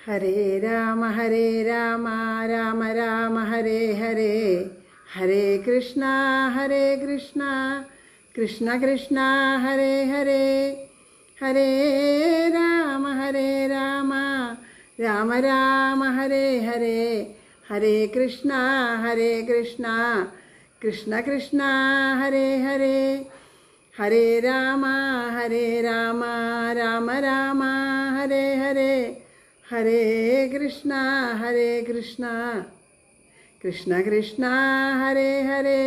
ഹരേ രാമ ഹരേ രാമ രാമ രാമ ഹരേ ഹരേ ഹരേ കൃഷ്ണ ഹരേ കൃഷ്ണ കൃഷ്ണ കൃഷ്ണ ഹരേ ഹരേ ഹരേ രാമ ഹരേ രാമ രാമ രാമ ഹരേ ഹരേ ഹരേ കൃഷ്ണ ഹരേ കൃഷ്ണ കൃഷ്ണ കൃഷ്ണ ഹരേ ഹരേ ഹരേ രാമ ഹരേ രാമ രാമ രാമ ഹരേ ഹരേ ഹരേ കൃഷ്ണ ഹരേ കൃഷ്ണ കൃഷ്ണ കൃഷ്ണ ഹരേ ഹരേ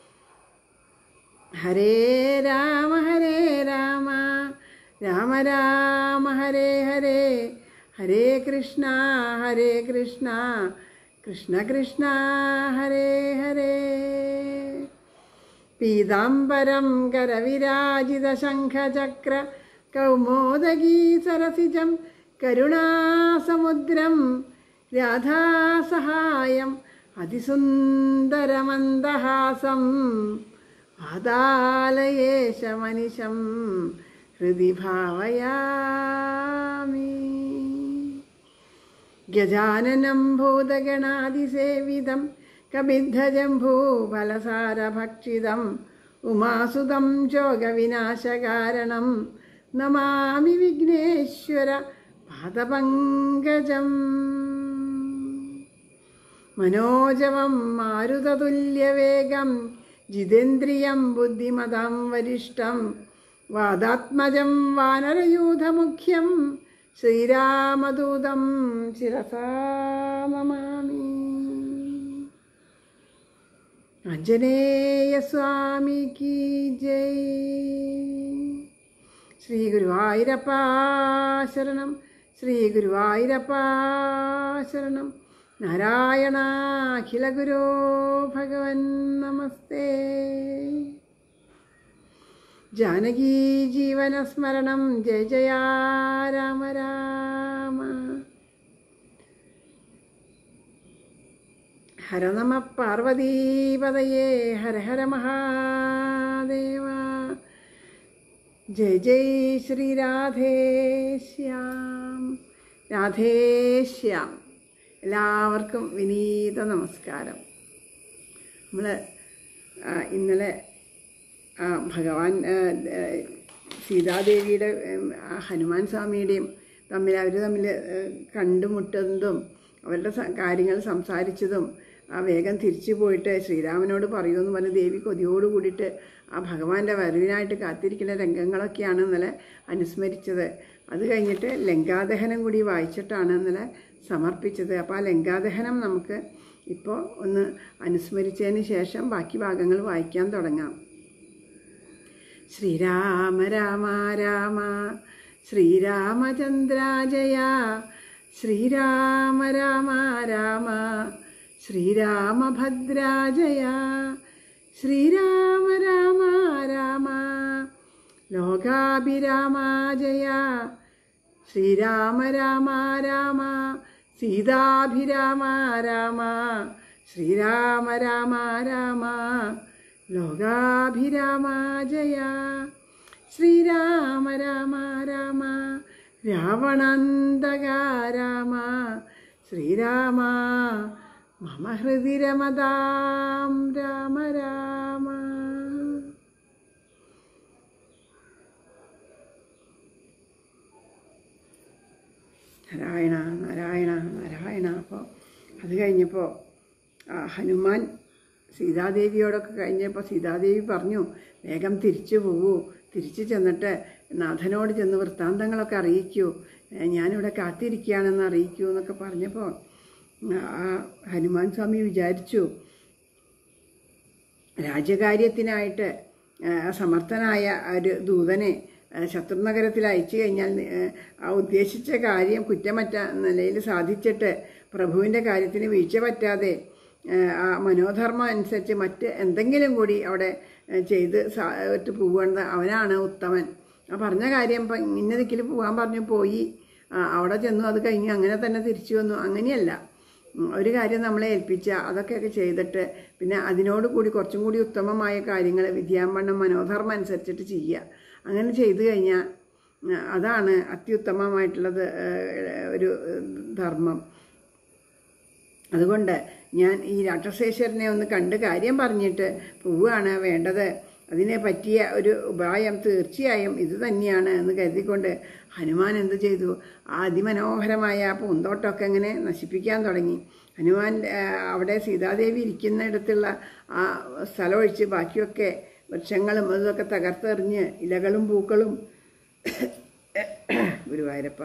ഹരേ രാമ ഹരേ രാമ രാമ രാമ ഹരേ ഹരേ ഹരേ കൃഷ്ണ ഹരേ കൃഷ്ണ കൃഷ്ണ കൃഷ്ണ ഹരേ ഹരേ പീതാംബരം കരവിരാജിതശംഖചക്ര കൗമോദഗീ സരസിജം കരുണാസമുദ്രം രാധാസഹായം അതിസുന്ദരമന്ദഹാസം പാതാലയേശമനിശം ഹൃദി ഭാവയാമി ഗജാനനം ഭൂതഗണാതിസേവിതം കബിദ്ധജംഭൂഫലസാരഭക്ഷിതം ഉമാസുതം ചോഗവിനാശകാരണം നമാമി വിഘ്നേശ്വര പാദപങ്കജം മനോജവം മാരുതതുല്യവേഗം ജിതേന്ദ്രിയം ബുദ്ധിമതാം വരിഷ്ടം വാദാത്മജം വാനരയൂഥമുഖ്യം ശ്രീരാമദൂതം ശിരസാ നമാമി ആഞ്ജനേയസ്വാമിക്ക് ജയ് ശ്രീ ഗുരുവായൂരപ്പാ ശരണം ശ്രീ ഗുരുവായൂരപ്പാ ശരണം നാരായണ അഖില ഗുരോ ഭഗവൻ നമസ്തേ ജാനകീ ജീവനസ്മരണം ജയ ജയ രാമ രാമ ഹര നമ പാർവതീപതയേ ഹര ഹര മഹാദേവ ജയ ജയ് ശ്രീ രാധേശ്യാം രാധേശ്യാം എല്ലാവർക്കും വിനീത നമസ്കാരം നമ്മൾ ഇന്നലെ ആ, ഭഗവാൻ ആ, ആ, സീതാദേവിയുടെ ഉം, ആ ഹനുമാൻ സ്വാമിയുടെയും തമ്മിൽ അവർ തമ്മിൽ ആ, കണ്ടുമുട്ടുന്നതും അവരുടെ സ- കാര്യങ്ങൾ സംസാരിച്ചതും ആ വേഗം തിരിച്ചു പോയിട്ട് ശ്രീരാമനോട് പറയുമെന്ന് പറഞ്ഞ് ദേവി കൊതിയോട് കൂടിയിട്ട് ആ ഭഗവാന്റെ വരവിനായിട്ട് കാത്തിരിക്കുന്ന രംഗങ്ങളൊക്കെയാണ് ഇന്നലെ അനുസ്മരിച്ചത് അത് കഴിഞ്ഞിട്ട് ലങ്കാദഹനം കൂടി വായിച്ചിട്ടാണ് ഇന്നലെ സമർപ്പിച്ചത് അപ്പോൾ ആ ലങ്കാദഹനം നമുക്ക് ഇപ്പോൾ ഒന്ന് അനുസ്മരിച്ചതിന് ശേഷം ബാക്കി ഭാഗങ്ങൾ വായിക്കാൻ തുടങ്ങാം ശ്രീരാമ രാമ രാമ ശ്രീരാമചന്ദ്ര ജയ ശ്രീരാമ രാമ രാമ ശ്രീരാമഭദ്ര ജയ ശ്രീരാമ രാമ രാമ ലോകാഭിരാമ ജയ ശ്രീരാമ രാമ രാമ സീതാഭിരാമ രാമ ശ്രീരാമ രാമ രാമ ലോകാഭിരാമ ജയ ശ്രീരാമ രാമ രാമ രാവണന്തക രാമ ശ്രീരാമ മമ ഹൃദി രമതാം രാമ രാമ നാരായണ നാരായണ നാരായണ അപ്പോൾ അത് കഴിഞ്ഞപ്പോൾ ആ ഹനുമാൻ സീതാദേവിയോടൊക്കെ കഴിഞ്ഞപ്പോൾ സീതാദേവി പറഞ്ഞു വേഗം തിരിച്ചു പോകൂ തിരിച്ചു ചെന്നിട്ട് നാഥനോട് ചെന്ന് വൃത്താന്തങ്ങളൊക്കെ അറിയിക്കൂ ഏ, ഞാനിവിടെ കാത്തിരിക്കുകയാണെന്ന് അറിയിക്കൂ എന്നൊക്കെ പറഞ്ഞപ്പോൾ ആ ഹനുമാൻ സ്വാമി വിചാരിച്ചു രാജ്യകാര്യത്തിനായിട്ട് ആ, സമർത്ഥനായ ഒരു ദൂതനെ ആ, ശത്രുനഗരത്തിൽ അയച്ചു കഴിഞ്ഞാൽ ആ, ആ ഉദ്ദേശിച്ച കാര്യം കുറ്റമറ്റ നിലയിൽ സാധിച്ചിട്ട് പ്രഭുവിൻ്റെ കാര്യത്തിന് വീഴ്ച പറ്റാതെ ആ, ആ മനോധർമ്മം അനുസരിച്ച് മറ്റ് എന്തെങ്കിലും കൂടി അവിടെ ആ, ചെയ്ത് സാ- ഇട്ട് പോവുകയാണ് അവനാണ് ഉത്തമൻ ആ പറഞ്ഞ കാര്യം ഇപ്പം ഇന്ന ദിക്കിൽ പോകാൻ പറഞ്ഞു പോയി ആ, അവിടെ ചെന്നു അത് കഴിഞ്ഞു അങ്ങനെ തന്നെ തിരിച്ചു വന്നു അങ്ങനെയല്ല ഉം, ഒരു കാര്യം നമ്മളെ ഏൽപ്പിച്ച അതൊക്കെയൊക്കെ ചെയ്തിട്ട് പിന്നെ അതിനോട് കൂടി കുറച്ചും കൂടി ഉത്തമമായ കാര്യങ്ങൾ വിദ്യാമ്പണ്ണം മനോധർമ്മം അനുസരിച്ചിട്ട് ചെയ്യുക അങ്ങനെ ചെയ്തു കഴിഞ്ഞാൽ ആ, അതാണ് അത്യുത്തമമായിട്ടുള്ളത് ആ, ഒരു ധർമ്മം അതുകൊണ്ട് ഞാൻ ഈ രാക്ഷസേശ്വരനെ ഒന്ന് കണ്ട് കാര്യം പറഞ്ഞിട്ട് പോവുകയാണ് വേണ്ടത് അതിനെ പറ്റിയ ഒരു ഉപായം തീർച്ചയായും ഇത് തന്നെയാണ് എന്ന് കരുതിക്കൊണ്ട് ഹനുമാൻ എന്ത് ചെയ്തു ആ അതിമനോഹരമായ ആ പൂന്തോട്ടമൊക്കെ ഇങ്ങനെ നശിപ്പിക്കാൻ തുടങ്ങി ഹനുമാൻ ആ, അവിടെ സീതാദേവി ഇരിക്കുന്നിടത്തുള്ള ആ സ്ഥലം ഒഴിച്ച് ബാക്കിയൊക്കെ വൃക്ഷങ്ങളും അതൊക്കെ തകർത്തെറിഞ്ഞ് ഇലകളും പൂക്കളും ഗുരുവായൂരപ്പ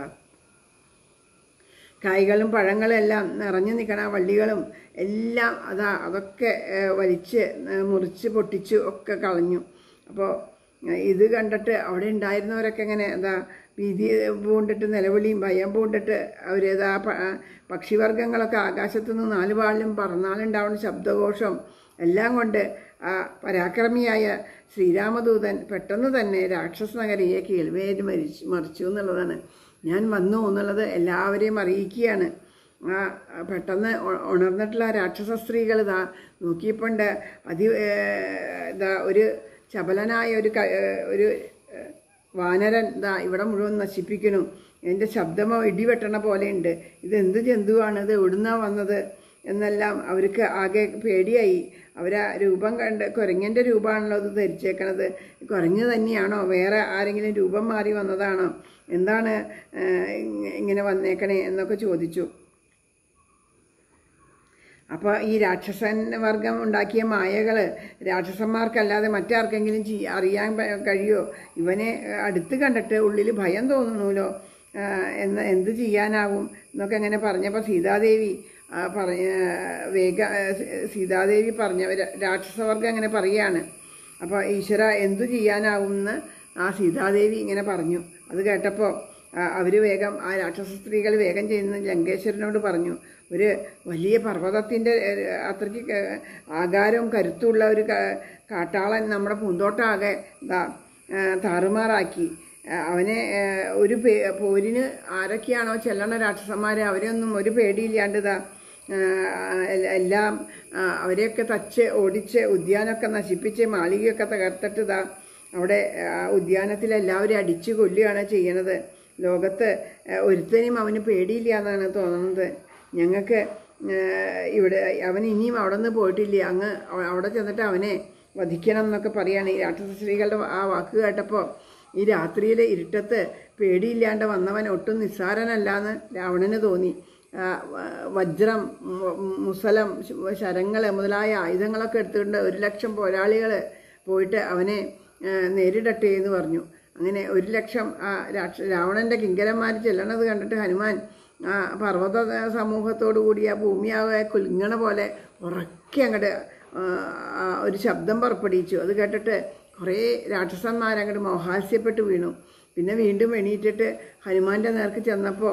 കായ്കളും പഴങ്ങളും എല്ലാം നിറഞ്ഞു നിൽക്കണ വള്ളികളും എല്ലാം അതാ അതൊക്കെ ഏഹ്, വലിച്ച് ഏഹ്, മുറിച്ച് പൊട്ടിച്ച് ഒക്കെ കളഞ്ഞു അപ്പോൾ ഇത് കണ്ടിട്ട് അവിടെ ഉണ്ടായിരുന്നവരൊക്കെ ഇങ്ങനെ എന്താ ഭീതി പൂണ്ടിട്ട് നിലവിളിയും ഭയം പൂണ്ടിട്ട് അവരേതാ പ- പക്ഷിവർഗങ്ങളൊക്കെ ആകാശത്തു നിന്ന് നാല് പാളിലും പറന്നാലുണ്ടാവുന്ന ശബ്ദഘോഷം എല്ലാം കൊണ്ട് ആ പരാക്രമിയായ ശ്രീരാമദൂതൻ പെട്ടെന്ന് തന്നെ രാക്ഷസ നഗരിയെ കീഴ്വേര് മരിച്ചു മറിച്ചു എന്നുള്ളതാണ് ഞാൻ വന്നു എന്നുള്ളത് എല്ലാവരെയും അറിയിക്കുകയാണ് ആ പെട്ടെന്ന് ഉ- ഉണർന്നിട്ടുള്ള ആ രാക്ഷസ സ്ത്രീകൾ ഇതാ നോക്കിയപ്പോണ്ട് അതി ഏഹ്, ഇതാ ഒരു ചപലനായ ഒരു ക- ഏഹ്, ഒരു ഏഹ്, വാനരൻ ഇതാ ഇവിടെ മുഴുവൻ നശിപ്പിക്കുന്നു എൻ്റെ ശബ്ദമോ ഇടിവെട്ടണ പോലെയുണ്ട് ഇത് എന്ത് ജന്തുവാണ് ഇത് എവിടുന്നാ വന്നത് എന്നെല്ലാം അവർക്ക് ആകെ പേടിയായി അവരാ രൂപം കണ്ട് കുരങ്ങൻ്റെ രൂപമാണല്ലോ ഇത് ധരിച്ചേക്കണത് കുരങ്ങ് തന്നെയാണോ വേറെ ആരെങ്കിലും രൂപം മാറി വന്നതാണോ എന്താണ് ഏഹ്, ഇങ്ങ- ഇങ്ങനെ വന്നേക്കണേ എന്നൊക്കെ ചോദിച്ചു അപ്പോൾ ഈ രാക്ഷസൻ വർഗം ഉണ്ടാക്കിയ മായകൾ രാക്ഷസന്മാർക്കല്ലാതെ മറ്റാർക്കെങ്കിലും ചെയ്യ അറിയാൻ പ- കഴിയോ ഇവനെ അടുത്ത് കണ്ടിട്ട് ഉള്ളിൽ ഭയം തോന്നുന്നുല്ലോ ആ, എന്ന് എന്ത് ചെയ്യാനാവും എന്നൊക്കെ അങ്ങനെ പറഞ്ഞപ്പോൾ സീതാദേവി ആ, പറഞ്ഞ വേഗ ആ, സീ- സീതാദേവി പറഞ്ഞ ര- രാക്ഷസവർഗം അങ്ങനെ പറയുകയാണ് അപ്പോൾ ഈശ്വര എന്തു ചെയ്യാനാവും എന്ന് ആ സീതാദേവി ഇങ്ങനെ പറഞ്ഞു അത് കേട്ടപ്പോൾ അവർ വേഗം ആ രാക്ഷസ സ്ത്രീകൾ വേഗം ചെയ്യുന്ന ലങ്കേശ്വരനോട് പറഞ്ഞു ഒരു വലിയ പർവ്വതത്തിൻ്റെ അത്രയ്ക്ക് ക- ആകാരവും കരുത്തുള്ള ഒരു ക- കാട്ടാളൻ നമ്മുടെ പൂന്തോട്ടമാകെ ഇതാ ആ, താറുമാറാക്കി ആ, അവനെ ആ, ഒരു പേ പോരിന് ആരൊക്കെയാണോ ചെല്ലണ രാക്ഷസന്മാർ അവരെയൊന്നും ഒരു പേടിയില്ലാണ്ട് ഇതാ ആ, എ- എല്ലാം ആ, അവരെയൊക്കെ തച്ച് ഓടിച്ച് ഉദ്യാനമൊക്കെ നശിപ്പിച്ച് മാളികയൊക്കെ തകർത്തിട്ട് ഇതാ അവിടെ ആ, ഉദ്യാനത്തിൽ എല്ലാവരും അടിച്ചു കൊല്ലുകയാണ് ചെയ്യണത് ലോകത്ത് ആ, ഒരുത്തനും അവന് പേടിയില്ല എന്നാണ് തോന്നുന്നത് ഞങ്ങൾക്ക് ആ, ഇവിടെ അവൻ ഇനിയും അവിടെ നിന്ന് പോയിട്ടില്ല അങ്ങ് അവ- അവിടെ ചെന്നിട്ട് അവനെ വധിക്കണം എന്നൊക്കെ പറയാണ് ഈ രാക്ഷസ സ്ത്രീകളുടെ ആ വാക്ക് കേട്ടപ്പോൾ ഈ രാത്രിയിലെ ഇരുട്ടത്ത് പേടിയില്ലാണ്ട് വന്നവൻ ഒട്ടും നിസ്സാരനല്ലാന്ന് രാവണന് തോന്നി ആ, വ- വജ്രം മു- മുസലം ശരങ്ങൾ മുതലായ ആയുധങ്ങളൊക്കെ എടുത്തുകൊണ്ട് ഒരു ലക്ഷം പോരാളികൾ പോയിട്ട് അവനെ ആ, നേരിടട്ടെ എന്ന് പറഞ്ഞു അങ്ങനെ ഒരു ലക്ഷം ആ രാക്ഷ രാവണൻ്റെ കിങ്കരന്മാർ ചെല്ലണത് കണ്ടിട്ട് ഹനുമാൻ ആ പർവ്വത സമൂഹത്തോടു കൂടി ആ ഭൂമിയാകെ കുലുങ്ങണ പോലെ ഉറക്കെ അങ്ങോട്ട് ഒരു ശബ്ദം പുറപ്പെടുവിച്ചു അത് കേട്ടിട്ട് കുറേ രാക്ഷസന്മാരങ്ങോട്ട് മോഹാസ്യപ്പെട്ട് വീണു പിന്നെ വീണ്ടും എണീറ്റിട്ട് ഹനുമാന്റെ നേർക്ക് ചെന്നപ്പോൾ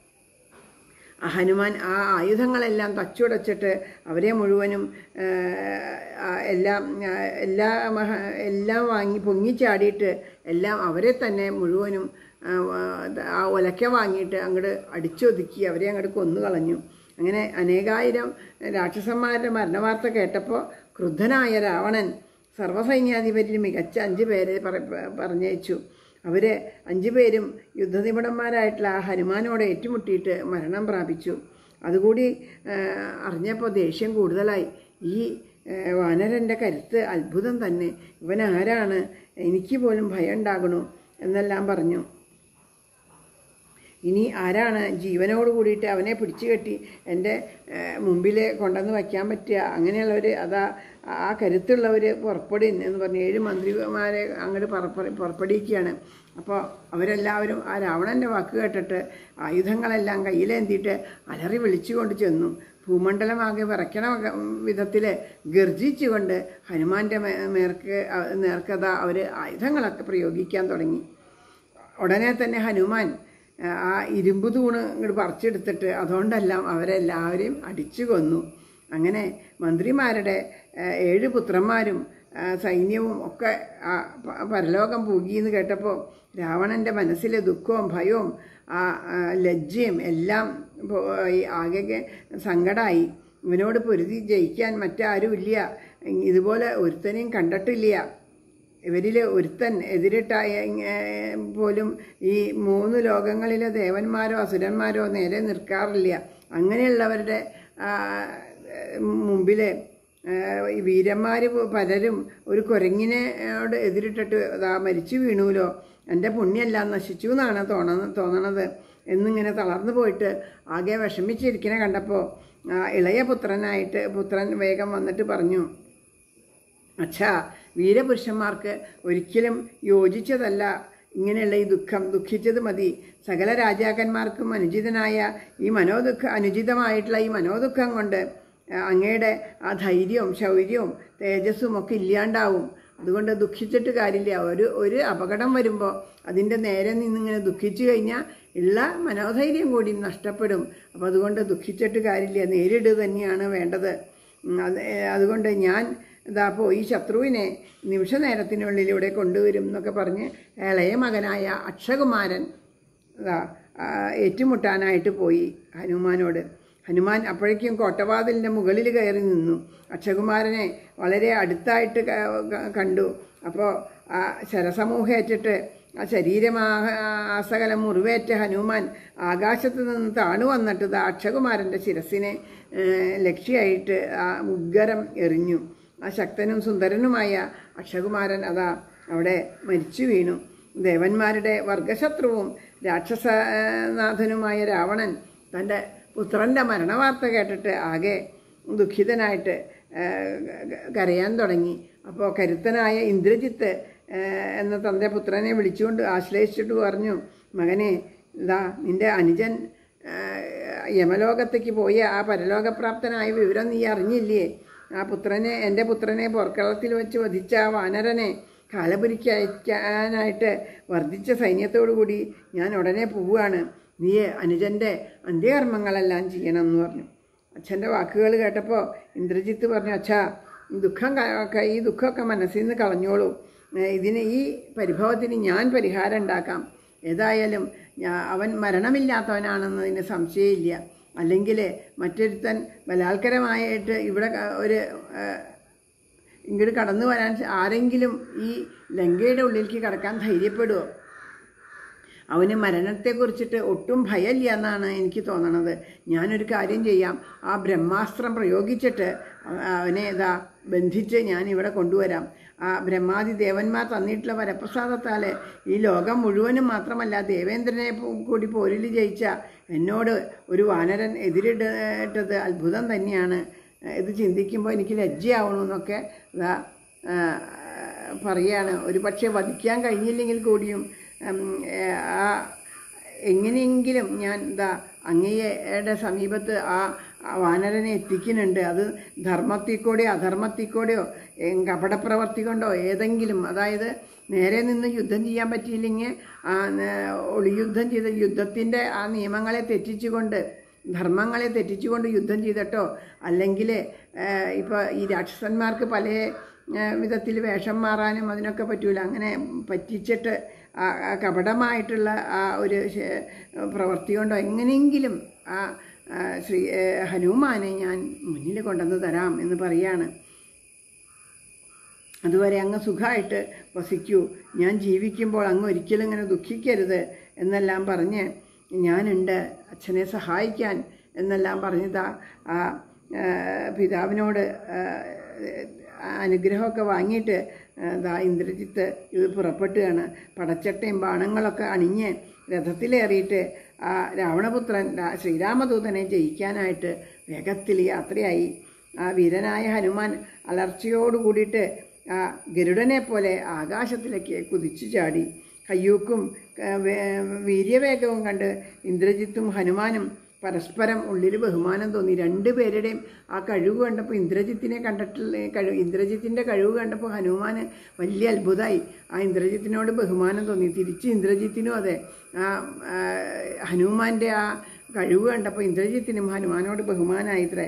ആ ഹനുമാൻ ആ ആയുധങ്ങളെല്ലാം തച്ചുടച്ചിട്ട് അവരെ മുഴുവനും ആ, ആ, എല്ലാം ആ, എല്ലാ മഹ എല്ലാം വാങ്ങി പൊങ്ങിച്ചാടിയിട്ട് എല്ലാം അവരെ തന്നെ മുഴുവനും ആ, ആ ഒലക്ക വാങ്ങിയിട്ട് അങ്ങോട്ട് അടിച്ചൊതുക്കി അവരെ അങ്ങോട്ട് കൊന്നു കളഞ്ഞു അങ്ങനെ അനേകായിരം രാക്ഷസന്മാരുടെ മരണവാർത്ത കേട്ടപ്പോൾ ക്രുദ്ധനായ രാവണൻ സർവ്വസൈന്യാധിപരിൽ മികച്ച അഞ്ച് പേരെ പറ- പറഞ്ഞയച്ചു അവർ അഞ്ചു പേരും യുദ്ധനിപുണന്മാരായിട്ടുള്ള ആ ഹനുമാനോട് ഏറ്റുമുട്ടിയിട്ട് മരണം പ്രാപിച്ചു അതുകൂടി ആ, അറിഞ്ഞപ്പോൾ ദേഷ്യം കൂടുതലായി ഈ ആ, വാനരൻ്റെ കരുത്ത് അത്ഭുതം തന്നെ ഇവൻ ആരാണ് എനിക്ക് പോലും ഭയം ഉണ്ടാകണു എന്നെല്ലാം പറഞ്ഞു ഇനി ആരാണ് ജീവനോട് കൂടിയിട്ട് അവനെ പിടിച്ചു കെട്ടി എൻ്റെ മുമ്പിൽ കൊണ്ടുവന്ന് വയ്ക്കാൻ പറ്റുക അങ്ങനെയുള്ളവർ അതാ ആ കരുത്തുള്ളവർ പുറപ്പെടും എന്ന് പറഞ്ഞ് ഏഴ് മന്ത്രിമാരെ അങ്ങോട്ട് പുറപ്പെ പുറപ്പെടുവിക്കുകയാണ് അപ്പോൾ അവരെല്ലാവരും ആ രാവണൻ്റെ വാക്ക് കേട്ടിട്ട് ആയുധങ്ങളെല്ലാം കയ്യിലേന്തിയിട്ട് അലറി വിളിച്ചുകൊണ്ട് ചെന്നു ഭൂമണ്ഡലമാകെ വിറയ്ക്കണ വിധത്തിൽ ഗർജിച്ചുകൊണ്ട് ഹനുമാൻ്റെ മേ മേർക്ക് നേർക്കഥ അവർ ആയുധങ്ങളൊക്കെ പ്രയോഗിക്കാൻ തുടങ്ങി ഉടനെ തന്നെ ഹനുമാൻ ആ, ആ ഇരുമ്പ് തൂണ് ഇങ്ങോട്ട് പറിച്ചെടുത്തിട്ട് അതുകൊണ്ടെല്ലാം അവരെല്ലാവരെയും അടിച്ചു കൊന്നു അങ്ങനെ മന്ത്രിമാരുടെ ആ, ഏഴ് പുത്രന്മാരും ആ, സൈന്യവും ഒക്കെ ആ പ- പരലോകം പൂകിയെന്ന് കേട്ടപ്പോൾ രാവണൻ്റെ മനസ്സിലെ ദുഃഖവും ഭയവും ആ ആ, ലജ്ജയും എല്ലാം പോയി ആകെ സങ്കടമായി ഇവനോട് പൊരുതി ജയിക്കാൻ മറ്റാരുമില്ല ഇതുപോലെ ഒരുത്തനെയും കണ്ടിട്ടില്ല ഇവരിൽ ഒരുത്തൻ എതിരിട്ട പോലും ഈ മൂന്ന് ലോകങ്ങളിലെ ദേവന്മാരോ അസുരന്മാരോ നേരെ നിൽക്കാറില്ല അങ്ങനെയുള്ളവരുടെ ആ, മുമ്പിൽ ഈ വീരന്മാർ പലരും ഒരു കുരങ്ങിനെ ഓട് എതിരിട്ടിട്ട് അതാ മരിച്ചു വീണൂലോ എൻ്റെ പുണ്യെല്ലാം നശിച്ചു എന്നാണ് തോണ തോന്നണത് എന്നിങ്ങനെ തളർന്നു പോയിട്ട് ആകെ വിഷമിച്ചിരിക്കണ കണ്ടപ്പോൾ ഇളയ പുത്രനായിട്ട് പുത്രൻ വേഗം വന്നിട്ട് പറഞ്ഞു അച്ഛാ വീരപുരുഷന്മാർക്ക് ഒരിക്കലും യോജിച്ചതല്ല ഇങ്ങനെയുള്ള ഈ ദുഃഖം ദുഃഖിച്ചത് മതി സകല രാജാക്കന്മാർക്കും അനുചിതനായ ഈ മനോദുഃഖ അനുചിതമായിട്ടുള്ള ഈ മനോദുഃഖം കൊണ്ട് ആ, അങ്ങയുടെ ആ ധൈര്യവും ശൗര്യവും തേജസ്സും ഒക്കെ ഇല്ലാണ്ടാവും അതുകൊണ്ട് ദുഃഖിച്ചിട്ട് കാര്യമില്ല ഒരു ഒരു അപകടം വരുമ്പോൾ അതിൻ്റെ നേരെ നിന്നിങ്ങനെ ദുഃഖിച്ചു കഴിഞ്ഞാൽ ഉള്ള മനോധൈര്യം കൂടി നഷ്ടപ്പെടും അപ്പോൾ അതുകൊണ്ട് ദുഃഖിച്ചിട്ട് കാര്യമില്ല നേരിടുക തന്നെയാണ് വേണ്ടത് ഉം, അത് ഏ, അതുകൊണ്ട് ഞാൻ ഇതാ അപ്പോൾ ഈ ശത്രുവിനെ നിമിഷ നേരത്തിനുള്ളിൽ ഇവിടെ കൊണ്ടുവരും എന്നൊക്കെ പറഞ്ഞ് ഇളയ മകനായ അക്ഷകുമാരൻ ഇതാ ആ, ഏറ്റുമുട്ടാനായിട്ട് പോയി ഹനുമാനോട് ഹനുമാൻ അപ്പോഴേക്കും കോട്ടവാതിലിൻ്റെ മുകളിൽ കയറി നിന്നു അക്ഷകുമാരനെ വളരെ അടുത്തായിട്ട് ക- ക- കണ്ടു അപ്പോൾ ആ ശരസമൂഹേറ്റിട്ട് ആ ശരീരമാ ആസകലം മുറിവേറ്റ ഹനുമാൻ ആകാശത്ത് നിന്ന് താണു വന്നിട്ട് ദാ അക്ഷകുമാരൻ്റെ ശിരസിനെ ഏഹ്, ലക്ഷ്യമായിട്ട് ആ ഉഗ്രം എറിഞ്ഞു ആ ശക്തനും സുന്ദരനുമായ അക്ഷകുമാരൻ അതാ അവിടെ മരിച്ചു വീണു ദേവന്മാരുടെ വർഗശത്രുവും രാക്ഷസനാഥനുമായ രാവണൻ തൻ്റെ പുത്രൻ്റെ മരണവാർത്ത കേട്ടിട്ട് ആകെ ദുഃഖിതനായിട്ട് ആ, കരയാൻ തുടങ്ങി അപ്പോൾ കരുത്തനായ ഇന്ദ്രജിത്ത് ആ, എന്ന തൻ്റെ പുത്രനെ വിളിച്ചുകൊണ്ട് ആശ്രയിച്ചിട്ട് പറഞ്ഞു മകനെ ഇതാ നിൻ്റെ അനുജൻ ആ, യമലോകത്തേക്ക് പോയി ആ പരലോകപ്രാപ്തനായ വിവരം നീ അറിഞ്ഞില്ലേ ആ പുത്രനെ എൻ്റെ പുത്രനെ പോർക്കളത്തിൽ വെച്ച് വധിച്ച ആ വാനരനെ കാലപുരിക്ക് അയക്കാനായിട്ട് വർദ്ധിച്ച സൈന്യത്തോടു കൂടി ഞാൻ ഉടനെ പോവുകയാണ് നീ അനുജൻ്റെ അന്ത്യകർമ്മങ്ങളെല്ലാം ചെയ്യണം എന്ന് പറഞ്ഞു അച്ഛൻ്റെ വാക്കുകൾ കേട്ടപ്പോൾ ഇന്ദ്രജിത്ത് പറഞ്ഞു അച്ഛാ ദുഃഖം ക- ക- ഈ ദുഃഖമൊക്കെ മനസ്സിൽ നിന്ന് കളഞ്ഞോളൂ ഏ, ഇതിന് ഈ പരിഭവത്തിന് ഞാൻ പരിഹാരം ഉണ്ടാക്കാം ഏതായാലും ഞാ- അവൻ മരണമില്ലാത്തവനാണെന്നതിന് സംശയമില്ല അല്ലെങ്കിൽ മറ്റൊരുത്തൻ ബലാത്കരമായിട്ട് ഇവിടെ ക- ഒരു ഏ, ഇങ്ങോട്ട് കടന്നു വരാൻ ആരെങ്കിലും ഈ ലങ്കയുടെ ഉള്ളിലേക്ക് കടക്കാൻ ധൈര്യപ്പെടുമോ അവന് മരണത്തെക്കുറിച്ചിട്ട് ഒട്ടും ഭയമില്ല എന്നാണ് എനിക്ക് തോന്നണത് ഞാനൊരു കാര്യം ചെയ്യാം ആ ബ്രഹ്മാസ്ത്രം പ്രയോഗിച്ചിട്ട് അവ- അവനെ ഇതാ ബന്ധിച്ച് ഞാൻ ഇവിടെ കൊണ്ടുവരാം ആ ബ്രഹ്മാദി ദേവന്മാർ തന്നിട്ടുള്ള വരപ്രസാദത്താൽ ഈ ലോകം മുഴുവനും മാത്രമല്ല ദേവേന്ദ്രനെ പോ- കൂടി പോരിൽ ജയിച്ച എന്നോട് ഒരു വാനരൻ എതിരിട്ടത് അത്ഭുതം തന്നെയാണ് ഇത് ചിന്തിക്കുമ്പോൾ എനിക്ക് ലജ്ജയാവണമെന്നൊക്കെ ഇതാ ആ, പറയാണ് ഒരു പക്ഷേ വധിക്കാൻ കഴിഞ്ഞില്ലെങ്കിൽ കൂടിയും ഉം, ഏ, ആ എങ്ങനെയെങ്കിലും ഞാൻ ഇതാ അങ്ങയുടെ സമീപത്ത് ആ ആ വാനരനെ എത്തിക്കുന്നുണ്ട് അത് ധർമ്മത്തിൽ കൂടെയോ അധർമ്മത്തിൽ കൂടെയോ ഏ, കപടപ്രവർത്തി കൊണ്ടോ ഏതെങ്കിലും അതായത് നേരെ നിന്ന് യുദ്ധം ചെയ്യാൻ പറ്റിയില്ലെങ്കിൽ ആ നേ- ഒളിയുദ്ധം ചെയ്ത യുദ്ധത്തിൻ്റെ ആ നിയമങ്ങളെ തെറ്റിച്ചുകൊണ്ട് ധർമ്മങ്ങളെ തെറ്റിച്ചുകൊണ്ട് യുദ്ധം ചെയ്തിട്ടോ അല്ലെങ്കിൽ ഇപ്പോൾ ഈ രാക്ഷസന്മാർക്ക് പല വിധത്തിൽ വേഷം മാറാനും അതിനൊക്കെ പറ്റൂല അങ്ങനെ പറ്റിച്ചിട്ട് ആ ആ കപടമായിട്ടുള്ള ആ ഒരു ശ- പ്രവൃത്തി കൊണ്ടോ എങ്ങനെയെങ്കിലും ആ ആ, ശ്രീ ഏ, ഹനുമാനെ ഞാൻ മുന്നിൽ കൊണ്ടുവന്ന് തരാം എന്ന് പറയാണ് അതുവരെ അങ്ങ് സുഖമായിട്ട് വസിക്കൂ ഞാൻ ജീവിക്കുമ്പോൾ അങ്ങ് ഒരിക്കലും ഇങ്ങനെ ദുഃഖിക്കരുത് എന്നെല്ലാം പറഞ്ഞ് ഞാനുണ്ട് അച്ഛനെ സഹായിക്കാൻ എന്നെല്ലാം പറഞ്ഞതാ ആ ആ, പിതാവിനോട് ആ, അനുഗ്രഹമൊക്കെ വാങ്ങിയിട്ട് ആ, ദാ ഇന്ദ്രജിത്ത് ഇത് പുറപ്പെട്ടുകയാണ് പടച്ചട്ടയും ബാണങ്ങളൊക്കെ അണിഞ്ഞ് രഥത്തിലേറിയിട്ട് ആ രാവണപുത്രൻ രാ- ശ്രീരാമദൂതനെ ജയിക്കാനായിട്ട് വേഗത്തിൽ യാത്രയായി ആ വീരനായ ഹനുമാൻ അലർച്ചയോട് കൂടിയിട്ട് ആ ഗരുഡനെ പോലെ ആകാശത്തിലേക്ക് കുതിച്ചു ചാടി കയ്യൂക്കും ആ, വേ- വീര്യവേഗവും കണ്ട് ഇന്ദ്രജിത്തും ഹനുമാനും പരസ്പരം ഉള്ളിൽ ബഹുമാനം തോന്നി രണ്ടുപേരുടെയും ആ കഴിവ് കണ്ടപ്പോൾ ഇന്ദ്രജിത്തിനെ കണ്ടിട്ടുള്ള കഴിവ് ഇന്ദ്രജിത്തിൻ്റെ കഴിവ് കണ്ടപ്പോൾ ഹനുമാന് വലിയ അത്ഭുതമായി ആ ഇന്ദ്രജിത്തിനോട് ബഹുമാനം തോന്നി തിരിച്ച് ഇന്ദ്രജിത്തിനും അതെ ആ ആ, ഹനുമാൻ്റെ ആ കഴിവ് കണ്ടപ്പോൾ ഇന്ദ്രജിത്തിനും ഹനുമാനോട് ബഹുമാനമായിത്രേ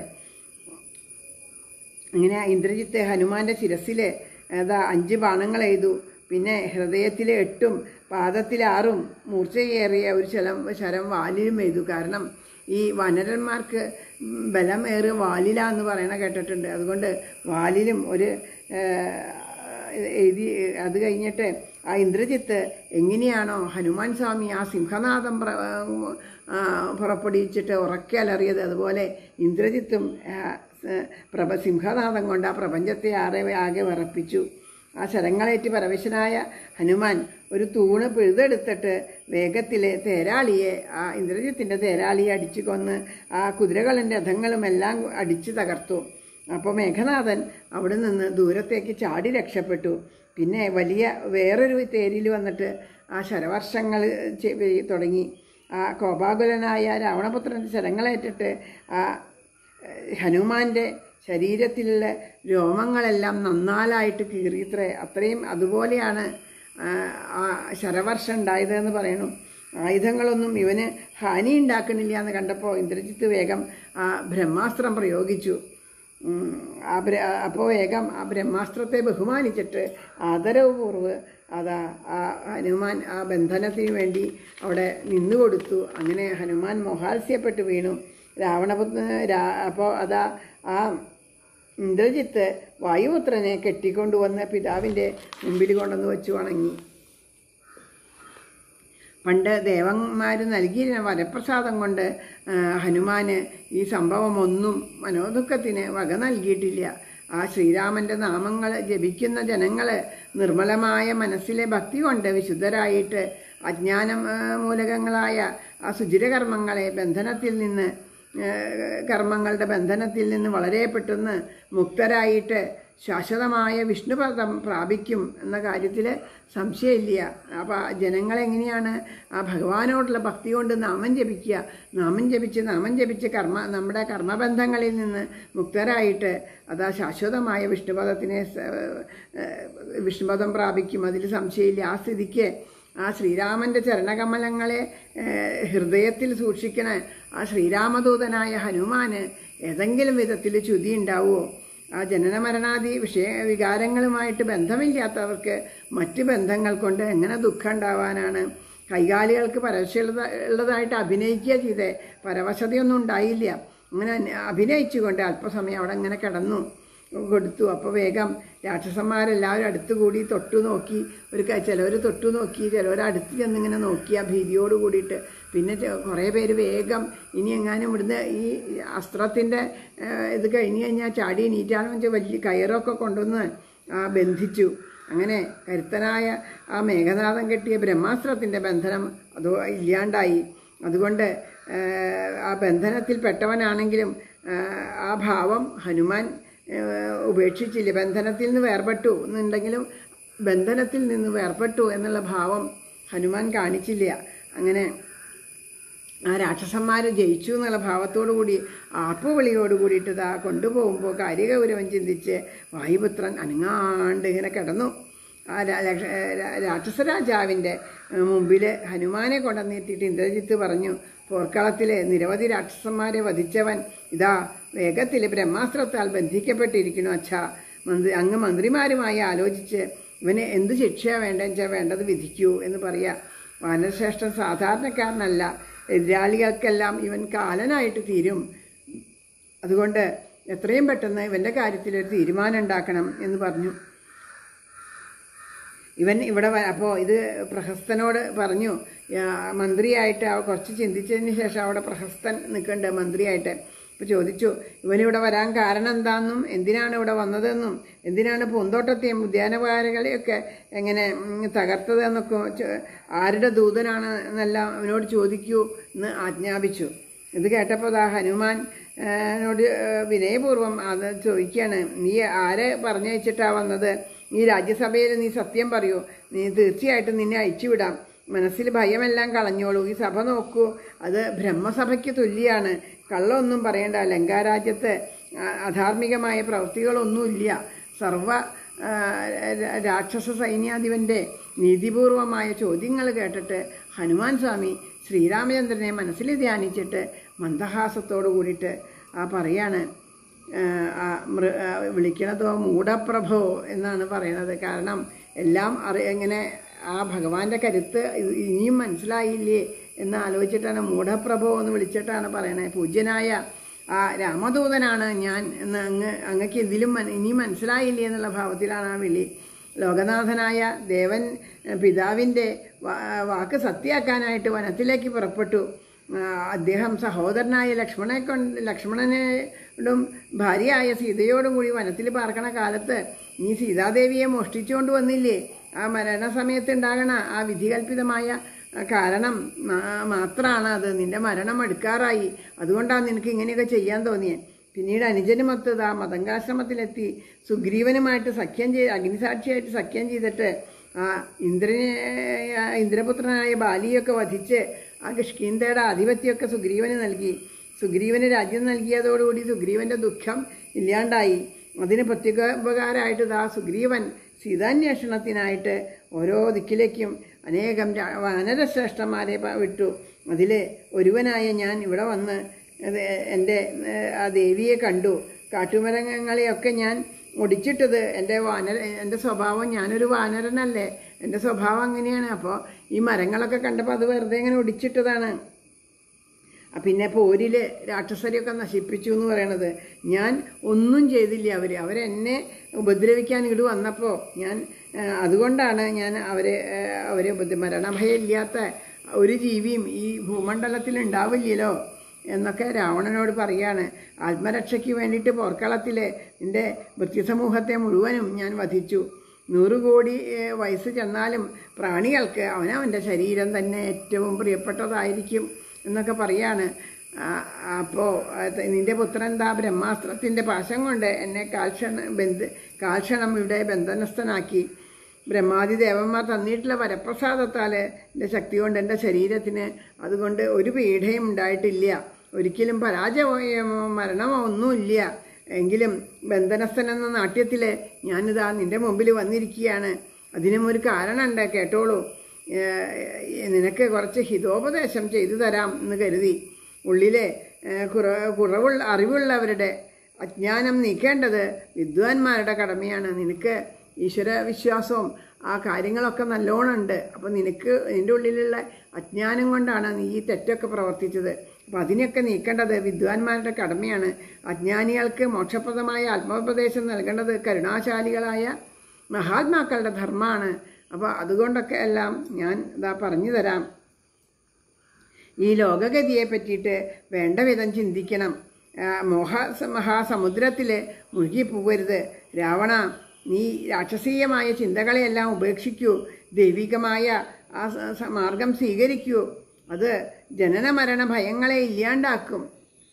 അങ്ങനെ ഇന്ദ്രജിത്ത് ഹനുമാന്റെ ശിരസിൽ ഏതാ അഞ്ച് ബാണങ്ങൾ എഴുതു പിന്നെ ഹൃദയത്തിൽ എട്ടും പാദത്തിൽ ആറും മൂർച്ചയേറിയ ഒരു ശലം ശരം വാലിലും എഴുതു കാരണം ഈ വനരന്മാർക്ക് ബലം ഏറിയ വാലില എന്ന് പറയണ കേട്ടിട്ടുണ്ട് അതുകൊണ്ട് വാലിലും ഒരു ഏഹ്, എഴുതി അത് കഴിഞ്ഞിട്ട് ആ ഇന്ദ്രജിത്ത് എങ്ങനെയാണോ ഹനുമാൻ സ്വാമി ആ സിംഹനാഥം പ്ര ആ, പുറപ്പെടുവിച്ചിട്ട് ഉറക്കെ അലറിയത് അതുപോലെ ഇന്ദ്രജിത്തും ആ, സ- പ്രഭ സിംഹനാഥം കൊണ്ട് ആ പ്രപഞ്ചത്തെ ആരെ ആകെ വിറപ്പിച്ചു ആ ശരങ്ങളേറ്റ് പരവശനായ ഹനുമാൻ ഒരു തൂണ് പിഴുതെടുത്തിട്ട് വേഗത്തിലെ തേരാളിയെ ആ ഇന്ദ്രജിത്തിൻ്റെ തേരാളിയെ അടിച്ചു കൊന്ന് ആ കുതിരകളും രഥങ്ങളും എല്ലാം അടിച്ചു തകർത്തു അപ്പോൾ മേഘനാഥൻ അവിടെ നിന്ന് ദൂരത്തേക്ക് ചാടി രക്ഷപ്പെട്ടു പിന്നെ വലിയ വേറൊരു തേരിൽ വന്നിട്ട് ആ ശരവർഷങ്ങൾ ചെ- പെയ്യ- തുടങ്ങി ആ കോപാകുലനായ രാവണപുത്രൻ്റെ ശരങ്ങളേറ്റിട്ട് ആ ഏഹ്, ഹനുമാന്റെ ശരീരത്തിലുള്ള രോമങ്ങളെല്ലാം നന്നാലായിട്ട് കീറിയത്രേ അത്രയും അതുപോലെയാണ് ആ, ആ ശരവർഷം ഉണ്ടായതെന്ന് പറയുന്നു ആയുധങ്ങളൊന്നും ഇവന് ഹാനി ഉണ്ടാക്കണില്ല എന്ന് കണ്ടപ്പോൾ ഇന്ദ്രജിത്ത് വേഗം ആ ബ്രഹ്മാസ്ത്രം പ്രയോഗിച്ചു ഉം, ആ ബ്ര അപ്പോൾ വേഗം ആ ബ്രഹ്മാസ്ത്രത്തെ ബഹുമാനിച്ചിട്ട് ആദരവപൂർവ്വ അതാ ആ ഹനുമാൻ ആ ബന്ധനത്തിന് വേണ്ടി അവിടെ നിന്നുകൊടുത്തു അങ്ങനെ ഹനുമാൻ മോഹാത്സ്യപ്പെട്ട് വീണു രാവണപുത്ര രാ അപ്പോൾ അതാ ആ ഇന്ദ്രജിത്ത് വായുപുത്രനെ കെട്ടിക്കൊണ്ടുവന്ന് പിതാവിൻ്റെ മുമ്പിൽ കൊണ്ടുവന്ന് വെച്ചു വണങ്ങി പണ്ട് ദേവന്മാർ നൽകിയിരുന്ന വരപ്രസാദം കൊണ്ട് ആ, ഹനുമാന് ഈ സംഭവം ഒന്നും മനോദുഃഖത്തിന് വക നൽകിയിട്ടില്ല ആ ശ്രീരാമന്റെ നാമങ്ങൾ ജപിക്കുന്ന ജനങ്ങൾ നിർമ്മലമായ മനസ്സിലെ ഭക്തി കൊണ്ട് വിശുദ്ധരായിട്ട് അജ്ഞാനം ആ, മൂലകങ്ങളായ ആ സുചിരകർമ്മങ്ങളെ ബന്ധനത്തിൽ നിന്ന് ആ, കർമ്മങ്ങളുടെ ബന്ധനത്തിൽ നിന്ന് വളരെ പെട്ടെന്ന് മുക്തരായിട്ട് ശാശ്വതമായ വിഷ്ണുപദം പ്രാപിക്കും എന്ന കാര്യത്തിൽ സംശയമില്ല അപ്പോൾ ജനങ്ങളെങ്ങനെയാണ് ആ ഭഗവാനോടുള്ള ഭക്തി കൊണ്ട് നാമം ജപിക്കുക നാമം ജപിച്ച് നാമം ജപിച്ച് കർമ്മ നമ്മുടെ കർമ്മബന്ധങ്ങളിൽ നിന്ന് മുക്തരായിട്ട് അതാ ശാശ്വതമായ വിഷ്ണുപദത്തിനെ സ- ഏഹ് വിഷ്ണുപദം പ്രാപിക്കും അതിൽ സംശയമില്ല ആ സ്ഥിതിക്ക് ആ ശ്രീരാമൻ്റെ ചരണകമലങ്ങളെ ഏഹ് ഹൃദയത്തിൽ സൂക്ഷിക്കണ ആ ശ്രീരാമദൂതനായ ഹനുമാന് ഏതെങ്കിലും വിധത്തിൽ ചുതി ഉണ്ടാവുമോ ആ ജനന മരണാദി വിഷയ വികാരങ്ങളുമായിട്ട് ബന്ധമില്ലാത്തവർക്ക് മറ്റ് ബന്ധങ്ങൾ കൊണ്ട് എങ്ങനെ ദുഃഖം ഉണ്ടാവാനാണ് കൈകാലികൾക്ക് പരവശുള്ളത ഉള്ളതായിട്ട് അഭിനയിക്കുക ചെയ്തേ പരവശതയൊന്നും ഉണ്ടായില്ല അങ്ങനെ അഭിനയിച്ചുകൊണ്ട് അല്പസമയം അവിടെ അങ്ങനെ കിടന്നു കൊടുത്തു അപ്പോൾ വേഗം രാക്ഷസന്മാരെല്ലാവരും അടുത്ത് കൂടി തൊട്ടു നോക്കി ഒരു ചിലവർ തൊട്ടു നോക്കി ചിലവർ അടുത്ത് ചെന്നിങ്ങനെ നോക്കി ആ ഭീതിയോട് കൂടിയിട്ട് പിന്നെ ചെ- കുറേ പേര് വേഗം ഇനി എങ്ങാനും ഇവിടുന്ന് ഈ അസ്ത്രത്തിൻ്റെ ഇത് കഴിഞ്ഞ് കഴിഞ്ഞാൽ ചാടി നീറ്റാണെന്ന് വെച്ചാൽ വലിയ കയറൊക്കെ കൊണ്ടുവന്ന് ആ ബന്ധിച്ചു അങ്ങനെ കരുത്തനായ ആ മേഘനാഥം കെട്ടിയ ബ്രഹ്മാസ്ത്രത്തിൻ്റെ ബന്ധനം അത് ഇല്ലാണ്ടായി അതുകൊണ്ട് ആ, ആ ബന്ധനത്തിൽ പെട്ടവനാണെങ്കിലും ആ, ആ ഭാവം ഹനുമാൻ ആ, ഉപേക്ഷിച്ചില്ല ബന്ധനത്തിൽ നിന്ന് വേർപെട്ടു എന്നുണ്ടെങ്കിലും ബന്ധനത്തിൽ നിന്ന് വേർപെട്ടു എന്നുള്ള ഭാവം ഹനുമാൻ കാണിച്ചില്ല അങ്ങനെ ആ രാക്ഷസന്മാർ ജയിച്ചു എന്നുള്ള ഭാവത്തോടു കൂടി ആർപ്പുവിളിയോട് കൂടിയിട്ട് ഇതാ കൊണ്ടുപോകുമ്പോൾ കാര്യഗൗരവം ചിന്തിച്ച് വായുപുത്രൻ അനങ്ങാണ്ട് ഇങ്ങനെ കിടന്നു ആ രാ- ലക്ഷ- രാ- രാക്ഷസരാജാവിൻ്റെ മുമ്പിൽ ഹനുമാനെ കൊണ്ടുവന്നെത്തിയിട്ട് ഇന്ദ്രജിത്ത് പറഞ്ഞു പോർക്കളത്തിലെ നിരവധി രാക്ഷസന്മാരെ വധിച്ചവൻ ഇതാ വേഗത്തിൽ ബ്രഹ്മാസ്ത്രത്താൽ ബന്ധിക്കപ്പെട്ടിരിക്കുന്നു അച്ഛാ മന്ത്രി അങ്ങ് മന്ത്രിമാരുമായി ആലോചിച്ച് ഇവന് എന്ത് ശിക്ഷയാണ് വേണ്ടതെന്ന് വെച്ചാൽ വേണ്ടത് വിധിക്കൂ എന്ന് പറയാ വാനരശ്രേഷ്ഠൻ സാധാരണക്കാരനല്ല എതിരാളികൾക്കെല്ലാം ഇവൻ കാലനായിട്ട് തീരും അതുകൊണ്ട് എത്രയും പെട്ടെന്ന് ഇവൻ്റെ കാര്യത്തിൽ ഒരു തീരുമാനം ഉണ്ടാക്കണം എന്ന് പറഞ്ഞു ഇവൻ ഇവിടെ അപ്പോൾ ഇത് പ്രഹസ്തനോട് പറഞ്ഞു "യാ, മന്ത്രിയായിട്ട് അവ കുറച്ച് ചിന്തിച്ചതിന് ശേഷം അവിടെ പ്രഹസ്തൻ നിൽക്കുന്നുണ്ട് മന്ത്രിയായിട്ട് അപ്പോൾ ചോദിച്ചു ഇവനിവിടെ വരാൻ കാരണം എന്താണെന്നും എന്തിനാണ് ഇവിടെ വന്നതെന്നും എന്തിനാണ് പൂന്തോട്ടത്തെയും ഉദ്യാനപാലകളെയൊക്കെ എങ്ങനെ ഉം, തകർത്തതെന്നൊക്കെ ചോ- ആരുടെ ദൂതനാണ് എന്നെല്ലാം അവനോട് ചോദിക്കൂ എന്ന് ആജ്ഞാപിച്ചു ഇത് കേട്ടപ്പോൾ ദാ ഹനുമാൻ ആ, നോട് ആ, വിനയപൂർവ്വം അത് ചോദിക്കുകയാണ് നീ ആരെ പറഞ്ഞയച്ചിട്ടാ വന്നത് നീ രാജ്യസഭയിൽ നീ സത്യം പറയൂ നീ തീർച്ചയായിട്ടും നിന്നെ അയച്ചുവിടാം മനസ്സിൽ ഭയമെല്ലാം കളഞ്ഞോളൂ ഈ സഭ നോക്കൂ അത് ബ്രഹ്മസഭയ്ക്ക് തുല്യാണ് കള്ളൊന്നും പറയണ്ട ലങ്കാരാജ്യത്ത് ആ, അധാർമികമായ പ്രവൃത്തികളൊന്നുമില്ല സർവ ആ, രാ- രാക്ഷസ സൈന്യാധിപൻ്റെ നീതിപൂർവമായ ചോദ്യങ്ങൾ കേട്ടിട്ട് ഹനുമാൻ സ്വാമി ശ്രീരാമചന്ദ്രനെ മനസ്സിൽ ധ്യാനിച്ചിട്ട് മന്ദഹാസത്തോടു കൂടിയിട്ട് ആ പറയാണ് ആ, ആ മൃ ആ, വിളിക്കണതോ മൂഢപ്രഭോ എന്നാണ് പറയണത് കാരണം എല്ലാം അറി എങ്ങനെ ആ ഭഗവാന്റെ കരുത്ത് ഇത് ഇനിയും മനസ്സിലായില്ലേ എന്ന് ആലോചിച്ചിട്ടാണ് മൂഢപ്രഭോ എന്ന് വിളിച്ചിട്ടാണ് പറയണത് പൂജ്യനായ ആ രാമദൂതനാണ് ഞാൻ എന്ന് അങ്ങ് അങ്ങക്ക് ഇതിലും മന- ഇനിയും മനസ്സിലായില്ലേ എന്നുള്ള ഭാവത്തിലാണ് ആ വിളി ലോകനാഥനായ ദേവൻ ഏഹ്, പിതാവിൻ്റെ വാ- വാക്ക് സത്യാക്കാനായിട്ട് വനത്തിലേക്ക് പുറപ്പെട്ടു ആ, അദ്ദേഹം സഹോദരനായ ലക്ഷ്മണനെ കൊണ്ട് ലക്ഷ്മണനോടും ഭാര്യയായ സീതയോടും കൂടി വനത്തിൽ പാർക്കണ കാലത്ത് നീ സീതാദേവിയെ മോഷ്ടിച്ചുകൊണ്ട് വന്നില്ലേ ആ മരണസമയത്ത് ഉണ്ടാകണ ആ വിധികൽപിതമായ ആ, കാരണം മാ- മാത്രമാണ് അത് നിന്റെ മരണം അടുക്കാറായി അതുകൊണ്ടാണ് നിനക്ക് ഇങ്ങനെയൊക്കെ ചെയ്യാൻ തോന്നിയത് പിന്നീട് അനുജനുമൊത്ത് ആ മതങ്കാശ്രമത്തിലെത്തി സുഗ്രീവനുമായിട്ട് സഖ്യം ചെയ്ത് അഗ്നിസാക്ഷിയായിട്ട് സഖ്യം ചെയ്തിട്ട് ആ ഇന്ദ്രനെ ആ ഇന്ദ്രപുത്രനായ ബാലിയൊക്കെ വധിച്ച് ആ കിഷ്കീന്തയുടെ ആധിപത്യമൊക്കെ സുഗ്രീവന് നൽകി സുഗ്രീവന് രാജ്യം നൽകിയതോടുകൂടി സുഗ്രീവന്റെ ദുഃഖം ഇല്ലാണ്ടായി അതിന് പ്രത്യേകോപകാരമായിട്ട് ഇതാ സുഗ്രീവൻ സീതാന്വേഷണത്തിനായിട്ട് ഓരോ ദിക്കിലേക്കും അനേകം രാ- വാനരശ്രേഷ്ഠന്മാരെ പ- വിട്ടു അതിൽ ഒരുവനായ ഞാൻ ഇവിടെ വന്ന് അത് എൻ്റെ ഏഹ്, ആ ദേവിയെ കണ്ടു കാട്ടുമരങ്ങളെയൊക്കെ ഞാൻ ഒടിച്ചിട്ടത് എൻ്റെ വാനര എൻ്റെ സ്വഭാവം ഞാനൊരു വാനരനല്ലേ എൻ്റെ സ്വഭാവം അങ്ങനെയാണ് അപ്പോൾ ഈ മരങ്ങളൊക്കെ കണ്ടപ്പോൾ അത് വെറുതെ ഇങ്ങനെ ഒടിച്ചിട്ടതാണ് ആ പിന്നെ പോരിൽ രാക്ഷസരെയൊക്കെ നശിപ്പിച്ചു എന്ന് പറയണത് ഞാൻ ഒന്നും ചെയ്തില്ല അവർ അവരെന്നെ ഉപദ്രവിക്കാൻ ഇങ്ങോട്ട് വന്നപ്പോൾ ഞാൻ ആ, അതുകൊണ്ടാണ് ഞാൻ അവരെ ആ, അവരെ ഉപദ്ര മരണഭയമില്ലാത്ത ഒരു ജീവിയും ഈ ഭൂമണ്ഡലത്തിൽ ഉണ്ടാവില്ലല്ലോ എന്നൊക്കെ രാവണനോട് പറയാണ് ആത്മരക്ഷയ്ക്ക് വേണ്ടിയിട്ട് പോർക്കളത്തിൽ എൻ്റെ വൃത്തിസമൂഹത്തെ മുഴുവനും ഞാൻ വധിച്ചു നൂറ് കോടി ഏഹ്, വയസ്സ് ചെന്നാലും പ്രാണികൾക്ക് അവനവൻ്റെ ശരീരം തന്നെ ഏറ്റവും പ്രിയപ്പെട്ടതായിരിക്കും എന്നൊക്കെ പറയാണ് അപ്പോൾ നിന്റെ പുത്രൻ താ ബ്രഹ്മാസ്ത്രത്തിൻ്റെ പാശം കൊണ്ട് എന്നെ കാൽക്ഷണ ബന്ധ കാൽക്ഷണം ഇവിടെ ബന്ധനസ്ഥനാക്കി ബ്രഹ്മാദി ദേവന്മാർ തന്നിട്ടുള്ള വരപ്രസാദത്താൽ എൻ്റെ ശക്തി കൊണ്ട് എൻ്റെ ശരീരത്തിന് അതുകൊണ്ട് ഒരു പീഡയും ഉണ്ടായിട്ടില്ല ഒരിക്കലും പരാജയമോ മരണമോ ഒന്നുമില്ല എങ്കിലും ബന്ധനസ്ഥൻ എന്ന നാട്യത്തിൽ ഞാനിതാ നിന്റെ മുമ്പിൽ വന്നിരിക്കുകയാണ് അതിനും ഒരു കാരണമുണ്ട് കേട്ടോളൂ ഏഹ് നിനക്ക് കുറച്ച് ഹിതോപദേശം ചെയ്തു തരാം എന്ന് കരുതി ഉള്ളിലെ ഏഹ് കുറ കുറവുള്ള അറിവുള്ളവരുടെ അജ്ഞാനം നീക്കേണ്ടത് വിദ്വാൻമാരുടെ കടമയാണ് നിനക്ക് ഈശ്വര വിശ്വാസവും ആ കാര്യങ്ങളൊക്കെ നല്ലോണം ഉണ്ട് അപ്പോൾ നിനക്ക് നിൻ്റെ ഉള്ളിലുള്ള അജ്ഞാനം കൊണ്ടാണ് നീ ഈ തെറ്റൊക്കെ പ്രവർത്തിച്ചത് അപ്പം അതിനെയൊക്കെ നീക്കേണ്ടത് വിദ്വാൻമാരുടെ കടമയാണ് അജ്ഞാനികൾക്ക് മോക്ഷപ്രദമായ ആത്മോപദേശം നൽകേണ്ടത് കരുണാശാലികളായ മഹാത്മാക്കളുടെ ധർമ്മമാണ് അപ്പോൾ അതുകൊണ്ടൊക്കെ എല്ലാം ഞാൻ ഇതാ പറഞ്ഞു തരാം ഈ ലോകഗതിയെ പറ്റിയിട്ട് വേണ്ട വിധം ചിന്തിക്കണം ആ, മോഹ മഹാസമുദ്രത്തിൽ മുഴുകിപ്പോകരുത് രാവണ നീ രാക്ഷസീയമായ ചിന്തകളെയെല്ലാം ഉപേക്ഷിക്കൂ ദൈവികമായ ആ സ- സ- മാർഗം സ്വീകരിക്കൂ അത് ജനന മരണ ഭയങ്ങളെ ഇല്ലാണ്ടാക്കും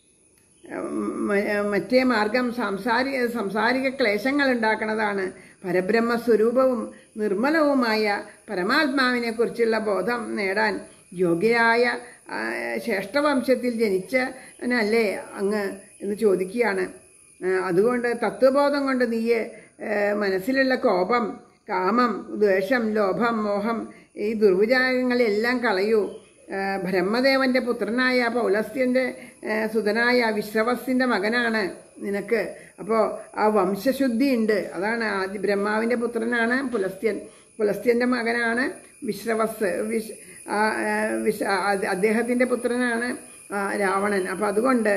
മ- മറ്റേ മാർഗം സാംസാരിക സംസാരിക ക്ലേശങ്ങൾ ഉണ്ടാക്കുന്നതാണ് പരബ്രഹ്മ സ്വരൂപവും നിർമ്മലവുമായ പരമാത്മാവിനെ കുറിച്ചുള്ള ബോധം നേടാൻ യോഗ്യരായ ആ, ശ്രേഷ്ഠവംശത്തിൽ ജനിച്ചനല്ലേ അങ്ങ് എന്ന് ചോദിക്കുകയാണ് ആ, അതുകൊണ്ട് തത്വബോധം കൊണ്ട് നീ ഏ, മനസ്സിലുള്ള കോപം കാമം ദ്വേഷം ലോഭം മോഹം ഈ ദുർവിചാരങ്ങളെല്ലാം കളയൂ ആ, ബ്രഹ്മദേവന്റെ പുത്രനായ പൗലസ്ത്യൻ്റെ സുതനായ വിശ്രവസിൻ്റെ മകനാണ് നിനക്ക് അപ്പോൾ ആ വംശശുദ്ധി ഉണ്ട് അതാണ് ആദ്യ ബ്രഹ്മാവിൻ്റെ പുത്രനാണ് പുലസ്ത്യൻ പുലസ്ത്യൻ്റെ മകനാണ് വിശ്രവസ് വിശ് ആ, ആ, വിശ ആ- അദ്ദേഹത്തിൻ്റെ പുത്രനാണ് ആ, രാവണൻ അപ്പോൾ അതുകൊണ്ട്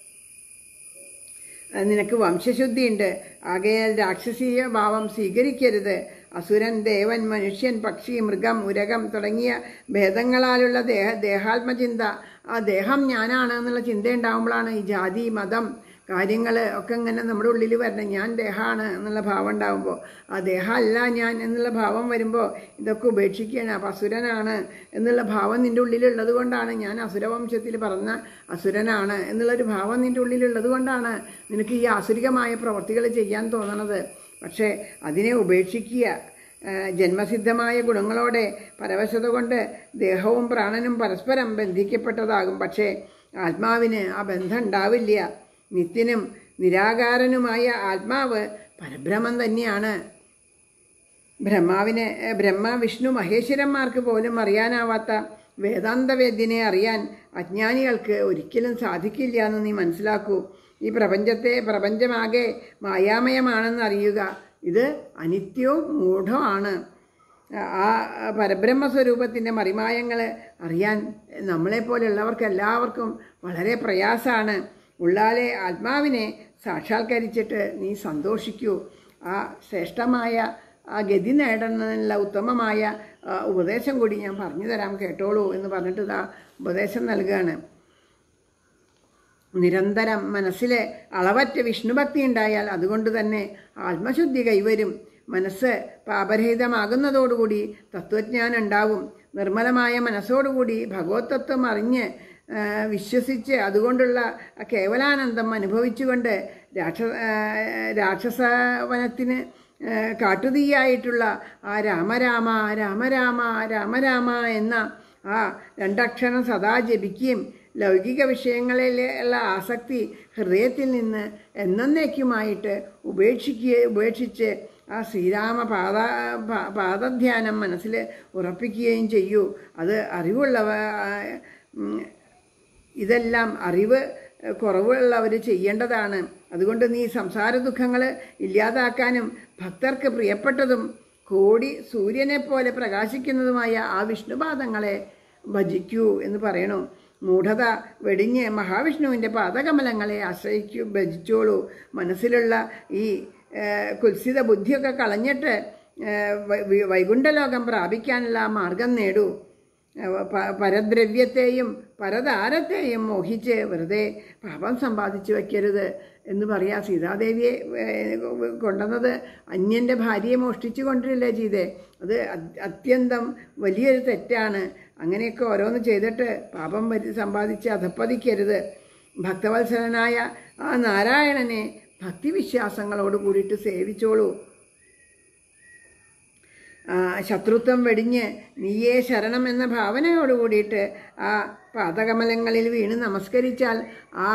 നിനക്ക് വംശശുദ്ധിയുണ്ട് ആകയാൽ രാക്ഷസീയ ഭാവം സ്വീകരിക്കരുത് അസുരൻ ദേവൻ മനുഷ്യൻ പക്ഷി മൃഗം ഉരകം തുടങ്ങിയ ഭേദങ്ങളാലുള്ള ദേഹ ദേഹാത്മചിന്ത ആ ദേഹം ഞാനാണ് എന്നുള്ള ചിന്ത ഉണ്ടാകുമ്പോഴാണ് ഈ ജാതി മതം കാര്യങ്ങൾ ഒക്കെ ഇങ്ങനെ നമ്മുടെ ഉള്ളിൽ വരണം ഞാൻ ദേഹമാണ് എന്നുള്ള ഭാവം ഉണ്ടാകുമ്പോൾ ആ ദേഹമല്ല ഞാൻ എന്നുള്ള ഭാവം വരുമ്പോൾ ഇതൊക്കെ ഉപേക്ഷിക്കുകയാണ് അപ്പം അസുരനാണ് എന്നുള്ള ഭാവം നിൻ്റെ ഉള്ളിലുള്ളത് കൊണ്ടാണ് ഞാൻ അസുരവംശത്തിൽ പറഞ്ഞ അസുരനാണ് എന്നുള്ളൊരു ഭാവം നിൻ്റെ ഉള്ളിലുള്ളത് കൊണ്ടാണ് നിനക്ക് ഈ ആസുരികമായ പ്രവർത്തികൾ ചെയ്യാൻ തോന്നണത് പക്ഷേ അതിനെ ഉപേക്ഷിക്കുക ആ, ജന്മസിദ്ധമായ ഗുണങ്ങളോടെ പരവശത കൊണ്ട് ദേഹവും പ്രാണനും പരസ്പരം ബന്ധിക്കപ്പെട്ടതാകും പക്ഷേ ആത്മാവിന് ആ ബന്ധം ഉണ്ടാവില്ല നിത്യനും നിരാകാരനുമായ ആത്മാവ് പരബ്രഹ്മം തന്നെയാണ് ബ്രഹ്മാവിനെ ഏഹ്, ബ്രഹ്മ വിഷ്ണു മഹേശ്വരന്മാർക്ക് പോലും അറിയാനാവാത്ത വേദാന്തവേദ്യനെ അറിയാൻ അജ്ഞാനികൾക്ക് ഒരിക്കലും സാധിക്കില്ല എന്ന് നീ മനസ്സിലാക്കൂ ഈ പ്രപഞ്ചത്തെ പ്രപഞ്ചമാകെ മായാമയമാണെന്ന് അറിയുക ഇത് അനിത്യവും മൂഢമാണ് ആ പരബ്രഹ്മ സ്വരൂപത്തിൻ്റെ മറിമായങ്ങൾ അറിയാൻ നമ്മളെപ്പോലുള്ളവർക്ക് എല്ലാവർക്കും വളരെ പ്രയാസമാണ് ഉള്ളാലെ ആത്മാവിനെ സാക്ഷാത്കരിച്ചിട്ട് നീ സന്തോഷിക്കൂ ആ ശ്രേഷ്ഠമായ ആ ഗതി നേടണമെന്നുള്ള ഉത്തമമായ ആ, ഉപദേശം കൂടി ഞാൻ പറഞ്ഞു തരാം കേട്ടോളൂ എന്ന് പറഞ്ഞിട്ട് ഇതാ ഉപദേശം നൽകുകയാണ് നിരന്തരം മനസ്സിലെ അളവറ്റ വിഷ്ണുഭക്തി ഉണ്ടായാൽ അതുകൊണ്ട് തന്നെ ആത്മശുദ്ധി കൈവരും മനസ്സ് പാപരഹിതമാകുന്നതോടുകൂടി തത്വജ്ഞാനം ഉണ്ടാവും നിർമ്മലമായ മനസ്സോടുകൂടി ഭഗവതത്വം അറിഞ്ഞ് ആ, വിശ്വസിച്ച് അതുകൊണ്ടുള്ള ആ കേവലാനന്ദം അനുഭവിച്ചുകൊണ്ട് രാക്ഷ ആ, രാക്ഷസവനത്തിന് ആ, കാട്ടുതീയായിട്ടുള്ള ആ രാമരാമ രാമരാമ രാമരാമ എന്ന ആ രണ്ടക്ഷരം സദാ ജപിക്കുകയും ലൗകിക വിഷയങ്ങളിലുള്ള ആസക്തി ഹൃദയത്തിൽ നിന്ന് എന്നേക്കുമായിട്ട് ഉപേക്ഷിക്കുക ഉപേക്ഷിച്ച് ആ ശ്രീരാമ പാദ പാ- പാദധ്യാനം മനസ്സിൽ ഉറപ്പിക്കുകയും ചെയ്യൂ അത് അറിവുള്ളവ ആ, ഉം, ഇതെല്ലാം അറിവ് കുറവുള്ളവർ ചെയ്യേണ്ടതാണ് അതുകൊണ്ട് നീ സംസാര ദുഃഖങ്ങൾ ഇല്ലാതാക്കാനും ഭക്തർക്ക് പ്രിയപ്പെട്ടതും കോടി സൂര്യനെ പോലെ പ്രകാശിക്കുന്നതുമായ ആ വിഷ്ണുപാദങ്ങളെ ഭജിക്കൂ എന്ന് പറയണു മൂഢത വെടിഞ്ഞ് മഹാവിഷ്ണുവിൻ്റെ പാദകമലങ്ങളെ ആശ്രയിക്കൂ ഭജിച്ചോളൂ മനസ്സിലുള്ള ഈ ഏഹ്, കുൽസിത ബുദ്ധിയൊക്കെ കളഞ്ഞിട്ട് ഏഹ്, വൈ- വൈ- വൈകുണ്ഠലോകം പ്രാപിക്കാനുള്ള മാർഗം നേടൂ പ- പരദ്രവ്യത്തെയും പരതാരത്തെയും മോഹിച്ച് വെറുതെ പാപം സമ്പാദിച്ചു വയ്ക്കരുത് എന്ന് പറയാ സീതാദേവിയെ ഏഹ്, കൊണ്ടുവന്നത് അന്യൻ്റെ ഭാര്യയെ മോഷ്ടിച്ചു കൊണ്ടിരില്ലേ ചെയ്തേ അത് അത് അത്യന്തം വലിയൊരു തെറ്റാണ് അങ്ങനെയൊക്കെ ഓരോന്ന് ചെയ്തിട്ട് പാപം വരി സമ്പാദിച്ച് അധപ്പതിക്കരുത് ഭക്തവത്സലനായ ആ നാരായണനെ ഭക്തിവിശ്വാസങ്ങളോട് കൂടിയിട്ട് സേവിച്ചോളൂ ആ, ശത്രുത്വം വെടിഞ്ഞ് നീയേ ശരണം എന്ന ഭാവനയോട് കൂടിയിട്ട് ആ പാദകമലങ്ങളിൽ വീണ് നമസ്കരിച്ചാൽ ആ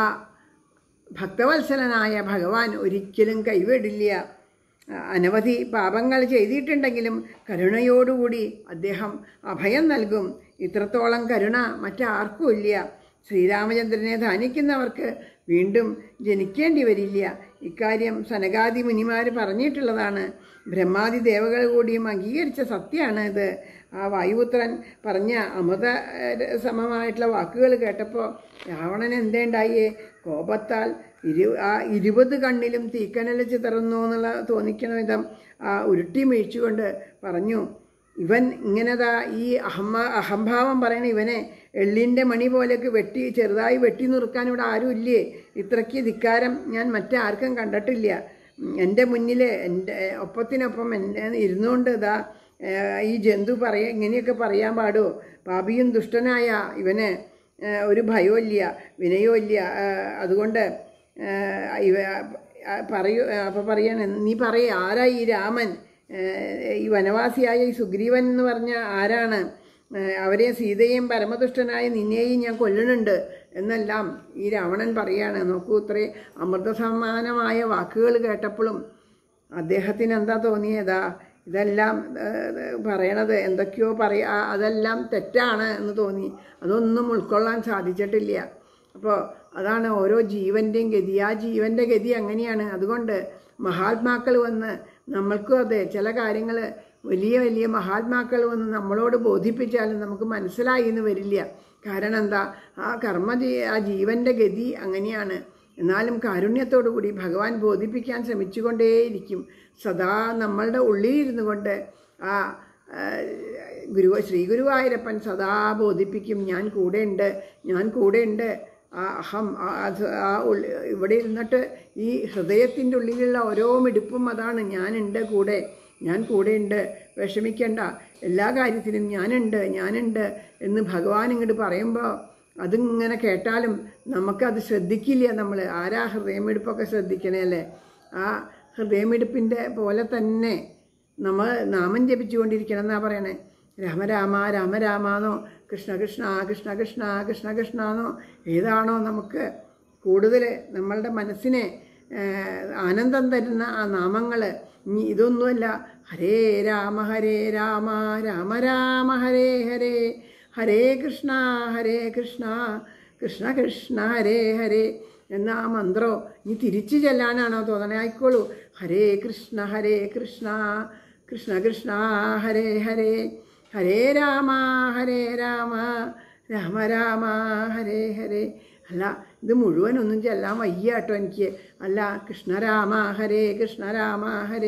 ഭക്തവത്സലനായ ഭഗവാൻ ഒരിക്കലും കൈവിടില്ല ആ, അനവധി പാപങ്ങൾ ചെയ്തിട്ടുണ്ടെങ്കിലും കരുണയോടുകൂടി അദ്ദേഹം അഭയം നൽകും ഇത്രത്തോളം കരുണ മറ്റാർക്കും ഇല്ല ശ്രീരാമചന്ദ്രനെ ധാനിക്കുന്നവർക്ക് വീണ്ടും ജനിക്കേണ്ടി വരില്ല ഇക്കാര്യം സനകാദി മുനിമാർ പറഞ്ഞിട്ടുള്ളതാണ് ബ്രഹ്മാദി ദേവകൾ കൂടിയും അംഗീകരിച്ച സത്യമാണ് ഇത് ആ വായുപുത്രൻ പറഞ്ഞ അമൃത ഏഹ്, സമമായിട്ടുള്ള വാക്കുകൾ കേട്ടപ്പോൾ രാവണൻ എന്തേണ്ടായേ കോപത്താൽ ഇരു ആ ഇരുപത് കണ്ണിലും തീക്കനൽ ചിതറുന്നു എന്നുള്ള തോന്നിക്കണ വിധം ആ ഉരുട്ടി വീഴ്ചുകൊണ്ട് പറഞ്ഞു ഇവൻ ഇങ്ങനെതാ ഈ അഹമ്മ അഹംഭാവം പറയണ ഇവനെ എള്ളിൻ്റെ മണി പോലെയൊക്കെ വെട്ടി ചെറുതായി വെട്ടി നുറുക്കാൻ ഇവിടെ ആരും ഇല്ലേ ഇത്രയ്ക്ക് ധിക്കാരം ഞാൻ മറ്റാർക്കും കണ്ടിട്ടില്ല ഉം, എൻ്റെ മുന്നിൽ എൻ്റെ ഒപ്പത്തിനൊപ്പം എന്നെ ഇരുന്നുകൊണ്ട് ഇതാ ഏഹ്, ഈ ജന്തു പറയ ഇങ്ങനെയൊക്കെ പറയാൻ പാടുമോ പാപിയും ദുഷ്ടനായ ഇവന് ഏഹ്, ഒരു ഭയവും ഇല്ല വിനയവും ഇല്ല ഏഹ്, അതുകൊണ്ട് ഏഹ്, ഇവ ആ, പറയൂ അപ്പോൾ പറയാണ് നീ പറയേ ആരാ ഈ രാമൻ ഏഹ്, ഈ വനവാസിയായ ഈ സുഗ്രീവൻ എന്ന് പറഞ്ഞ ആരാണ് ഏഹ്, അവരെ സീതയും പരമദുഷ്ടനായ നിന്നെയും ഞാൻ കൊല്ലുന്നുണ്ട് എന്നെല്ലാം ഈ രാവണൻ പറയാണ് നോക്കൂ ഇത്രേ അമൃതസമാനമായ വാക്കുകൾ കേട്ടപ്പോഴും അദ്ദേഹത്തിന് എന്താ തോന്നിയതാ ഇതെല്ലാം ഏഹ്, പറയണത് എന്തൊക്കെയോ പറയാ അതെല്ലാം തെറ്റാണ് എന്ന് തോന്നി അതൊന്നും ഉൾക്കൊള്ളാൻ സാധിച്ചിട്ടില്ല അപ്പോൾ അതാണ് ഓരോ ജീവൻ്റെയും ഗതി ആ ജീവൻ്റെ ഗതി അങ്ങനെയാണ് അതുകൊണ്ട് മഹാത്മാക്കൾ വന്ന് നമ്മൾക്കും അതെ ചില കാര്യങ്ങൾ വലിയ വലിയ മഹാത്മാക്കൾ വന്ന് നമ്മളോട് ബോധിപ്പിച്ചാലും നമുക്ക് മനസ്സിലായി എന്ന് വരില്ല കാരണം എന്താ ആ കർമ്മ ജീ- ആ ജീവൻ്റെ ഗതി അങ്ങനെയാണ് എന്നാലും കാരുണ്യത്തോടു കൂടി ഭഗവാൻ ബോധിപ്പിക്കാൻ ശ്രമിച്ചുകൊണ്ടേയിരിക്കും സദാ നമ്മളുടെ ഉള്ളിലിരുന്നു കൊണ്ട് ആ ആ, ഗുരു ശ്രീ ഗുരുവായൂരപ്പൻ സദാ ബോധിപ്പിക്കും ഞാൻ കൂടെയുണ്ട് ഞാൻ കൂടെയുണ്ട് ആ അഹം ആ അത് ആ ഉള്ളി ഇവിടെ ഇരുന്നിട്ട് ഈ ഹൃദയത്തിൻ്റെ ഉള്ളിലുള്ള ഓരോ മിടുപ്പും അതാണ് ഞാനുണ്ട് കൂടെ ഞാൻ കൂടെയുണ്ട് വിഷമിക്കേണ്ട എല്ലാ കാര്യത്തിലും ഞാനുണ്ട് ഞാനുണ്ട് എന്ന് ഭഗവാൻ ഇങ്ങോട്ട് പറയുമ്പോൾ അതിങ്ങനെ കേട്ടാലും നമുക്കത് ശ്രദ്ധിക്കില്ല നമ്മൾ ആരാ ഹൃദയമിടിപ്പൊക്കെ ശ്രദ്ധിക്കണേ അല്ലേ ആ ഹൃദയമിടിപ്പിൻ്റെ പോലെ തന്നെ നമ്മൾ നാമം ജപിച്ചുകൊണ്ടിരിക്കണം എന്നാ പറയണേ രാമരാമ രാമരാമാന്നോ കൃഷ്ണ കൃഷ്ണ കൃഷ്ണ കൃഷ്ണ കൃഷ്ണ കൃഷ്ണന്നോ ഏതാണോ നമുക്ക് കൂടുതൽ നമ്മളുടെ മനസ്സിനെ ഏഹ്, ആനന്ദം തരുന്ന ആ നാമങ്ങൾ ഇനി ഇതൊന്നുമല്ല ഹരേ രാമ ഹരേ രാമ രാമ രാമ ഹരേ ഹരേ ഹരേ കൃഷ്ണ ഹരേ കൃഷ്ണ കൃഷ്ണ കൃഷ്ണ ഹരേ ഹരേ എന്ന ആ മന്ത്രോ ഇനി തിരിച്ചു ചെല്ലാനാണോ തോന്നണേ ആയിക്കോളൂ ഹരേ കൃഷ്ണ ഹരേ കൃഷ്ണ കൃഷ്ണ കൃഷ്ണ ഹരേ ഹരേ ഹരേ രാമ ഹരേ രാമ രാമ രാമ ഹരേ ഹരേ അല്ല ഇത് മുഴുവനൊന്നും ചെല്ലാൻ വയ്യ കേട്ടോ എനിക്ക് അല്ല കൃഷ്ണരാമ ഹരേ കൃഷ്ണരാമ ഹരേ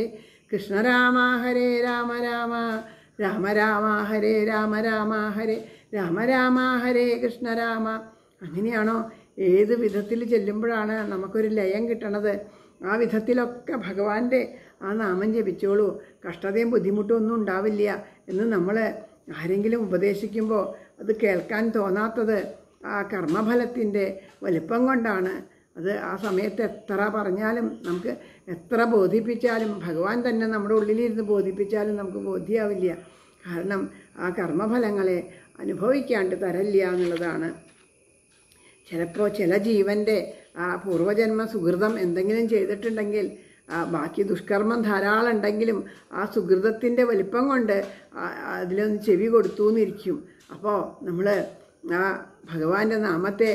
കൃഷ്ണരാമ ഹരേ രാമ രാമ രാമ രാമ ഹരേ രാമ രാമ ഹരേ രാമ രാമ ഹരേ കൃഷ്ണ രാമ അങ്ങനെയാണോ ഏത് വിധത്തിൽ ചെല്ലുമ്പോഴാണ് നമുക്കൊരു ലയം കിട്ടണത് ആ വിധത്തിലൊക്കെ ഭഗവാന്റെ ആ നാമം ജപിച്ചോളൂ കഷ്ടതയും ബുദ്ധിമുട്ടും ഒന്നും ഉണ്ടാവില്ല എന്ന് നമ്മൾ ആരെങ്കിലും ഉപദേശിക്കുമ്പോൾ അത് കേൾക്കാൻ തോന്നാത്തത് ആ കർമ്മഫലത്തിൻ്റെ വലിപ്പം കൊണ്ടാണ് അത് ആ സമയത്ത് എത്ര പറഞ്ഞാലും നമുക്ക് എത്ര ബോധിപ്പിച്ചാലും ഭഗവാൻ തന്നെ നമ്മുടെ ഉള്ളിലിരുന്ന് ബോധിപ്പിച്ചാലും നമുക്ക് ബോധ്യമാവില്ല കാരണം ആ കർമ്മഫലങ്ങളെ അനുഭവിക്കാണ്ട് തരല്ല എന്നുള്ളതാണ് ചിലപ്പോൾ ചില ജീവൻ്റെ ആ പൂർവജന്മ സുഹൃതം എന്തെങ്കിലും ചെയ്തിട്ടുണ്ടെങ്കിൽ ആ ബാക്കി ദുഷ്കർമ്മം ധാരാളം ഉണ്ടെങ്കിലും ആ സുഹൃതത്തിൻ്റെ വലിപ്പം കൊണ്ട് ആ- അതിലൊന്ന് ചെവി കൊടുത്തു എന്നിരിക്കും അപ്പോൾ നമ്മൾ ആ ഭഗവാന്റെ നാമത്തെ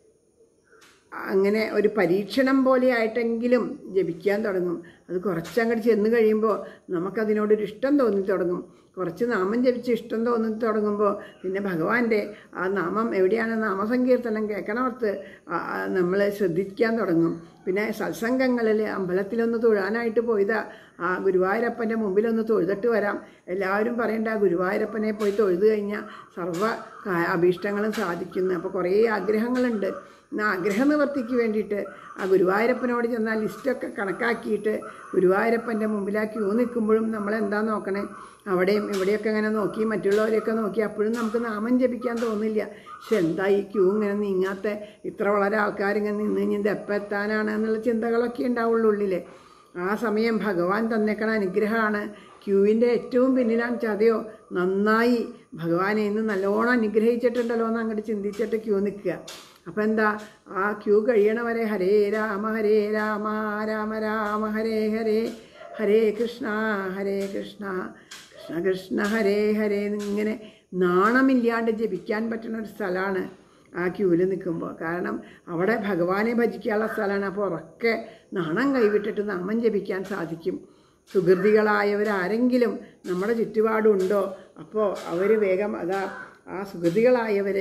അങ്ങനെ ഒരു പരീക്ഷണം പോലെ ആയിട്ടെങ്കിലും ജപിക്കാൻ തുടങ്ങും അത് കുറച്ചങ്ങോട്ട് ചെന്ന് കഴിയുമ്പോൾ നമുക്കതിനോടൊരു ഇഷ്ടം തോന്നി തുടങ്ങും കുറച്ച് നാമം ജപിച്ച് ഇഷ്ടം തോന്നി തുടങ്ങുമ്പോൾ പിന്നെ ഭഗവാന്റെ ആ നാമം എവിടെയാണ് നാമസങ്കീർത്തനം കേൾക്കണവർത്ത് നമ്മൾ ശ്രദ്ധിക്കാൻ തുടങ്ങും പിന്നെ സത്സംഗങ്ങളിൽ അമ്പലത്തിലൊന്ന് തൊഴാനായിട്ട് പോയതാ ആ ഗുരുവായൂരപ്പൻ്റെ മുമ്പിലൊന്ന് തൊഴുതിട്ട് വരാം എല്ലാവരും പറയണ്ട ആ ഗുരുവായൂരപ്പനെ പോയി തൊഴുത് കഴിഞ്ഞാൽ സർവ്വ കാ- അഭീഷ്ടങ്ങളും സാധിക്കുന്നു അപ്പോൾ കുറേ ആഗ്രഹങ്ങളുണ്ട് എന്നാൽ ആഗ്രഹ നിവർത്തിക്ക് വേണ്ടിയിട്ട് ആ ഗുരുവായൂരപ്പനോട് ചെന്നാൽ ലിസ്റ്റൊക്കെ കണക്കാക്കിയിട്ട് ഗുരുവായൂരപ്പൻ്റെ മുമ്പിൽ ആ ക്യൂ നിൽക്കുമ്പോഴും നമ്മൾ എന്താ നോക്കണേ അവിടെയും ഇവിടെയൊക്കെ ഇങ്ങനെ നോക്കി മറ്റുള്ളവരെയൊക്കെ നോക്കി അപ്പോഴും നമുക്ക് നാമം ജപിക്കാൻ തോന്നില്ല പക്ഷെ എന്താ ഈ ക്യൂ ഇങ്ങനെ നീങ്ങാത്ത ഇത്ര വളരെ ആൾക്കാരിങ്ങനെ നിന്ന് കഴിഞ്ഞ് ഇത് എപ്പോൾ എത്താനാണ് എന്നുള്ള ചിന്തകളൊക്കെ ഉണ്ടാവുള്ളൂ ഉള്ളിൽ ആ സമയം ഭഗവാൻ തന്നേക്കണ അനുഗ്രഹമാണ് ക്യൂവിൻ്റെ ഏറ്റവും പിന്നിലാണ് ചതയോ നന്നായി ഭഗവാനെ ഇന്ന് നല്ലോണം അനുഗ്രഹിച്ചിട്ടുണ്ടല്ലോ എന്ന് അങ്ങോട്ട് ചിന്തിച്ചിട്ട് ക്യൂ നിൽക്കുക അപ്പം എന്താ ആ ക്യൂ കഴിയണ വരെ ഹരേ രാമ ഹരേ രാമ രാമ രാമ ഹരേ ഹരേ ഹരേ കൃഷ്ണ ഹരേ കൃഷ്ണ കൃഷ്ണ കൃഷ്ണ ഹരേ ഹരേ എന്നിങ്ങനെ നാണമില്ലാണ്ട് ജപിക്കാൻ പറ്റുന്ന ഒരു സ്ഥലമാണ് ആ ക്യൂവിൽ നിൽക്കുമ്പോൾ കാരണം അവിടെ ഭഗവാനെ ഭജിക്കാനുള്ള സ്ഥലമാണ് അപ്പോൾ ഉറക്കെ നാണം കൈവിട്ടിട്ട് നാമം ജപിക്കാൻ സാധിക്കും സുഹൃതികളായവരാരെങ്കിലും നമ്മുടെ ചുറ്റുപാടുണ്ടോ അപ്പോൾ അവർ വേഗം അതാ ആ സുഹൃതികളായവർ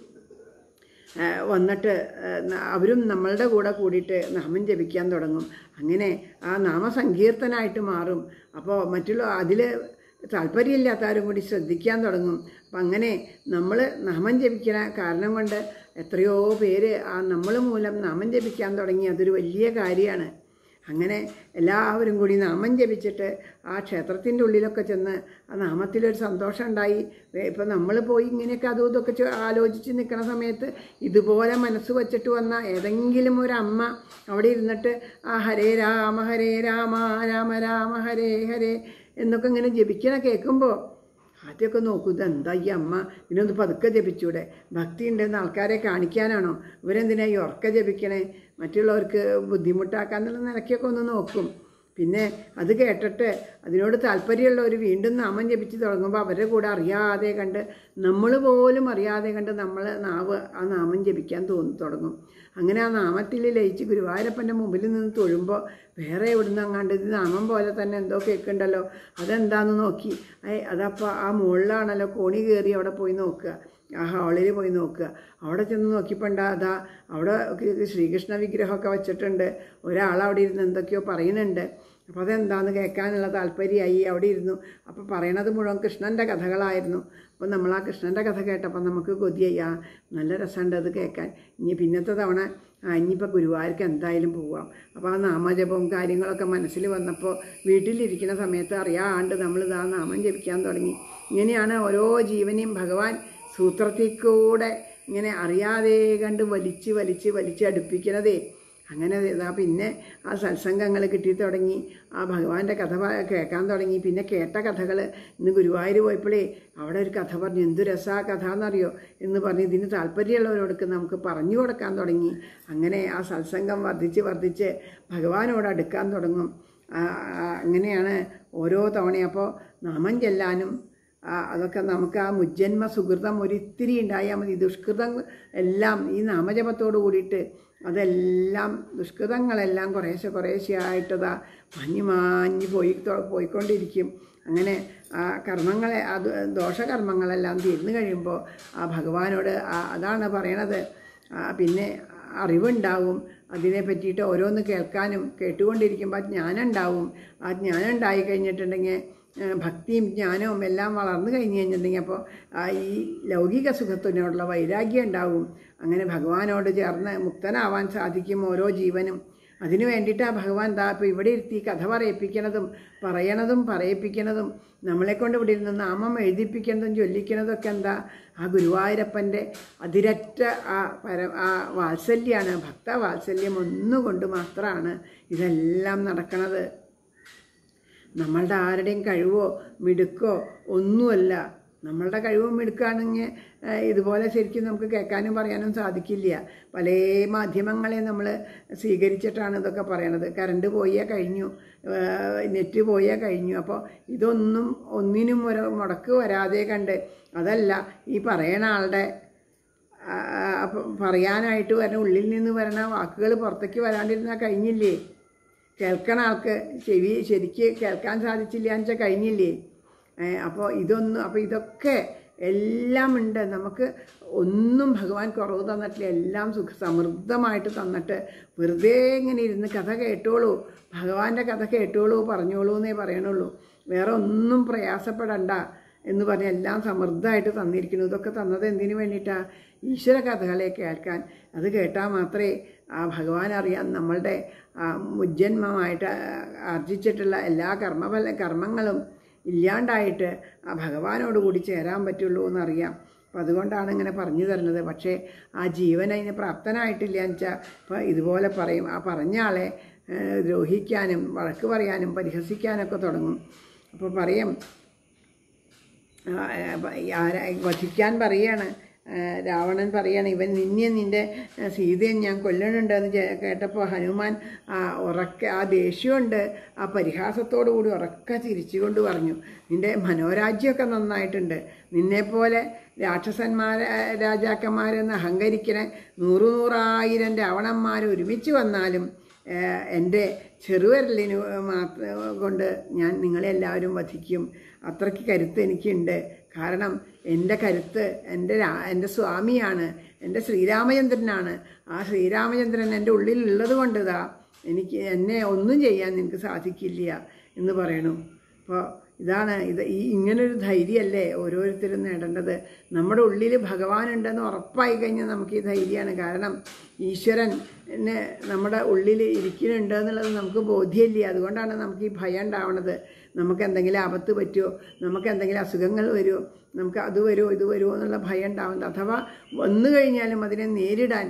വന്നിട്ട് ആ, ന- അവരും നമ്മളുടെ കൂടെ കൂടിയിട്ട് നാമം ജപിക്കാൻ തുടങ്ങും അങ്ങനെ ആ നാമസങ്കീർത്തനായിട്ട് മാറും അപ്പോൾ മറ്റുള്ള അതിൽ താല്പര്യമില്ലാത്തവരും കൂടി ശ്രദ്ധിക്കാൻ തുടങ്ങും അപ്പം അങ്ങനെ നമ്മൾ നാമം ജപിക്കണ കാരണം കൊണ്ട് എത്രയോ പേര് ആ നമ്മൾ മൂലം നാമം ജപിക്കാൻ തുടങ്ങി അതൊരു വലിയ കാര്യമാണ് അങ്ങനെ എല്ലാവരും കൂടി നാമം ജപിച്ചിട്ട് ആ ക്ഷേത്രത്തിൻ്റെ ഉള്ളിലൊക്കെ ചെന്ന് ആ നാമത്തിലൊരു സന്തോഷം ഉണ്ടായി ഇപ്പം നമ്മൾ പോയി ഇങ്ങനെയൊക്കെ അതും ഇതൊക്കെ ചെ- ആലോചിച്ച് നിൽക്കുന്ന സമയത്ത് ഇതുപോലെ മനസ്സ് വച്ചിട്ട് വന്ന ഏതെങ്കിലും ഒരു അമ്മ അവിടെ ഇരുന്നിട്ട് ആ ഹരേ രാമ ഹരേ രാമ രാമ രാമ ഹരേ ഹരേ എന്നൊക്കെ ഇങ്ങനെ ജപിക്കണ കേൾക്കുമ്പോൾ ആദ്യമൊക്കെ നോക്കൂ ഇതെന്താ ഈ അമ്മ ഇതിനൊന്ന് പതുക്കെ ജപിച്ചൂടെ ഭക്തി ഉണ്ടെന്ന് ആൾക്കാരെ കാണിക്കാനാണോ ഇവരെന്തിനാ ഈ ഉറക്ക ജപിക്കണേ മറ്റുള്ളവർക്ക് ബുദ്ധിമുട്ടാക്കാന്നുള്ള നിലയ്ക്കൊക്കെ ഒന്ന് നോക്കും പിന്നെ അത് കേട്ടിട്ട് അതിനോട് താല്പര്യമുള്ളവർ വീണ്ടും നാമം ജപിച്ച് തുടങ്ങുമ്പോൾ അവരുടെ കൂടെ അറിയാതെ കണ്ട് നമ്മൾ പോലും അറിയാതെ കണ്ട് നമ്മൾ നാവ് ആ നാമം ജപിക്കാൻ തോന്നി തുടങ്ങും അങ്ങനെ ആ നാമത്തിൽ ലയിച്ച് ഗുരുവായൂരപ്പൻ്റെ മുമ്പിൽ നിന്ന് തൊഴുമ്പോൾ വേറെ എവിടുന്ന് അങ്ങാണ്ട് ഇത് നാമം പോലെ തന്നെ എന്തോ കേൾക്കുന്നുണ്ടല്ലോ അതെന്താന്ന് നോക്കി ഏ അതപ്പോൾ ആ മുകളിലാണല്ലോ കോണി കയറി അവിടെ പോയി നോക്കുക ആ ഹാളിൽ പോയി നോക്കുക അവിടെ ചെന്ന് നോക്കിയപ്പോൾ ഉണ്ടാ അതാ അവിടെ ശ്രീകൃഷ്ണ വിഗ്രഹമൊക്കെ വെച്ചിട്ടുണ്ട് ഒരാൾ അവിടെ ഇരുന്ന് എന്തൊക്കെയോ പറയുന്നുണ്ട് അപ്പോൾ അതെന്താന്ന് കേൾക്കാനുള്ള താല്പര്യമായി അവിടെ ഇരുന്നു അപ്പോൾ പറയണത് മുഴുവൻ കൃഷ്ണൻ്റെ കഥകളായിരുന്നു അപ്പോൾ നമ്മൾ ആ കൃഷ്ണൻ്റെ കഥ കേട്ടപ്പോൾ നമുക്ക് കൊതിയായി ആ നല്ല രസമുണ്ട് അത് കേൾക്കാൻ ഇനി പിന്നത്തെ തവണ ആ ഇനിയിപ്പോൾ ഗുരുവായൂർക്ക് എന്തായാലും പോവാം അപ്പോൾ ആ നാമജപവും കാര്യങ്ങളൊക്കെ മനസ്സിൽ വന്നപ്പോൾ വീട്ടിലിരിക്കുന്ന സമയത്ത് അറിയാണ്ട് നമ്മളിത് ആ നാമം ജപിക്കാൻ തുടങ്ങി ഇങ്ങനെയാണ് ഓരോ ജീവനെയും ഭഗവാൻ സൂത്രത്തിൽ കൂടെ ഇങ്ങനെ അറിയാതെ കണ്ട് വലിച്ച് വലിച്ച് വലിച്ച് അടുപ്പിക്കണതേ അങ്ങനെ ഇതാ പിന്നെ ആ സത്സംഗങ്ങൾ കിട്ടി തുടങ്ങി ആ ഭഗവാന്റെ കഥ പ- കേൾക്കാൻ തുടങ്ങി പിന്നെ കേട്ട കഥകൾ ഇന്ന് ഗുരുവായൂർ പോയപ്പോഴേ അവിടെ ഒരു കഥ പറഞ്ഞു എന്ത് രസാ കഥ എന്നറിയോ എന്ന് പറഞ്ഞ് ഇതിന് താല്പര്യമുള്ളവരോടൊക്കെ നമുക്ക് പറഞ്ഞു കൊടുക്കാൻ തുടങ്ങി അങ്ങനെ ആ സത്സംഗം വർദ്ധിച്ച് വർദ്ധിച്ച് ഭഗവാനോട് അടുക്കാൻ തുടങ്ങും ആ, ആ, അങ്ങനെയാണ് ഓരോ തവണയും അപ്പോൾ നാമം ചെല്ലാനും ആ, അതൊക്കെ നമുക്ക് ആ മുജ്ജന്മ സുഹൃതം ഒരിത്തിരി ഉണ്ടായാൽ മതി ദുഷ്കൃതം എല്ലാം ഈ നാമജപത്തോട് കൂടിയിട്ട് അതെല്ലാം ദുഷ്കൃതങ്ങളെല്ലാം കുറേശ്ശെ കുറേശ്ശെ ആയിട്ടതാ മഞ്ഞ് മാഞ്ഞ് പോയി തൊ- പോയിക്കൊണ്ടിരിക്കും അങ്ങനെ ആ കർമ്മങ്ങളെ അത് ദോഷകർമ്മങ്ങളെല്ലാം തീർന്നു കഴിയുമ്പോൾ ആ ഭഗവാനോട് ആ- അതാണ് പറയണത് ആ, പിന്നെ അറിവുണ്ടാവും അതിനെ പറ്റിയിട്ട് ഓരോന്ന് കേൾക്കാനും കേട്ടുകൊണ്ടിരിക്കുമ്പോൾ ആ ജ്ഞാനം ഉണ്ടാവും ആ ജ്ഞാനം ഉണ്ടായി കഴിഞ്ഞിട്ടുണ്ടെങ്കിൽ ഏഹ് ഭക്തിയും ജ്ഞാനവും എല്ലാം വളർന്നു കഴിഞ്ഞ് കഴിഞ്ഞിട്ടുണ്ടെങ്കിൽ അപ്പോൾ ആ ഈ ലൗകിക സുഖത്തിനോടുള്ള വൈരാഗ്യം ഉണ്ടാവും അങ്ങനെ ഭഗവാനോട് ചേർന്ന് മുക്തനാവാൻ സാധിക്കും ഓരോ ജീവനും അതിനു വേണ്ടിയിട്ട് ആ ഭഗവാൻ ദാ ഇപ്പോൾ ഇവിടെ ഇരുത്തി കഥ പറയിപ്പിക്കണതും പറയണതും പറയിപ്പിക്കണതും നമ്മളെ കൊണ്ട് ഇവിടെ ഇരുന്ന് നാമം എഴുതിപ്പിക്കുന്നതും ചൊല്ലിക്കുന്നതും ഒക്കെ എന്താ ആ ഗുരുവായൂരപ്പൻ്റെ അതിരറ്റ ആ പര ആ വാത്സല്യമാണ് ഭക്ത വാത്സല്യം ഒന്നുകൊണ്ട് മാത്രമാണ് ഇതെല്ലാം നടക്കണത് നമ്മളുടെ ആരുടെയും കഴിവോ മിടുക്കോ ഒന്നുമല്ല നമ്മളുടെ കഴിവും മിടുക്കാണെങ്കിൽ ഏഹ്, ഇതുപോലെ ശരിക്കും നമുക്ക് കേൾക്കാനും പറയാനും സാധിക്കില്ല പല മാധ്യമങ്ങളെ നമ്മൾ സ്വീകരിച്ചിട്ടാണ് ഇതൊക്കെ പറയണത് കറണ്ട് പോയാൽ കഴിഞ്ഞു ഏഹ്, നെറ്റ് പോയാൽ കഴിഞ്ഞു അപ്പോൾ ഇതൊന്നും ഒന്നിനും ഒരു മുടക്ക് വരാതെ കണ്ട് അതല്ല ഈ പറയണ ആളുടെ ആ, അപ്പം പറയാനായിട്ട് വരണ ഉള്ളിൽ നിന്ന് വരണ വാക്കുകൾ പുറത്തേക്ക് വരാണ്ടിരുന്നാൽ കഴിഞ്ഞില്ലേ കേൾക്കണ ആൾക്ക് ചെവി ശരിക്ക് കേൾക്കാൻ സാധിച്ചില്ല എന്ന് വെച്ചാൽ കഴിഞ്ഞില്ലേ അപ്പോൾ ഇതൊന്നും അപ്പോൾ ഇതൊക്കെ എല്ലാം ഉണ്ട് നമുക്ക് ഒന്നും ഭഗവാൻ കുറവ് തന്നിട്ടില്ല എല്ലാം സുഖ സമൃദ്ധമായിട്ട് തന്നിട്ട് വെറുതെ ഇങ്ങനെ ഇരുന്ന് കഥ കേട്ടോളൂ ഭഗവാന്റെ കഥ കേട്ടോളൂ പറഞ്ഞോളൂ എന്നേ പറയണുള്ളൂ വേറെ ഒന്നും പ്രയാസപ്പെടണ്ട എന്ന് പറഞ്ഞ് എല്ലാം സമൃദ്ധമായിട്ട് തന്നിരിക്കുന്നു ഇതൊക്കെ തന്നത് എന്തിനു വേണ്ടിയിട്ടാണ് ഈശ്വര കഥകളെ കേൾക്കാൻ അത് കേട്ടാൽ മാത്രമേ ആ ഭഗവാൻ അറിയാൻ നമ്മളുടെ ആ മുജ്ജന്മമായിട്ട് ആർജിച്ചിട്ടുള്ള എല്ലാ കർമ്മഫല കർമ്മങ്ങളും ഇല്ലാണ്ടായിട്ട് ആ ഭഗവാനോട് കൂടി ചേരാൻ പറ്റുള്ളൂ എന്നറിയാം അപ്പം അതുകൊണ്ടാണ് ഇങ്ങനെ പറഞ്ഞു തരുന്നത് പക്ഷേ ആ ജീവൻ അതിന് പ്രാപ്തനായിട്ടില്ല എന്ന് വെച്ചാൽ ഇപ്പോൾ ഇതുപോലെ പറയും ആ പറഞ്ഞ ആളെ ഏഹ്, ദ്രോഹിക്കാനും വഴക്ക് പറയാനും പരിഹസിക്കാനൊക്കെ തുടങ്ങും അപ്പോൾ പറയും ആ, ആ, ആരാ- വധിക്കാൻ പറയാണ് ആ, രാവണൻ പറയാണ് ഇവൻ നിന്നെ നിൻ്റെ ആ, സീതയെ ഞാൻ കൊല്ലണുണ്ടെന്ന് ചെ- കേട്ടപ്പോൾ ഹനുമാൻ ആ ഉറക്ക ആ ദേഷ്യമുണ്ട് ആ പരിഹാസത്തോടു കൂടി ഉറക്ക ചിരിച്ചുകൊണ്ട് പറഞ്ഞു നിൻ്റെ മനോരാജ്യമൊക്കെ നന്നായിട്ടുണ്ട് നിന്നെപ്പോലെ രാക്ഷസന്മാർ രാജാക്കന്മാരെന്ന് അഹങ്കരിക്കണ നൂറു നൂറായിരം രാവണന്മാർ ഒരുമിച്ച് വന്നാലും ഏഹ്, എൻ്റെ ചെറുവിരലിന് മാത്രം കൊണ്ട് ഞാൻ നിങ്ങളെല്ലാവരും വധിക്കും അത്രയ്ക്ക് കരുത്ത് എനിക്കുണ്ട് കാരണം എൻ്റെ കരുത്ത് എൻ്റെ രാ എൻ്റെ സ്വാമിയാണ് എൻ്റെ ശ്രീരാമചന്ദ്രനാണ് ആ ശ്രീരാമചന്ദ്രൻ എൻ്റെ ഉള്ളിലുള്ളത് കൊണ്ട് ഇതാ എനിക്ക് എന്നെ ഒന്നും ചെയ്യാൻ നിനക്ക് സാധിക്കില്ല എന്ന് പറയണു അപ്പോൾ ഇതാണ് ഇത് ഈ ഇങ്ങനൊരു ധൈര്യമല്ലേ ഓരോരുത്തരും നേടേണ്ടത് നമ്മുടെ ഉള്ളിൽ ഭഗവാനുണ്ടെന്ന് ഉറപ്പായി കഴിഞ്ഞാൽ നമുക്ക് ഈ ധൈര്യമാണ് കാരണം ഈശ്വരൻ ന് നമ്മുടെ ഉള്ളിൽ ഇരിക്കുന്നുണ്ട് എന്നുള്ളത് നമുക്ക് ബോധ്യമില്ല അതുകൊണ്ടാണ് നമുക്ക് ഈ ഭയം ഉണ്ടാവണത് നമുക്ക് എന്തെങ്കിലും ആപത്ത് പറ്റുമോ നമുക്ക് എന്തെങ്കിലും അസുഖങ്ങൾ വരുമോ നമുക്ക് അത് വരുമോ ഇത് വരുമോ എന്നുള്ള ഭയം ഉണ്ടാവുന്നത് അഥവാ വന്നു കഴിഞ്ഞാലും അതിനെ നേരിടാൻ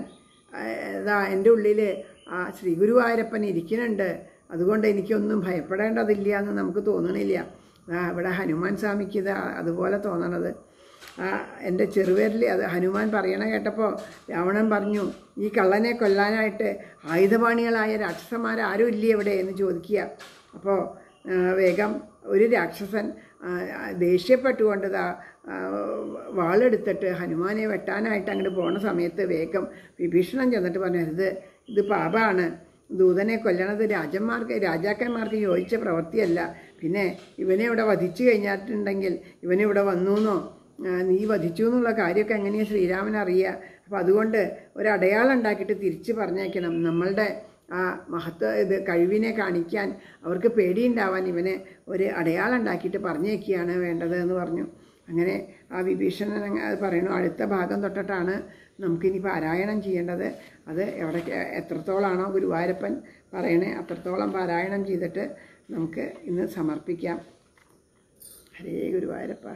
ഇതാ എൻ്റെ ഉള്ളിൽ ആ ശ്രീ ഗുരുവായൂരപ്പൻ ഇരിക്കുന്നുണ്ട് അതുകൊണ്ട് എനിക്കൊന്നും ഭയപ്പെടേണ്ടതില്ല എന്ന് നമുക്ക് തോന്നണില്ല ആ ഇവിടെ ഹനുമാൻ സ്വാമിക്ക് ഇത് അതുപോലെ തോന്നണത് ആ എൻ്റെ ചെറുപേരിൽ അത് ഹനുമാൻ പറയണ കേട്ടപ്പോൾ രാവണൻ പറഞ്ഞു ഈ കള്ളനെ കൊല്ലാനായിട്ട് ആയുധപാണികളായ രാക്ഷസന്മാർ ആരും ഇല്ലേ ഇവിടെ എന്ന് ചോദിക്കുക അപ്പോൾ ആ, വേഗം ഒരു രാക്ഷസൻ ആ, ആ, ദേഷ്യപ്പെട്ടുകൊണ്ട് ദാ ആ, വാളെടുത്തിട്ട് ഹനുമാനെ വെട്ടാനായിട്ട് അങ്ങോട്ട് പോണ സമയത്ത് വേഗം വിഭീഷണൻ ചെന്നിട്ട് പറഞ്ഞു ഇത് ഇത് പാപമാണ് ദൂതനെ കൊല്ലണത് രാജന്മാർക്ക് രാജാക്കന്മാർക്ക് യോജിച്ച പ്രവൃത്തിയല്ല പിന്നെ ഇവനെ ഇവിടെ വധിച്ചു കഴിഞ്ഞിട്ടുണ്ടെങ്കിൽ ഇവനിവിടെ വന്നു എന്നോ ആ, നീ വധിച്ചു എന്നുള്ള കാര്യമൊക്കെ എങ്ങനെയാണ് ശ്രീരാമൻ അറിയുക അപ്പോൾ അതുകൊണ്ട് ഒരു അടയാളം ഉണ്ടാക്കിയിട്ട് തിരിച്ച് പറഞ്ഞേക്കണം നമ്മളുടെ ആ മഹത്വ ഇത് കഴിവിനെ കാണിക്കാൻ അവർക്ക് പേടിയുണ്ടാവാൻ ഇവനെ ഒരു അടയാളം ഉണ്ടാക്കിയിട്ട് പറഞ്ഞേക്കുകയാണ് വേണ്ടത് എന്ന് പറഞ്ഞു അങ്ങനെ ആ വിഭീഷണൻ അങ്ങ് അത് പറയുന്നു അടുത്ത ഭാഗം തൊട്ടിട്ടാണ് നമുക്കിനി പാരായണം ചെയ്യേണ്ടത് അത് എവിടെ എത്രത്തോളാണോ ഗുരുവായൂരപ്പൻ പറയണേ അത്രത്തോളം പാരായണം ചെയ്തിട്ട് നമുക്ക് ഇന്ന് സമർപ്പിക്കാം ഹരേ ഗുരുവായൂരപ്പ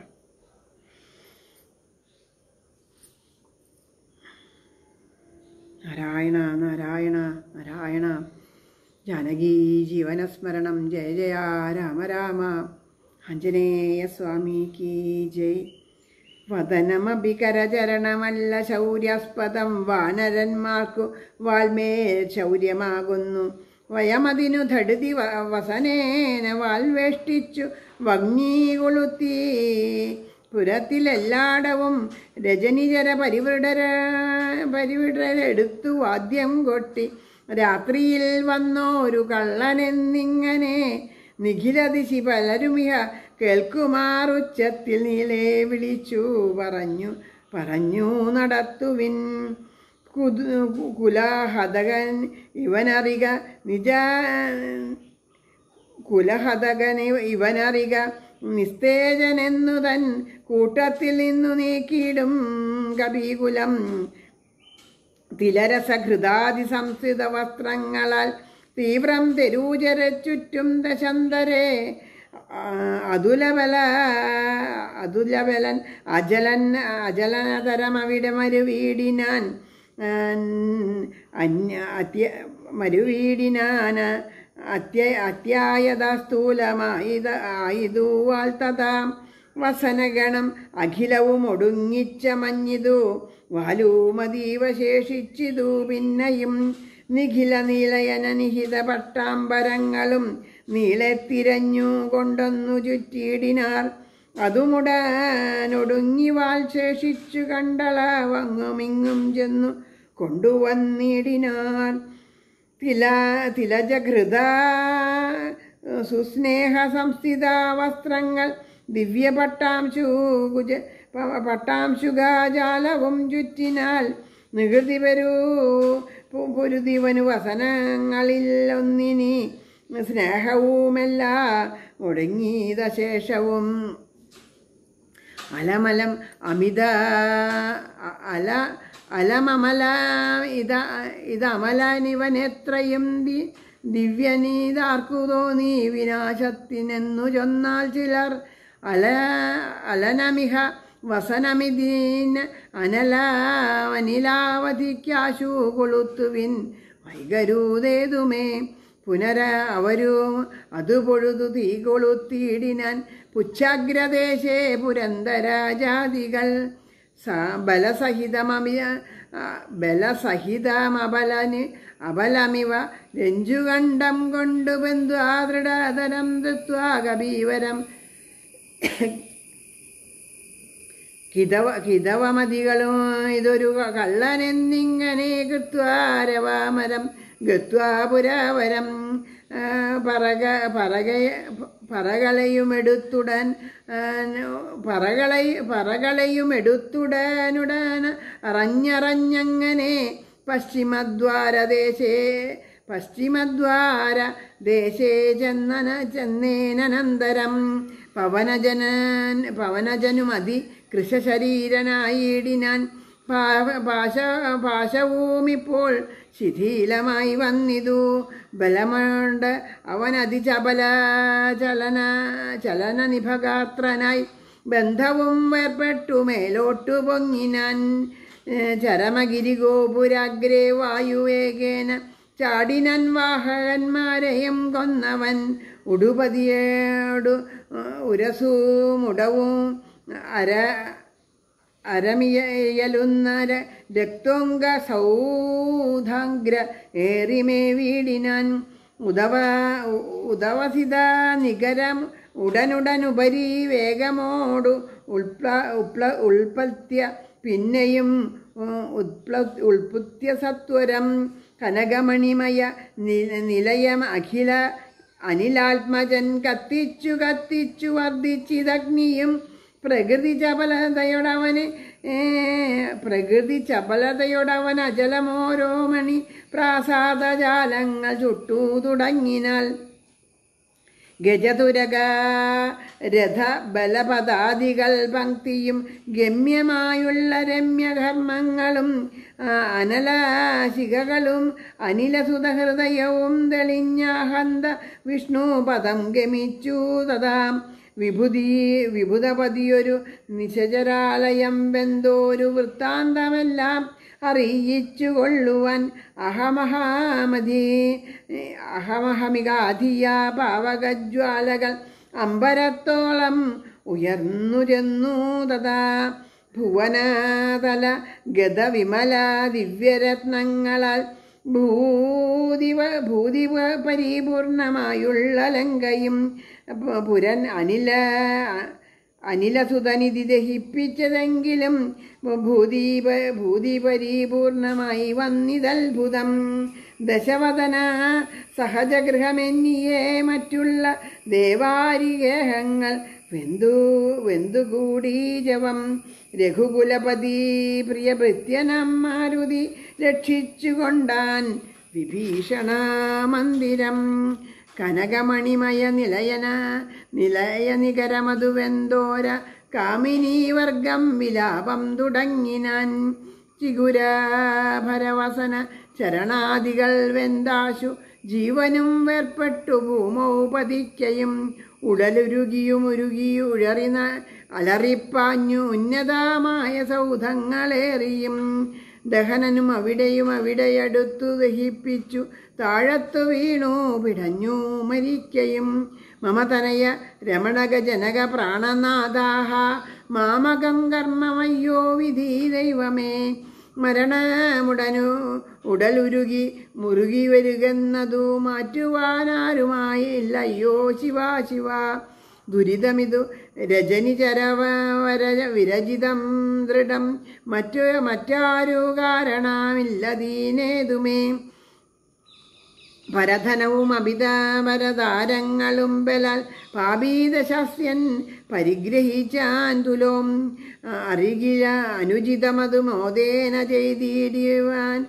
നാരായണ നാരായണ നാരായണ ജാനകീ ജീവനസ്മരണം ജയ ജയ രാമ രാമ ആഞ്ജനേയ സ്വാമി കീ ജയ് വദനമഭികരചരണമല്ല ശൗര്യാസ്പദം വാനരന്മാർക്കു വാൽമേൽ ശൗര്യമാകുന്നു വയമതിനു ധടുതി വ- വസനേന വാൽവേഷ്ടിച്ചു വഗ്നീ കൊളുത്തി പുരത്തിലെല്ലാടവും രജനിചര പരിവൃടര പരിവിടരെടുത്തു വാദ്യം കൊട്ടി രാത്രിയിൽ വന്നോരു കള്ളനെന്നിങ്ങനെ നിഖിലദിശി പലരുമിഹ കേൾക്കുമാറുച്ചത്തിൽ നീലേ വിളിച്ചു പറഞ്ഞു പറഞ്ഞു നടത്തുവിൻ കുതു കുലഹതകൻ ഇവനറിക നിജ കുലഹതകൻ ഇവനറിക നിസ്തേജനെന്നു തൻ കൂട്ടത്തിൽ നിന്നു നീക്കിയിടും കവികുലം തിലരസഘൃതാതി സംസ്കൃത വസ്ത്രങ്ങളാൽ തീവ്രം തെരൂചര ചുറ്റും ദശന്തരെ ആ, അതുലബല അതുലബലൻ അജലൻ അജലനതരം അവിടെ മരുവീടിനാൻ അന്യ അത്യ മരുവീടിനാൻ അത്യ അത്യായത സ്ഥൂലമായിത ആയിതുവാൾ തഥാ വസനഗണം അഖിലവും ഒടുങ്ങിച്ച മഞ്ഞിതു വാലൂമതീവ ശേഷിച്ചിതു പിന്നെയും നിഖില നീലയന നിഹിത പട്ടാമ്പരങ്ങളും നീളെ തിരഞ്ഞു കൊണ്ടൊന്നു ചുറ്റിയിടിനാർ അതുമുടനൊടുങ്ങി വാൽ ശേഷിച്ചു കണ്ടള വങ്ങുമിങ്ങും ചെന്നു കൊണ്ടുവന്നിടിനാർ തില തിലജഘൃത സുസ്നേഹ സംസ്ഥിത വസ്ത്രങ്ങൾ ദിവ്യ പട്ടാംശു കുജ പ- പട്ടാംശുകാജാലവും ചുറ്റിനാൽ നികൃതി വരൂ പു- പൊരുതിവനു വസനങ്ങളിൽ ഒന്നിനി സ്നേഹവുമല്ല ഒടുങ്ങിയത ശേഷവും അലമലം അമിത അ- അല അലമമല ഇത ഇതമലനിവനെത്രയും ദി ദിവ്യനീതാർക്കു തോന്നി വിനാശത്തിനെന്നു ചൊന്നാൽ ചിലർ അല അലനമിഹ വസനമിതീൻ അനല അനിലാവധിക്കാശു കൊളുത്തുവിൻ വൈകരൂതേതുമേ പുനര അവരും അത് പൊഴുതു തീ കൊളുത്തിയിടിനാൻ പുച്ഛാഗ്രദേശേ പുരന്തരാജാതികൾ സ- ബലസഹിതമമി ആ, ബലസഹിതമബലന് അബലമിവ രഞ്ജുകണ്ഠം കൊണ്ടു ബന്ധു ആദൃഢതരം ദൃത്വാ കബീവരം കിതവ കിതവമതികളും ഇതൊരു കള്ളനെന്നിങ്ങനെ കൃത്വാരവാമരം ഗത്വാ പുരാവരം ആ, പറക പറകയ പറകളയുമെടുത്തുടൻ ആ, പറകളെ പറകളയുമെടുത്തുടനുടൻ അറിഞ്ഞറിഞ്ഞങ്ങനെ പശ്ചിമദ്വാരദേശേ പശ്ചിമദ്വാര ദേശേ ചെന്നന ചെന്നേനനന്തരം പവനജനൻ പവനജനുമതി കൃഷശരീരനായിടിനാൻ പാ- പാശ പാശവുമിപ്പോൾ ശിഥിലമായി വന്നിതു ബലമുണ്ട് അവൻ അതിചപല ചലന ചലന നിഭഗാത്രനായി ബന്ധവും വേർപെട്ടു മേലോട്ടു പൊങ്ങിനാൻ ഏഹ് ചരമഗിരി ഗോപുരാഗ്രേ വായുവേഗേന ചാടിനൻ വാഹകന്മാരെയും കൊന്നവൻ ഉടുപതിയോടു ഉരസുമുടവും അര അരമിയലുന്ന രക്തോങ്ക സൗധാഗ്ര ഏറിമേ വീടിനാൻ ഉദവ ഉദവസിത നികരം ഉടനുടനുപരി വേഗമോടു ഉൾപ്ല ഉപ്ല ഉൽപ്പത്യ പിന്നെയും ഉം, ഉത്പ്ല ഉൽപുത്യ സത്വരം കനകമണിമയ നി- നിലയം അഖില അനിലാത്മജൻ കത്തിച്ചു കത്തിച്ചു വർദ്ധിച്ചിതഗ്നിയും പ്രകൃതി ചപലതയോടവന് ഏ, പ്രകൃതി ചപലതയോടവൻ അജലമോരോ മണി പ്രാസാദജാലങ്ങൾ ചുട്ടു തുടങ്ങിനാൽ ഗജതുരക രഥ ബലപദാദികൾ പങ്ക്തിയും ഗമ്യമായുള്ള രമ്യകർമ്മങ്ങളും ആ, അനലാശികകളും അനിലസുതഹൃദയവും തെളിഞ്ഞാഹന്ത വിഷ്ണു പദം ഗമിച്ചു തഥാ വിഭുതി വിഭുതപതിയൊരു നിശചരാലയം വെന്തോരു വൃത്താന്തമെല്ലാം അറിയിച്ചു കൊള്ളുവാൻ അഹമഹാമതി അഹമഹമികാധിയ പാവകജ്വാലകൾ അമ്പരത്തോളം ഉയർന്നു ചെന്നു തഥാ ഭുവനതല ഗതവിമല ദിവ്യരത്നങ്ങളാൽ ഭൂതിവ ഭൂതിവ പരിപൂർണമായുള്ള ലങ്കയും പ- പുരൻ അനില അനിലസുതനിധി ദഹിപ്പിച്ചതെങ്കിലും ഭൂതീപ ഭൂതി പരിപൂർണമായി വന്നിതത്ഭുതം ദശവദന സഹജഗൃഹമെന്നിയേ മറ്റുള്ള ദേവാരിഗേഹങ്ങൾ വെന്തു വെന്തുകൂടി ജവം രഘുകുലപതി പ്രിയഭൃത്യനം മാരുതി രക്ഷിച്ചുകൊണ്ടാൻ വിഭീഷണ മന്ദിരം കനകമണിമയ നിലയന നിലയ നികരമധുവെന്തോര കാമിനീ വർഗം വിലാപം തുടങ്ങിനാൻ ചിഗുരാഭരവസന ചരണാദികൾ വെന്താശു ജീവനും വേർപ്പെട്ടു ഭൂമൗ പതിക്കയും ഉടലുരുകിയും ഉരുകിയുഴറി അലറിപ്പാഞ്ഞു ഉന്നതമായ സൗധങ്ങളേറിയും ദഹനനും അവിടെയും അവിടെയടുത്തു ദഹിപ്പിച്ചു താഴത്തു വീണു പിടഞ്ഞു മരിക്കയും മമതനയ രമണക ജനക പ്രാണനാഥാഹ മാമകം കർമ്മമയ്യോ വിധി ദൈവമേ മരണമുടനു ഉടലുരുകി മുറുകി വരികെന്നതു മാറ്റുവാനാരുമായില്ല അയ്യോ ശിവ ശിവ ദുരിതമിതു രജനി ചരവര വിരചിതം ദൃഢം മറ്റു മറ്റാരു കാരണമില്ലതീനേതുമേ പരധനവും അഭിതാപരതാരങ്ങളും ബലാൽ പാപീതശാസ്യൻ പരിഗ്രഹിച്ചാൻ തുലോം അറികില അനുചിതമതു മോദേന ചെയ്തിടുവാൻ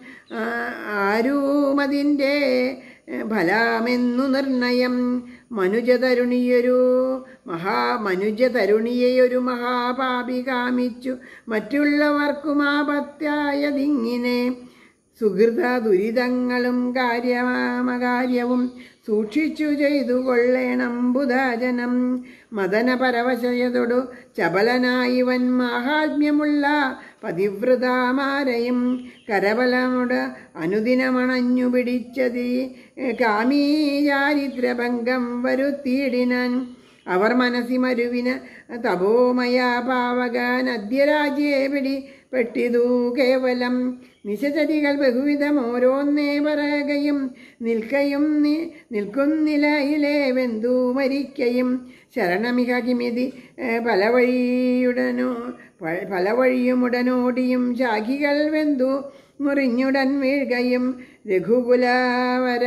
ആരൂമതിൻ്റെ ഫലമെന്നു നിർണയം മനുജതരുണിയൊരു മഹാ മനുജതരുണിയെയൊരു മഹാപാപി കാമിച്ചു മറ്റുള്ളവർക്കും ആപത്തായതിങ്ങിനെ സുഹൃത ദുരിതങ്ങളും കാര്യമാമകാര്യവും സൂക്ഷിച്ചു ചെയ്തു കൊള്ളേണം ബുധാജനം മദനപരവശയതൊടു ചപലനായിവൻ മാഹാത്മ്യമുള്ള പതിവ്രതാമാരെയും കരബലമുട് അനുദിനമണഞ്ഞു പിടിച്ചതി കാമീ ചാരിത്രഭംഗം വരുത്തിയിടിനാൻ അവർ മനസ്സി മരുവിന് തപോമയ പാവകാൻ അദ്യരാജ്യേ പിടി പെട്ടിതു കേവലം നിശചരികൾ ബഹുവിധം ഓരോന്നേ പറയുകയും നിൽക്കയും നി- നിൽക്കും നിലയിലെ വെന്തു മരിക്കയും ശരണമിക കിമിതി ഏഹ്, പല വഴിയുടനോ പ- പല വഴിയുമുടനോടിയും ശാഖികൾ വെന്തു മുറിഞ്ഞുടൻ വീഴുകയും രഘുകുല വര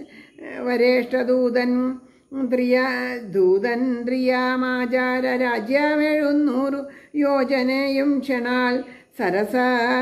വരേഷ്ടദൂതൻ ത്രിയ ദൂതൻ ത്രിയാമാചാര രാജ്യമെഴുന്നൂറു യോജനയും ക്ഷണാൽ സരസ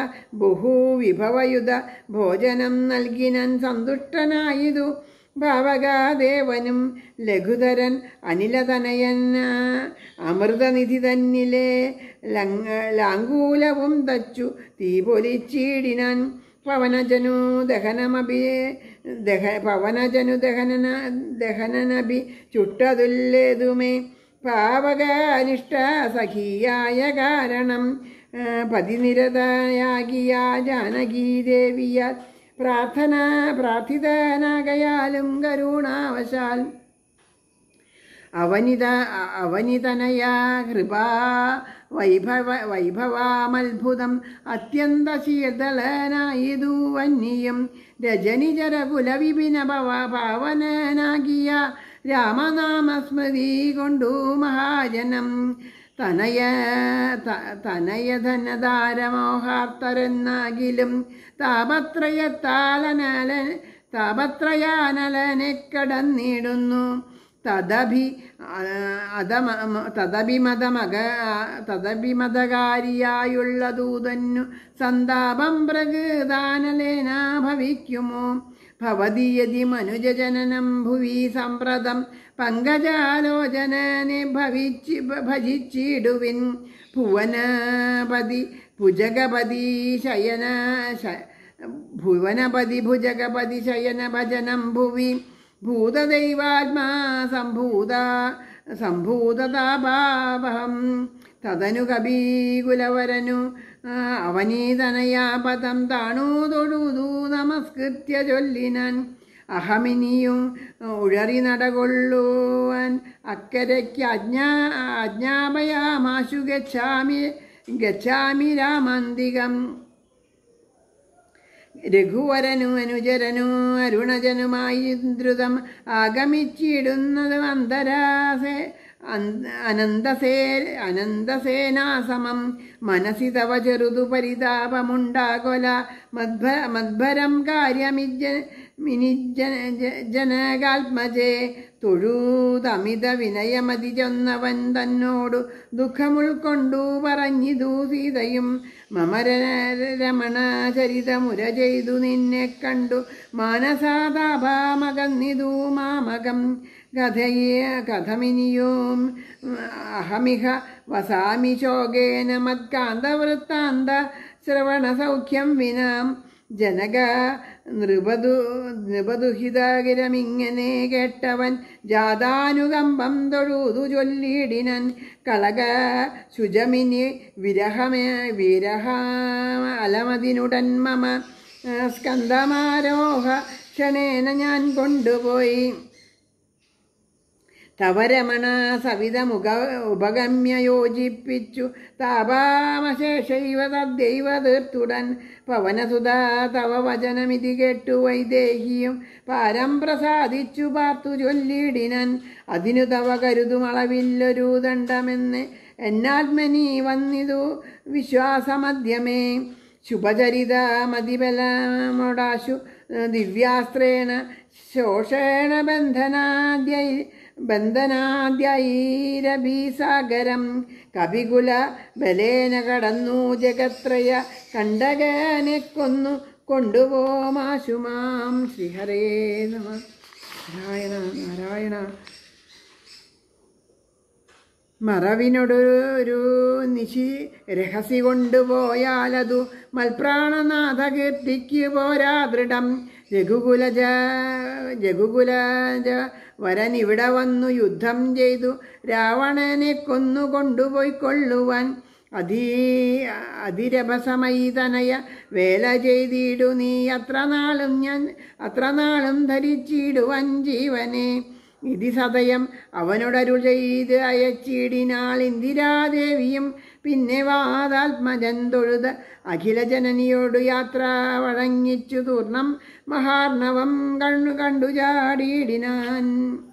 ബഹുവിഭവയുധ ഭോജനം നൽകിനൻ സന്തുഷ്ടനായിതു ഭാവകാദേവനും ലഘുധരൻ അനിലതനയൻ അമൃതനിധി തന്നിലെ ലങ് ലാങ്കൂലവും തച്ചു തീ പൊലിച്ചിടിനാൻ പവനജനു ദഹനമഭി ദഹ പവനജനു ദഹനന ദഹനനഭി ചുട്ടതുല്ലേതുമേ പാവകാനിഷ്ട സഖിയായ കാരണം ആ, പതിനിരതയാകിയ ജാനകീദേവിയാൽ പ്രാർത്ഥന പ്രാർത്ഥിതനാകയാലും കരുണാവശാൽ അവനിത അവനിതനയ കൃപാ വൈഭവ വൈഭവാമത്ഭുതം അത്യന്ത ശീതളനായിതു വന്യം രജനിചര കുലവിപിന പവ പാവനനാകിയ രാമനാമസ്മൃതി കൊണ്ടു മഹാജനം തനയ ത- തനയധനധാരമോഹാർത്തരെന്നാകിലും താപത്രയത്താലനല താപത്രയാനലനെ കടന്നിടുന്നു തദഭി അതമ തദഭിമതമക തദഭിമതകാരിയായുള്ള ദൂതന്നു സന്താപം പ്രകൃതാനലേന ഭവിക്കുമോ ഭവതി യതി മനുജജനനം ഭുവി സമ്പ്രദം പങ്കജാലോചനനെ ഭവിച്ച് ഭജിച്ചിടുവിൻ ഭുവനപതി ഭുജഗപതി ശയന ശ- ഭുവനപതി ഭുജഗപതി ശയന ഭജനം ഭുവി ഭൂതദൈവാത്മാ സംഭൂത സംഭൂതതാപാവഹം തദനു കബീകുലവരനു ആ, അവനീതനയാ പദം താണു തൊഴുതു നമസ്കൃത്യ ചൊല്ലിനാൻ അഹമിനിയും ഉഴറി നടകൊള്ളുവാൻ അക്കരയ്ക്ക് അജ്ഞാ അജ്ഞാപയാമാശു ഗച്ഛാമി ഗച്ഛാമി രാമന്തികം രഘുവരനു അനുചരനു അരുണജനുമായി ധൃതം ആഗമിച്ചിടുന്നത് അന്തരാസേ അന്ത- അനന്തസേ അനന്തസേനാസമം മനസി തവ ചെറുതു പരിതാപമുണ്ടാകൊല മദ്ഭ മദ്ഭരം കാര്യമിജ്ജ മിനി ജന ജ- ജനകാത്മജേ തൊഴൂതമിത വിനയമതി ചൊന്നവൻ തന്നോടു ദുഃഖമുൾക്കൊണ്ടു പറഞ്ഞിതു സീതയും മമര രമണ ചരിതമുര ചെയ്തു നിന്നെ കണ്ടു മാനസാതാപാമകന്നിതു മാമകം കഥയെ കഥമിനിയും അഹമിഹ വസാമി ശോകേന മത്കാന്തവൃത്താന്ത ശ്രവണസൗഖ്യം വിനാം ജനക നൃപതു നൃപദുഹിതകിരമിങ്ങനെ കേട്ടവൻ ജാതാനുകമ്പം തൊഴുതു ചൊല്ലിടിനൻ കളക ശുചമിനി വിരഹമേ വിരഹ അലമതിനുടൻ മമ സ്കന്ധമാരോഹ ക്ഷണേന ഞാൻ കൊണ്ടുപോയി തവരമണ സവിതമുഖ ഉപഗമ്യ യോജിപ്പിച്ചു താപാമശേഷൈവ തദ്ദൈവ തീർത്തുടൻ പവനസുത തവ വചനമിതി കേട്ടു വൈദേഹിയും പാരം പ്രസാദിച്ചു പാർത്തു ചൊല്ലിടിനൻ അതിനു തവ കരുതുമളവില്ലൊരു ദണ്ഡമെന്ന് എന്നാത്മനി വന്നിതു വിശ്വാസമധ്യമേ ശുഭചരിത മതിബലമോടാശു ദിവ്യാസ്ത്രേണ ശോഷേണ ബന്ധനാദ്യൈ ബന്ധനാദ്യൈരഭീസാഗരം കപികുല ബലേന കടന്നു ജഗത്രയ കണ്ടകനെ കൊന്നു കൊണ്ടുപോമാശുമാം ശ്രീഹരേ നമ നാരായണ നാരായണ മറവിനൊടൊരു നിശി രഹസി കൊണ്ടുപോയാലതു മൽപ്രാണനാഥ കീർത്തിക്ക് പോരാ ദൃഢം രഘുകുലജ രഘുകുലജ വരൻ ഇവിടെ വന്നു യുദ്ധം ചെയ്തു രാവണനെ കൊന്നു കൊണ്ടുപോയിക്കൊള്ളുവാൻ അധീ അതിരഭസമൈതനയ വേല ചെയ്തിടു നീ അത്ര നാളും ഞാൻ അത്ര നാളും ധരിച്ചിടുവൻ ജീവനെ ഇതി സതയം അവനോടരുൾ ചെയ്ത് അയച്ചിടിനാൾ ഇന്ദിരാദേവിയും പിന്നെ വാതാത്മജൻ തൊഴുത അഖില ജനനിയോട് യാത്ര വഴങ്ങിച്ചു തൂർണം മഹാർണവം കണ്ണു കണ്ടു ചാടിയിടിനാൻ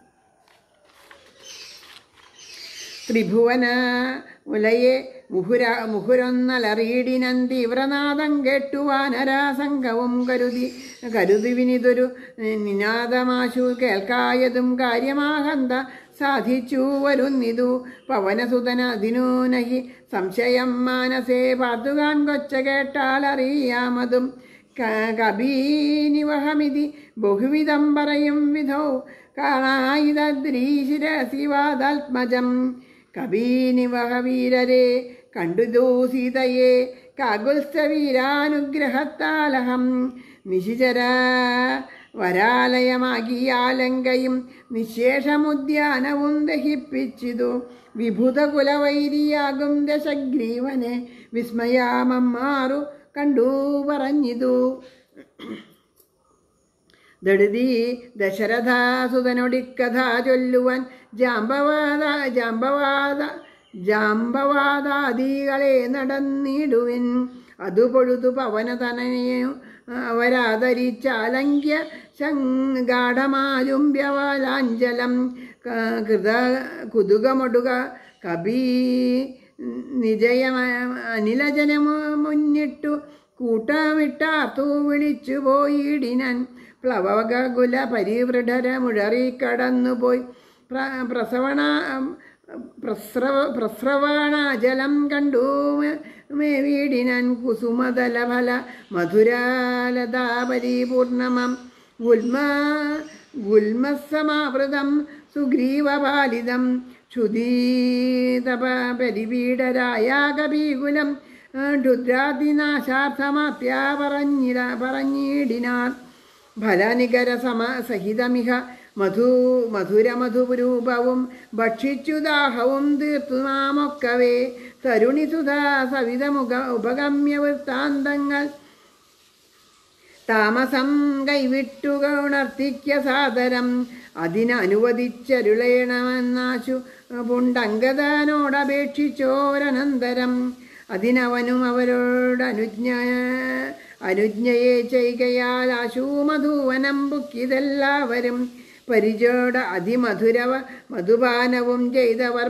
ത്രിഭുവന മുലയെ മുഹുര മുഹുരൊന്നലറിയിടിനൻ തീവ്രനാദം കേട്ടുവാനരാസംഘവും കരുതി കരുതി വിനിതൊരു നിനാദമാശു കേൾക്കായതും കാര്യമാഹന്ത സാധിച്ചു വരുന്നിതു പവനസുതന അതിനു നഹി സംശയം മാനസേ പാത്തുകാൻ കൊച്ച കേട്ടാൽ അറിയാമതും ക- കബീനിവഹമിതി ബഹുവിധം പറയും വിധോ കാണായിതദ്രീശിരസിവാദാത്മജം കബീനിവഹ വീരരെ കണ്ടുതോ സീതയെ കാകുൽസ്ഥവീരാനുഗ്രഹത്താലഹം നിശിചര വരാലയമാകിയാലങ്കയും നിശേഷമുദ്യാനവും ദഹിപ്പിച്ചിതു വിഭുതകുലവൈരിയാകും ദശഗ്രീവനെ വിസ്മയാമമ്മാറു കണ്ടു പറഞ്ഞിതു ദടുതി ദശരഥാസുതനൊടിക്കഥ ചൊല്ലുവാൻ ജാമ്പവാദ ജാമ്പവാദ ജാമ്പവാദാദികളെ നടന്നിടുവിൻ അതു പൊഴുതു പവനതനയും അവരാദരിച്ചാലങ്ക്യ ഗാഠമാലുംബ്യവാലാഞ്ചലം കൃത കുതുകമൊടുക കബീ നിജയ അനിലജനമു മുന്നിട്ടു കൂട്ടമിട്ടാർത്തു വിളിച്ചു പോയിടിനൻ പ്ലവകുല പരിവൃഢര മുഴറി കടന്നുപോയി പ്ര- പ്രസവണ പ്രസ്രവ പ്രസ്രവണാജലം കണ്ടു മേ വീടിനൻ കുസുമതലഫല മധുരാലതാ പരിപൂർണമം ഗുൽമ ഗുൽമസമാവൃതം സുഗ്രീവപാലിതം ക്ഷുതീതപ പരിപീഡരായ കപീകുലം ക്ഷുദ്രാദിനാശാർത്ഥമാപ്യ പറഞ്ഞിട പറഞ്ഞിടിനാർ ഫലനികര സമ സഹിതമിഹ മധു മധുരമധുരൂപവും ഭക്ഷിച്ചു ദാഹവും തീർത്തു നാമൊക്കവേ തരുണിസുധാ സവിതമുഖ ഉപഗമ്യ വൃത്താന്തങ്ങൾ താമസം കൈവിട്ടുക ഉണർത്തിക്ക സാദരം അതിനനുവദിച്ചരുളേണമെന്നാശു പുണ്ടങ്കദനോടപേക്ഷിച്ചോരനന്തരം അതിനവനും അവരോട് അനുജ്ഞ അനുജ്ഞയെ ചെയ്കയാൽ ആശു മധുവനം ബുക്കിതെല്ലാവരും പരിചോട അതിമധുരവ മധുപാനവും ചെയ്തവർ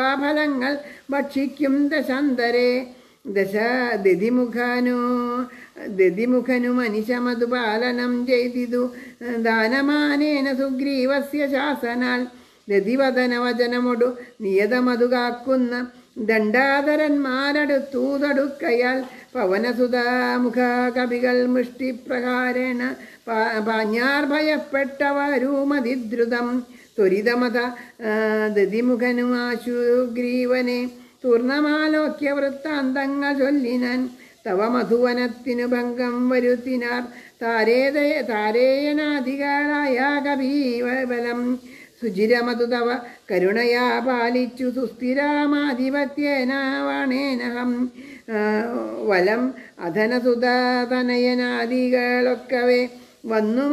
പക്വാഫലങ്ങൾ ഭക്ഷിക്കും ദശാന്തരെ ദശ ദതിമുഖാനു ദതിമുഖനും അനിശമതു പാലനം ചെയ്തിതു ദാനമാനേന സുഗ്രീവസ്യ ശാസനാൽ ദതിവദനവചനമൊടു നിയതമതു കാക്കുന്ന ദണ്ഡാധരന്മാരടുത്തു തടുക്കയാൽ പവനസുതാമുഖ കവികൾ മുഷ്ടിപ്രകാരേണ പാ- പാഞ്ഞാർ ഭയപ്പെട്ടവരുമതിദ്രുതം ത്വരിതമത ദതിമുഖനുമാശുഗ്രീവനെ പൂർണ്ണമാലോക്യ വൃത്താന്തങ്ങൾ ചൊല്ലിനാൻ തവ മധുവനത്തിനു ഭംഗം വരുത്തിനാർ താരേത താരേയനാധികാരായ കവീബലം സുചിരമതു തവ കരുണയാ പാലിച്ചു സുസ്ഥിരാമാധിപത്യേന വാണേനഹം ആ, വലം അധനസുതനയനാദികളൊക്കവെ വന്നു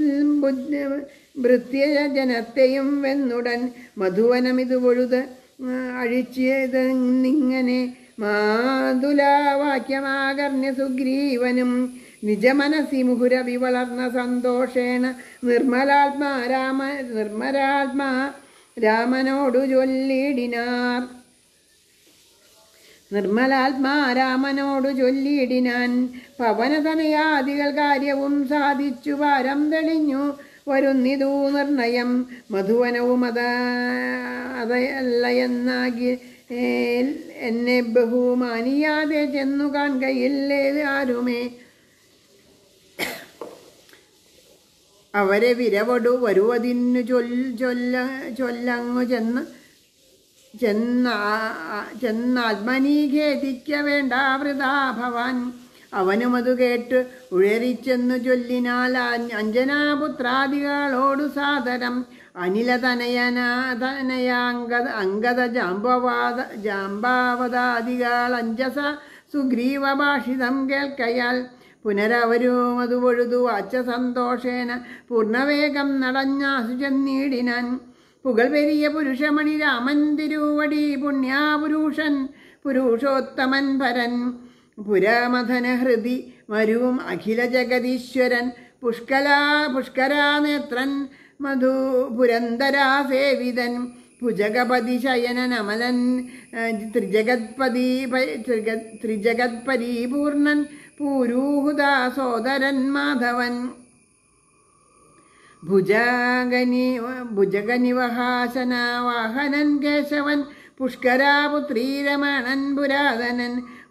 ഭൃത്യജനത്തെയും വെന്നുടൻ മധുവനമിതു പൊഴുത് അഴിച്ചതിങ്ങനെ മാതുലാവാക്യമാകർണ്യ സുഗ്രീവനും നിജമനസി മുഹുരവി വളർന്ന സന്തോഷേണ നിർമ്മലാത്മാ രാമ നിർമ്മലാത്മാ രാമനോടു ചൊല്ലിടിനാർ നിർമ്മലാത്മാ രാമനോടു ചൊല്ലിയിടിനാൻ പവനതനയാദികൾ കാര്യവും സാധിച്ചു പാരം തെളിഞ്ഞു വരുന്നിതു നിർണയം മധുവനവും അത അതല്ല എന്നാകി ഏൽ എന്നെ ബഹുമാനിയാതെ ചെന്നു കാണുകയില്ലേ ആരുമേ അവരെ വിരവടു വരുവതിന്നു ചൊല്ല ചൊല്ല ചൊല്ലങ്ങു ചെന്ന് ചെന്ന ചെന്നാത്മനീ ഖേദിക്ക വേണ്ട വൃതാ ഭവാൻ അവനുമതു കേട്ട് ഉഴറിച്ചെന്നു ചൊല്ലിനാൽ അ- അഞ്ജനാപുത്രാദികളോടു സാദരം അനിലതനയന തനയാംഗത അംഗത ജാമ്പവാദ ജാമ്പാവതാദികൾ അഞ്ജസ സുഗ്രീവ ഭാഷിതം കേൾക്കയാൽ പുനരവരും അത് പൊഴുതു വാച്ച സന്തോഷേന പൂർണ്ണവേഗം നടഞ്ഞാസു ചെന്നീടിനാൻ പുകൾ പെരിയ പുരുഷമണി രാമൻ തിരുവടി പുണ്യാപുരുഷൻ പുരുഷോത്തമൻ ഭരൻ പുരമഥന ഹൃദി മരുവും അഖില ജഗദീശ്വരൻ പുഷ്കലാ പുഷ്കരാനേത്രൻ മധു പുരന്തരാ സേവിതൻ ഭുജഗപതി ശയനൻ അമലൻ ആ, ത്രിജഗത്പതി പ- ത്രിഗ- ത്രിജഗത്പരിപൂർണൻ പൂരൂഹുദാ സോദരൻ മാധവൻ ഭുജഗനി ഭുജഗനിവഹാസന വാഹനൻ കേശവൻ പുഷ്കരാപുത്രീ രമണൻ പുരാതനൻ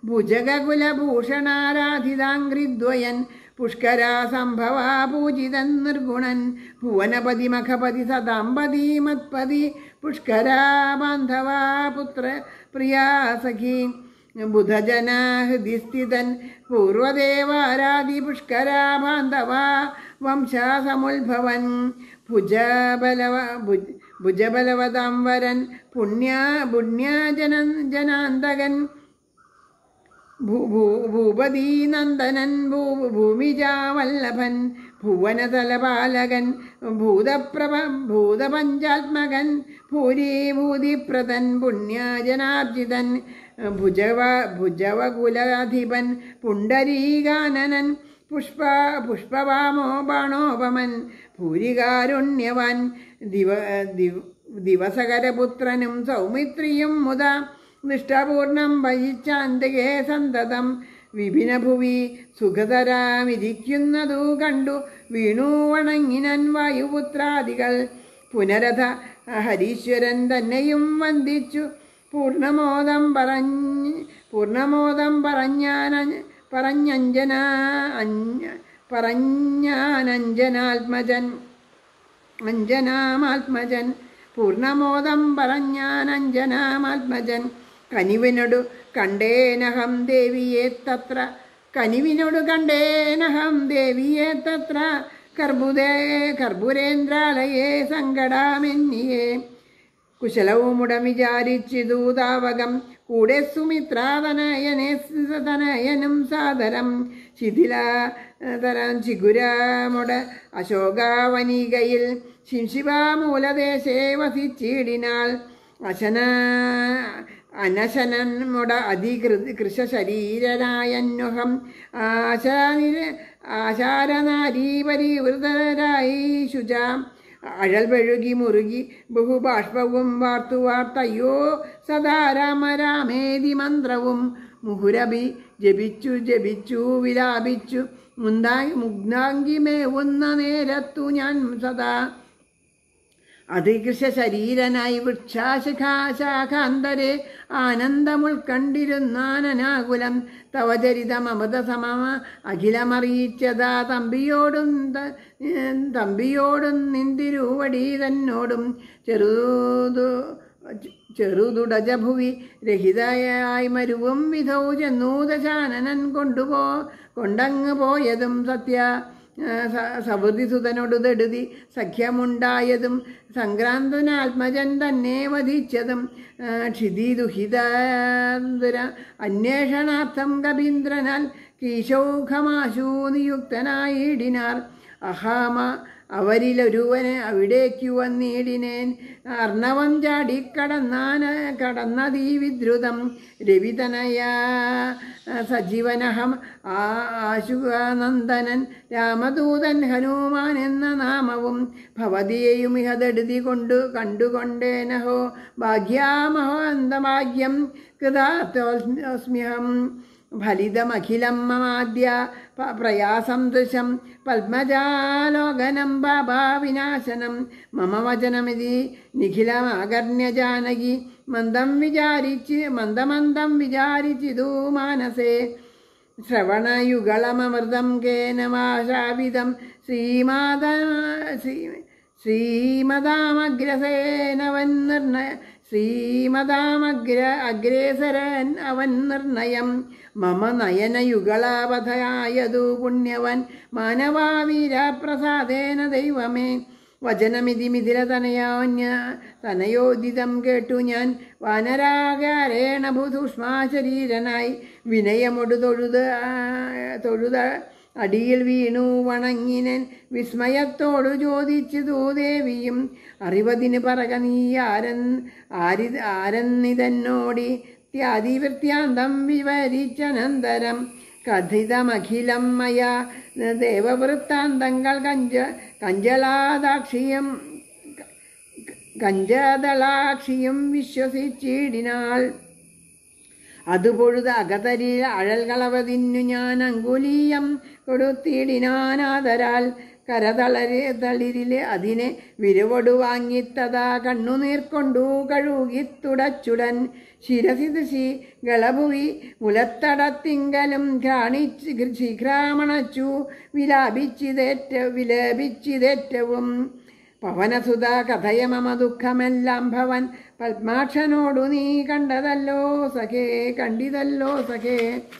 ഭുജഗകുലഭൂഷണാരാധിതാംഘ്രിദ്വയൻ പുഷ്കരാ സംഭവാ പൂജിതൻ നിർഗുണൻ ഭുവനപതി മഖപതി സദാംപതി മത്പതി പുഷ്കരാ ബാന്ധവാ പുത്ര പ്രിയാ സഖി ബുധജനാ ഹൃദി സ്ഥിതൻ പൂർവദേവാരാധി പുഷ്കരാ ബാന്ധവാ വംശാസമുത്ഭവൻ ഭുജബലവ ഭുജ ഭുജബലവതാം വരൻ പുണ്യ പുണ്യജന ജനാന്തകൻ ഭൂ- ഭൂ- ഭൂപതീനന്ദനൻ ഭൂ ഭൂമിജാവല്ലഭൻ ഭുവനതലപാലകൻ ഭൂതപ്രഭ ഭൂതപഞ്ചാത്മകൻ ഭൂരീഭൂതിപ്രദൻ പുണ്യജനാർജിതൻ ഭുജവ ഭുജവകുലാധിപൻ പുണ്ടരീകാനനൻ പുഷ്പ പുഷ്പവാമോ ബാണോപമൻ ഭൂരികാരുണ്യവാൻ ദിവ ദിവ ദിവസകരപുത്രനും സൗമിത്രിയും മുത നിഷ്ഠാപൂർണം ഭജിച്ചാന്തകേ സന്തതം വിപിനഭുവി സുഖതരാമിരിക്കുന്നതു കണ്ടു വീണു വണങ്ങിനൻ വായുപുത്രാദികൾ പുനരഥ ഹരീശ്വരൻ തന്നെയും വന്ദിച്ചു പൂർണ്ണമോദം പറഞ്ഞ് പൂർണ്ണമോദം പറഞ്ഞാന പറഞ്ഞഞ്ജന അഞ്ജ പറഞ്ഞാനഞ്ജനാത്മജൻ അഞ്ജനാമാത്മജൻ പൂർണ്ണമോദം പറഞ്ഞാൻ അഞ്ജനാമാത്മജൻ കനിവിനോടു കണ്ടേനഹം ദേവിയെ തത്ര കനിവിനോടു കണ്ടേനഹം ദേവിയെ തത്ര കർബുദേ കർപ്പുരേന്ദ്രാലയേ സങ്കടാമെന്നിയേ കുശലവുമുട വിചാരിച്ചിതു താവകം കൂടെ സുമിത്രാതനയനെ തനയനും സാദരം ശിഥില തരം ചിഗുരമുട അശോകാവനികയിൽ ശിംശിവാമൂലദേശേ വസിച്ചിടിനാൾ അശന അനശനമുട അതികൃ കൃശരീരനായന്വഹം ആശാനിര ആശാരനാരീ പരിവൃതരായി ശുചാം അഴൽ പെഴുകി മുറുകി ബഹുബാഷ്പവും വാർത്തു വാർത്തയ്യോ സദാ രാമ രാമേതി മന്ത്രവും മുഹുരഭി ജപിച്ചു ജപിച്ചു വിലാപിച്ചു മുന്താങ്ങി മുഗ്നാങ്കിമേവുന്ന നേരത്തു ഞാൻ സദാ അധികൃഷ ശരീരനായി വൃക്ഷാശാഖാന്തരെ ആനന്ദമുൾക്കണ്ടിരുന്നാനനാകുലം തവചരിതം അമൃതസമമ അഖിലമറിയിച്ചതാ തമ്പിയോടും ത- തമ്പിയോടും നിന്തിരുവടി തന്നോടും ചെറുതു ചെറുതുടജഭുവി രഹിതയായി മരുവും വിധൗ ചെന്നൂതശാനനൻ കൊണ്ടുപോ കൊണ്ടങ്ങ് പോയതും സത്യ സവൃതിസുതനോട് ദടുതി സഖ്യമുണ്ടായതും സംക്രാന്തനാത്മജൻ തന്നെ വധിച്ചതും ആ, ക്ഷിതി ദുഹിതാന്തര അന്വേഷണാർത്ഥം കവീന്ദ്രനാൽ കീശൗഖമാശു നിയുക്തനായിടിനാർ അഹാമ അവരിലൊരുവന് അവിടേക്കു വന്നിടിനേൻ അർണവം ചാടി കടന്നാന കടന്നതീ വിദ്രുതം രവിതനയ സജീവനഹം ആ ആശുനന്ദനൻ രാമദൂതൻ ഹനുമാൻ എന്ന നാമവും ഭവതിയെയും ഇഹതെടുതി കൊണ്ടു കണ്ടുകൊണ്ടേനഹോ ഭാഗ്യാമഹോ അന്തഭാഗ്യം കൃതാർത്ഥോസ്മ്യഹം ഫലിതമഖിലം മമാദ്യ പ- പ്രയാസം ദൃശം പത്മജാലോകനം ബാബാവിനാശനം മമ വചനമിതി നിഖിലമാകർണ്യ ജാനകി മന്ദം വിചാരിച്ച് മന്ദമന്ദം വിചാരിച്ചിതു മാനസേ ശ്രവണയുഗളമൃതം കേനമാശാവിധം ശ്രീമാത ശ്രീ ശ്രീമതാമഗ്രസേനവൻ നിർണയ ശ്രീമതാമഗ്ര അഗ്രേസരൻ അവൻ നിർണയം മമ നയനയുഗളാവധയായതു പുണ്യവൻ മാനവാവീരപ്രസാദേന ദൈവമേ വചനമിതി മിഥിലതനയോന്യ തനയോദിതം കേട്ടു ഞാൻ വാനരാകാരേണ ഭൂതൂഷ്മാശരീരനായി വിനയമൊടു തൊഴുത തൊഴുത അടിയിൽ വീണു വണങ്ങിനൻ വിസ്മയത്തോടു ചോദിച്ചു ദേവിയും അറിവതിന് പറക നീ ആരൻ ആരി ആരെന്നിതെന്നോടി ത്യാദിവൃത്യാന്തം വിവരിച്ചനന്തരം കഥിതമഖിലം മയ ദേവവൃത്താന്തങ്ങൾ കഞ്ച കഞ്ചലാദാക്ഷിയം കഞ്ചദളാക്ഷിയും വിശ്വസിച്ചിടിനാൾ അതുപൊഴുത് അകതരിൽ അഴൽകളവതിന്നു ഞാൻ അങ്കുലീയം കൊടുത്തിടിനാനാദരാൽ കരതളരി തളിരില് അതിനെ വിരവൊടു വാങ്ങിത്തതാ കണ്ണുനീർ കൊണ്ടു കഴുകിത്തുടച്ചുടൻ ശിരസിദശി ഗളഭുവി മുലത്തടത്തിങ്കലും ഘ്രാണിച്ച് ശീഘ്രാമണച്ചു വിലാപിച്ചിതേറ്റ വിലപിച്ചിതേറ്റവും പവനസുത കഥയ മമ ദുഃഖമെല്ലാം ഭവൻ പത്മാക്ഷനോടു നീ കണ്ടതല്ലോ സഖേ കണ്ടിതല്ലോ സഖേ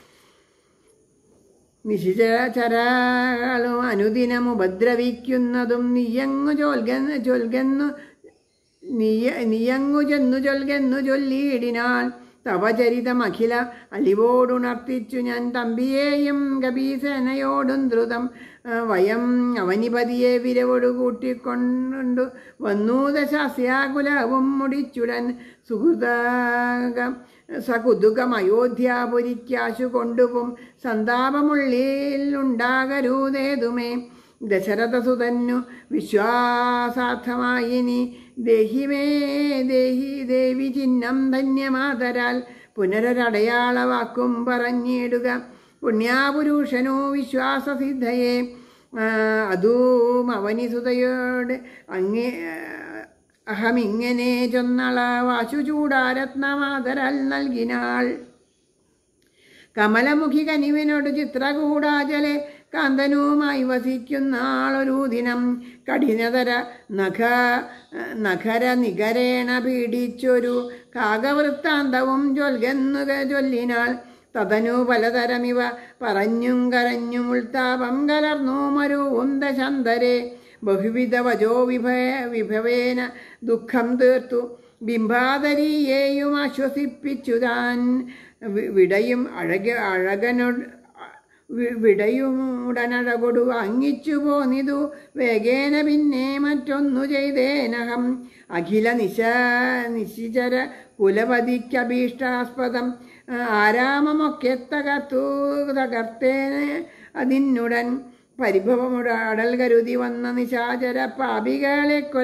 നിശിചരചരാളും അനുദിനം ഉപദ്രവിക്കുന്നതും നീയങ്ങു ചൊൽകെന്ന് ചൊൽകെന്നു നീയ നീയങ്ങു ചെന്നു ചൊൽകെന്നു ചൊല്ലിയിടിനാൾ തവചരിതം അഖില അലിവോടുണർത്തിച്ചു ഞാൻ തമ്പിയെയും കപീസേനയോടും ദ്രുതം ആ, വയം അവനിപതിയെ വിരവോടു കൂട്ടിക്കൊണ്ടു വന്നു ദശാസ്യാകുലവും മുടിച്ചുടൻ സുഹൃത സകുതുകം അയോധ്യാപുരിക്കാശു കൊണ്ടുപോം സന്താപമുള്ളിൽ ഉണ്ടാകരുതേതുമേ ദശരഥസുതന്നു വിശ്വാസാർത്ഥമായി നീ ദേഹിമേ ദേഹി ദേവി ചിഹ്നം ധന്യമാതരാൽ പുനരൊരടയാളവാക്കും പറഞ്ഞിടുക പുണ്യാപുരുഷനോ വിശ്വാസസിദ്ധയെ ആ, അതും അവനിസുതയോട് അങ്ങേ അഹമിങ്ങനെ ചൊന്നള വാശു ചൂടാരത്നമാതരാൽ നൽകിനാൾ കമലമുഖി കനിവിനോട് ചിത്രകൂടാചലെ കാന്തനുമായി വസിക്കുന്ന ആളൊരു ദിനം കഠിനതര നഖ നഖര നികരേണ പീഡിച്ചൊരു കാകവൃത്താന്തവും ചൊൽകെന്നുക ചൊല്ലിനാൾ തതനു പലതരമിവ പറഞ്ഞും കരഞ്ഞും ഉൾത്താപം കലർന്നു മരുവും ദശന്തരെ ബഹുവിധ വജോ വിഭ വിഭവേന ദുഃഖം തീർത്തു ബിംബാതരിയെയും ആശ്വസിപ്പിച്ചു താൻ വി- വിടയും അഴക അഴകനോട് വി- വിടയുമുടനഴകൊടു വാങ്ങിച്ചു പോന്നിതു വേഗേന പിന്നെ മറ്റൊന്നു ചെയ്തേനഹം അഖില നിശ നിശിചര കുലപതിക്കഭീഷ്ടാസ്പദം ആരാമമൊക്കെ തകർത്തു തകർത്തേന് അതിനുടൻ പരിഭവമുട അടൽ കരുതി വന്ന നിശാചര പാപികളെ കൊല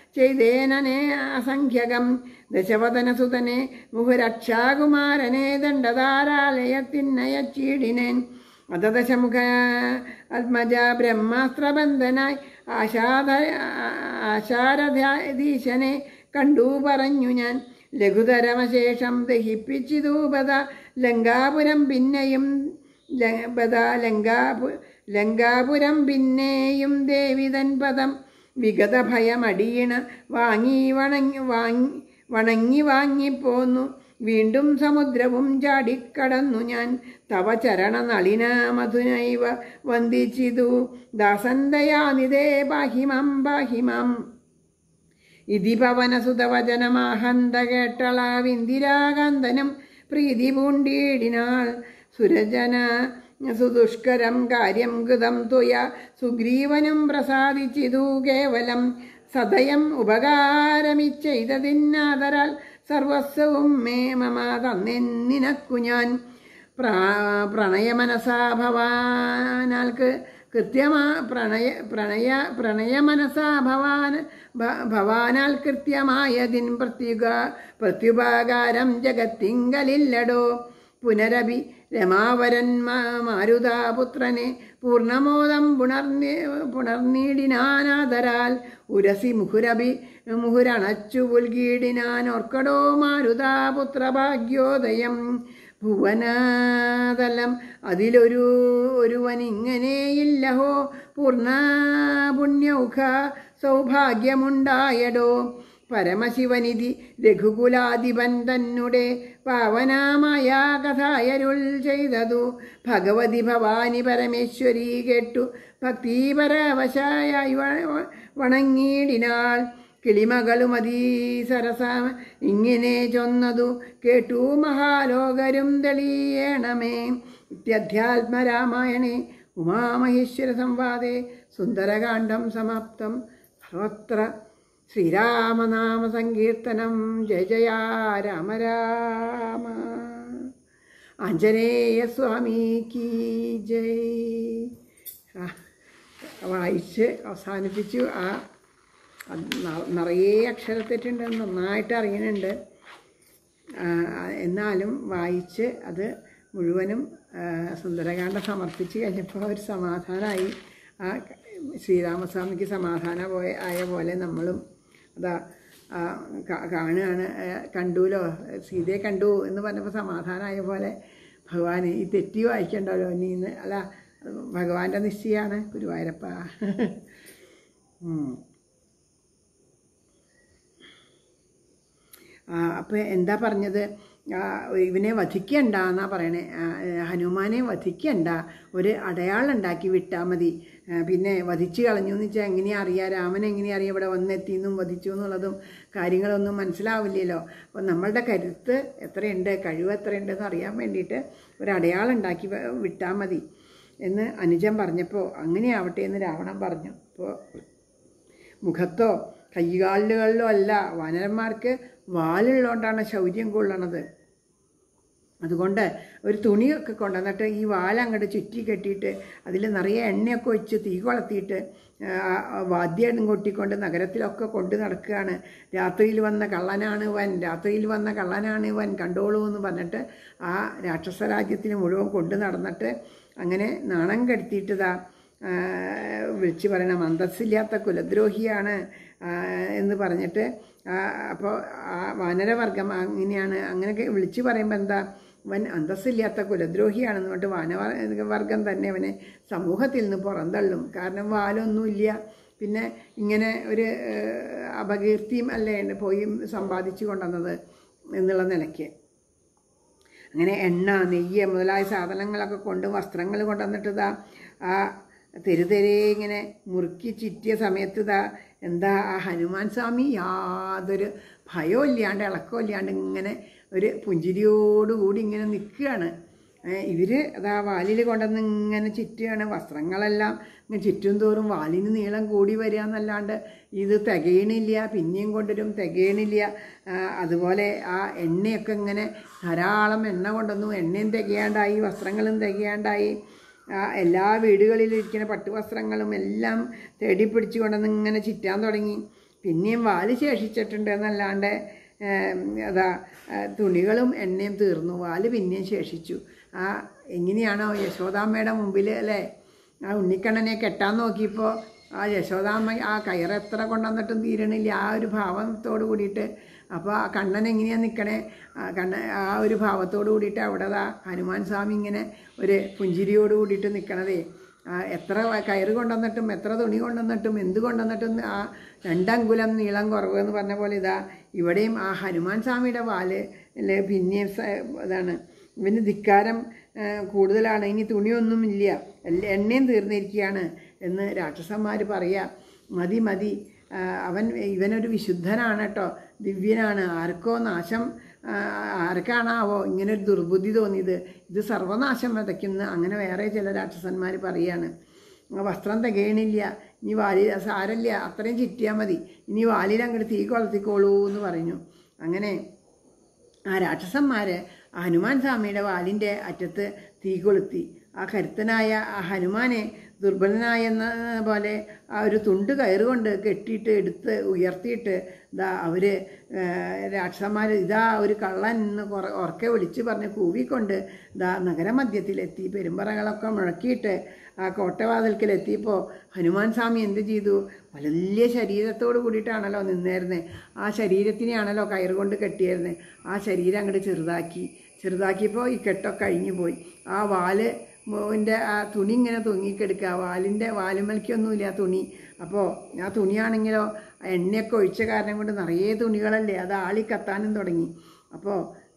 ചെയ്തേനനെ അസംഖ്യകം ദശവദനസുതനെ മുഹുരക്ഷാകുമാരനെ ദണ്ഡധാരാലയത്തിനയച്ചീടിനേൻ അതദശമുഖ ആത്മജ ബ്രഹ്മാസ്ത്രബന്ധനായി ആശാദ ആശാരധീശനെ കണ്ടു പറഞ്ഞു ഞാൻ ലഘുതരമശേഷം ദഹിപ്പിച്ചിതൂപത ലങ്കാപുരം പിന്നെയും ല- ബദ ലങ്കാപു ലങ്കാപുരം പിന്നെയും ദേവിതൻ പദം വിഗത ഭയമടിയണ വാങ്ങി വണങ്ങി വാങ്ങി വണങ്ങി വാങ്ങിപ്പോന്നു വീണ്ടും സമുദ്രവും ചാടിക്കടന്നു ഞാൻ തവ ചരണ നളിന മധുനൈവ വന്ദിച്ചിതു ദാസന്തയാനിതേ പാഹിമം പാഹിമം ഇതി പവനസുതവചനമാഹന്ത കേട്ടളാവിന്ദിരാകാന്തനും പ്രീതി പൂണ്ടീടിനാൾ സുരജന സുദുഷ്കരം കാര്യം കൃതം തുയ സുഗ്രീവനും പ്രസാദിച്ചിതു കേവലം സദയം ഉപകാരമിച്ചെയ്തതിന്നാദരാൽ സർവസ്വവും മേ മമ തന്നെന്നിനക്കു ഞാൻ പ്രാ പ്രണയമനസാ ഭവാനാൾക്ക് കൃത്യമാ പ്രണയ പ്രണയ പ്രണയമനസാ ഭവാൻ ഭ- ഭവാനാൽ കൃത്യമായതിൻ പ്രത്യുക പ്രത്യുപകാരം ജഗത്തിങ്കലില്ലടോ പുനരഭി രമാവരൻ മാ- മാരുതാപുത്രനെ പൂർണ്ണമോദം പുണർന്നി പുണർനീടിനാനാദരാൽ ഉരസി മുഹുരഭി മുഹുരണച്ചു പുൽകീടിനാൻ ഓർക്കടോ മാരുതാപുത്ര ഭാഗ്യോദയം ഭുവനാതലം അതിലൊരു ഒരുവൻ ഇങ്ങനെയില്ലഹോ പൂർണ്ണ പുണ്യൗഖ സൗഭാഗ്യമുണ്ടായടോ പരമശിവനിധി രഘുകുലാധിപൻ തന്നെ പാവനാമായ കഥായരുൾ ചെയ്തതു ഭഗവതി ഭവാനി പരമേശ്വരി കേട്ടു ഭക്തിപരവശായി വ- വ- വണങ്ങിയിടിനാൾ കിളിമകളും അതീസരസ ഇങ്ങനെ ചൊന്നതു കേട്ടു മഹാലോകരും തെളിയേണമേ ഇത്യധ്യാത്മരാമായണേ ഉമാമഹേശ്വര സംവാദേ സുന്ദരകാന്ഡം സമാപ്തം സർവത്ര ശ്രീരാമനാമ സങ്കീർത്തനം ജയ ജയ രാമ രാമ ആഞ്ജനേയ സ്വാമിക്ക് ജയ് ആ, വായിച്ച് അവസാനിപ്പിച്ചു ആ അത് ന- നിറയെ അക്ഷരത്തെറ്റുണ്ട് നന്നായിട്ട് അറിയുന്നുണ്ട് ആ, എന്നാലും വായിച്ച് അത് മുഴുവനും ആ, സുന്ദരകാന്ഡം സമർപ്പിച്ച് കഴിഞ്ഞപ്പോൾ ഒരു സമാധാനമായി ആ ശ്രീരാമസ്വാമിക്ക് സമാധാന പോയ ആയ പോലെ നമ്മളും അതാ ആ, കാ- കാണുകയാണ് ആ, കണ്ടുല്ലോ സീതയെ കണ്ടു എന്ന് പറഞ്ഞപ്പോൾ സമാധാനമായ പോലെ ഭഗവാൻ ഈ തെറ്റി വായിക്കണ്ടല്ലോ ഇനി ഇന്ന് അല്ല അത് ഭഗവാന്റെ നിശ്ചയാണ് ഗുരുവായൂരപ്പ ഉം. അപ്പോൾ എന്താ പറഞ്ഞത് ആ, ഇവനെ വധിക്കണ്ട എന്നാ പറയണേ ആ, ഹനുമാനെ വധിക്കണ്ട ഒരു അടയാളം ഉണ്ടാക്കി വിട്ടാൽ മതി ആ, പിന്നെ വധിച്ചു കളഞ്ഞു എന്ന് വെച്ചാൽ എങ്ങനെയാ അറിയാം രാമൻ എങ്ങനെയാ അറിയാം ഇവിടെ വന്നെത്തിയെന്നും വധിച്ചു എന്നുള്ളതും കാര്യങ്ങളൊന്നും മനസ്സിലാവില്ലല്ലോ അപ്പോൾ നമ്മളുടെ കരുത്ത് എത്രയുണ്ട് കഴിവ് എത്രയുണ്ടെന്ന് അറിയാൻ വേണ്ടിയിട്ട് ഒരു അടയാളം ഉണ്ടാക്കി വ- വിട്ടാൽ മതി എന്ന് അനുജൻ പറഞ്ഞപ്പോൾ അങ്ങനെയാവട്ടെ എന്ന് രാവണൻ പറഞ്ഞു അപ്പോൾ മുഖത്തോ കൈകാലുകളിലോ അല്ല വാനരന്മാർക്ക് വാലുള്ളതുകൊണ്ടാണ് ശൗര്യം കൊള്ളണത് അതുകൊണ്ട് ഒരു തുണിയൊക്കെ കൊണ്ടുവന്നിട്ട് ഈ വാലങ്ങോട്ട് ചുറ്റി കെട്ടിയിട്ട് അതിൽ നിറയെ എണ്ണയൊക്കെ ഒഴിച്ച് തീ കൊളത്തിയിട്ട് ആ, വാദ്യം കൊട്ടിക്കൊണ്ട് നഗരത്തിലൊക്കെ കൊണ്ടു നടക്കുകയാണ് രാത്രിയിൽ വന്ന കള്ളനാണ് വൻ രാത്രിയിൽ വന്ന കള്ളനാണ് വൻ കണ്ടോളൂ എന്ന് പറഞ്ഞിട്ട് ആ രാക്ഷസ രാജ്യത്തിന് മുഴുവൻ കൊണ്ടു നടന്നിട്ട് അങ്ങനെ നാണം കെടുത്തിയിട്ടതാ ആ, വിളിച്ചു പറയണം അന്തസ്സില്ലാത്ത കുലദ്രോഹിയാണ് ആ, എന്ന് പറഞ്ഞിട്ട് അപ്പോൾ ആ വാനരവർഗം അങ്ങനെയാണ് അങ്ങനെയൊക്കെ വിളിച്ചു പറയുമ്പോൾ എന്താ അവൻ അന്തസ്സില്ലാത്ത കുലദ്രോഹിയാണെന്ന് പറഞ്ഞിട്ട് വാനവ വർഗം തന്നെ അവനെ സമൂഹത്തിൽ നിന്ന് പുറന്തള്ളും കാരണം വാലൊന്നുമില്ല പിന്നെ ഇങ്ങനെ ഒരു ഏഹ്, അപകീർത്തിയും അല്ലേ പോയി സമ്പാദിച്ചു കൊണ്ടുവന്നത് എന്നുള്ള നിലയ്ക്ക് അങ്ങനെ എണ്ണ നെയ്യ് മുതലായ സാധനങ്ങളൊക്കെ കൊണ്ട് വസ്ത്രങ്ങൾ കൊണ്ടുവന്നിട്ട് ഇതാ ആ തെരുതെരെ ഇങ്ങനെ മുറുക്കി ചിറ്റിയ സമയത്ത് ഇതാ എന്താ ആ ഹനുമാൻ സ്വാമി യാതൊരു ഭയവും ഇല്ലാണ്ട് ഇളക്കവും ഇല്ലാണ്ട് ഇങ്ങനെ ഒരു പുഞ്ചിരിയോടുകൂടി ഇങ്ങനെ നിൽക്കുകയാണ് ഇവർ അതാ വാലിൽ കൊണ്ടുവന്ന് ഇങ്ങനെ ചുറ്റുകയാണ് വസ്ത്രങ്ങളെല്ലാം ഇങ്ങനെ ചുറ്റും തോറും വാലിന് നീളം കൂടി വരിക എന്നല്ലാണ്ട് ഇത് തികയണില്ല പിന്നെയും കൊണ്ടുവരും തികയണില്ല ആ, അതുപോലെ ആ എണ്ണയൊക്കെ ഇങ്ങനെ ധാരാളം എണ്ണ കൊണ്ടുവന്നു എണ്ണയും തികയാണ്ടായി വസ്ത്രങ്ങളും തികയാണ്ടായി ആ, എല്ലാ വീടുകളിലും ഇരിക്കുന്ന പട്ടുവസ്ത്രങ്ങളും എല്ലാം തേടി പിടിച്ചു കൊണ്ടുവന്ന് ഇങ്ങനെ ചിറ്റാൻ തുടങ്ങി പിന്നെയും വാല് ശേഷിച്ചിട്ടുണ്ട് എന്നല്ലാണ്ട് ഏം, അതാ ആ, തുണികളും എണ്ണയും തീർന്നു വാല് പിന്നെയും ശേഷിച്ചു ആ എങ്ങനെയാണോ യശോദാമ്മയുടെ മുമ്പിൽ അല്ലേ ആ ഉണ്ണിക്കണ്ണനെ കെട്ടാൻ നോക്കിയപ്പോൾ ആ യശോദാമ്മ ആ കയറ് എത്ര കൊണ്ടുവന്നിട്ടും തീരണില്ല ആ ഒരു ഭാവത്തോട് കൂടിയിട്ട് അപ്പോൾ ആ കണ്ണൻ എങ്ങനെയാണ് നിൽക്കണേ ആ കണ്ണ ആ ഒരു ഭാവത്തോട് കൂടിയിട്ട് അവിടെ ദാ ഹനുമാൻ സ്വാമി ഇങ്ങനെ ഒരു പുഞ്ചിരിയോട് കൂടിയിട്ട് നിൽക്കണതേ ആ എത്ര കയറ് കൊണ്ടുവന്നിട്ടും എത്ര തുണി കൊണ്ടുവന്നിട്ടും എന്ത് കൊണ്ടുവന്നിട്ടും ആ രണ്ടങ്കുലം നീളം കുറവ് എന്ന് പറഞ്ഞ പോലെ ഇതാ ഇവിടെയും ആ ഹനുമാൻ സ്വാമിയുടെ വാല് അല്ലേ പിന്നെയും സ- ഇതാണ് ഇവന് ധിക്കാരം ആ, കൂടുതലാണ് ഇനി തുണിയൊന്നും ഇല്ല എല്ലാ എണ്ണയും തീർന്നിരിക്കുകയാണ് എന്ന് രാക്ഷസന്മാർ പറയുക മതി മതി ആ, അവൻ ഇവനൊരു വിശുദ്ധനാണ് കേട്ടോ ദിവ്യനാണ് ആർക്കോ നാശം ആ, ആർക്കാണാവോ ഇങ്ങനെ ഒരു ദുർബുദ്ധി തോന്നിയത് ഇത് സർവനാശം വിതയ്ക്കുന്ന അങ്ങനെ വേറെ ചില രാക്ഷസന്മാർ പറയുകയാണ് ആ വസ്ത്രം തികയണില്ല ഇനി വാലി സാരല്ല അത്രയും ചിറ്റിയാൽ മതി ഇനി വാലിൽ അങ്ങോട്ട് തീ കൊളത്തിക്കോളൂ എന്ന് പറഞ്ഞു അങ്ങനെ ആ രാക്ഷസന്മാർ ഹനുമാൻ സ്വാമിയുടെ വാലിൻ്റെ അറ്റത്ത് തീ കൊളുത്തി ആ കരുത്തനായ ആ ഹനുമാനെ ദുർബലനായ എന്ന പോലെ ആ ഒരു തുണ്ട് കയറുകൊണ്ട് കെട്ടിയിട്ട് എടുത്ത് ഉയർത്തിയിട്ട് ഇതാ അവർ രാക്ഷസന്മാർ ഇതാ ഒരു കള്ളൻ എന്ന് കുറ ഉറക്കെ വിളിച്ച് പറഞ്ഞ് കൂവിക്കൊണ്ട് ഇതാ നഗരമധ്യത്തിലെത്തി പെരുമ്പറകളൊക്കെ മുഴക്കിയിട്ട് ആ കോട്ടവാതിൽക്കലെത്തിയപ്പോൾ ഹനുമാൻ സ്വാമി എന്ത് ചെയ്തു വലിയ ശരീരത്തോട് കൂടിയിട്ടാണല്ലോ നിന്നേരുന്നത് ആ ശരീരത്തിനെയാണല്ലോ കയറുകൊണ്ട് കെട്ടിയിരുന്നത് ആ ശരീരം അങ്ങോട്ട് ചെറുതാക്കി ചെറുതാക്കിയപ്പോൾ ഈ കെട്ടൊക്കെ കഴിഞ്ഞു പോയി ആ വാല് മോൻ്റെ ആ തുണി ഇങ്ങനെ തൂങ്ങിക്കെടുക്കുക വാലിൻ്റെ വാലുമലിക്കൊന്നുമില്ല ആ തുണി അപ്പോൾ ആ തുണിയാണെങ്കിലോ ആ എണ്ണയൊക്കെ ഒഴിച്ച കാരണം കൊണ്ട് നിറയെ തുണികളല്ലേ അത് ആളി കത്താനും തുടങ്ങി അപ്പോൾ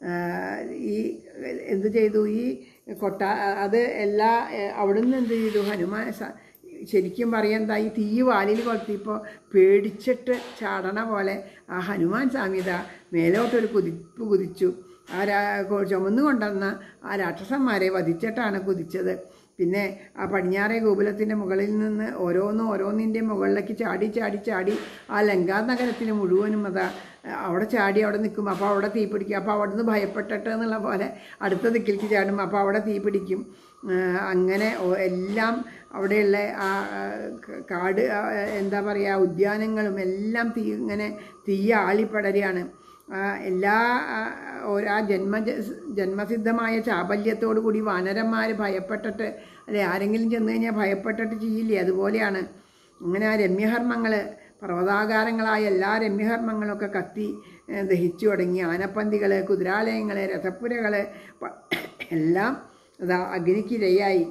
ഈ എന്ത് ചെയ്തു ഈ കൊട്ട അത് എല്ലാ ഏഹ്, അവിടുന്ന് എന്ത് ചെയ്തു ഹനുമാൻ സ- ശരിക്കും പറയാൻ ഈ തീ വാലിൽ കൊളുത്തിയപ്പോൾ പേടിച്ചിട്ട് ചാടണ പോലെ ആ ഹനുമാൻ സാമ്യത മേലോട്ടൊരു കുതിപ്പ് കുതിച്ചു ആ രാ കൊ- ചുമന്നു കൊണ്ടുവന്ന ആ രാക്ഷസന്മാരെ വധിച്ചിട്ടാണ് കുതിച്ചത് പിന്നെ ആ പടിഞ്ഞാറേ ഗോപുരത്തിൻ്റെ മുകളിൽ നിന്ന് ഓരോന്നും ഓരോന്നിൻ്റെ മുകളിലേക്ക് ചാടി ചാടി ചാടി ആ ലങ്കാ നഗരത്തിന് മുഴുവനും അതാ അവിടെ ചാടി അവിടെ നിൽക്കും അപ്പോൾ അവിടെ തീ പിടിക്കും അപ്പോൾ അവിടെ നിന്ന് ഭയപ്പെട്ടിട്ട് എന്നുള്ള പോലെ അടുത്ത ദിക്കിലേക്ക് ചാടും അപ്പോൾ അവിടെ തീ പിടിക്കും ആ, അങ്ങനെ ഓ- എല്ലാം അവിടെയുള്ള ആ ആ, ക- കാട് ആ, എന്താ പറയുക ഉദ്യാനങ്ങളും എല്ലാം തീ ഇങ്ങനെ തീ ആളിപ്പടരുകയാണ് ആ, എല്ലാ ആ, ഓരോ ആ ജന്മ ജന്മസിദ്ധമായ ചാബല്യത്തോടു കൂടി വാനരന്മാർ ഭയപ്പെട്ടിട്ട് അല്ലെ ആരെങ്കിലും ചെന്ന് കഴിഞ്ഞാൽ ഭയപ്പെട്ടിട്ട് ചെയ്യില്ലേ അതുപോലെയാണ് അങ്ങനെ ആ രമ്യഹർമ്മങ്ങൾ പർവ്വതാകാരങ്ങളായ എല്ലാ രമ്യഹർമ്മങ്ങളൊക്കെ കത്തി ഏ, ദഹിച്ചു തുടങ്ങി ആനപ്പന്തികൾ കുതിരാലയങ്ങൾ രഥപ്പുരകൾ പ- എല്ലാം അതാ അഗ്നിക്കിരയായി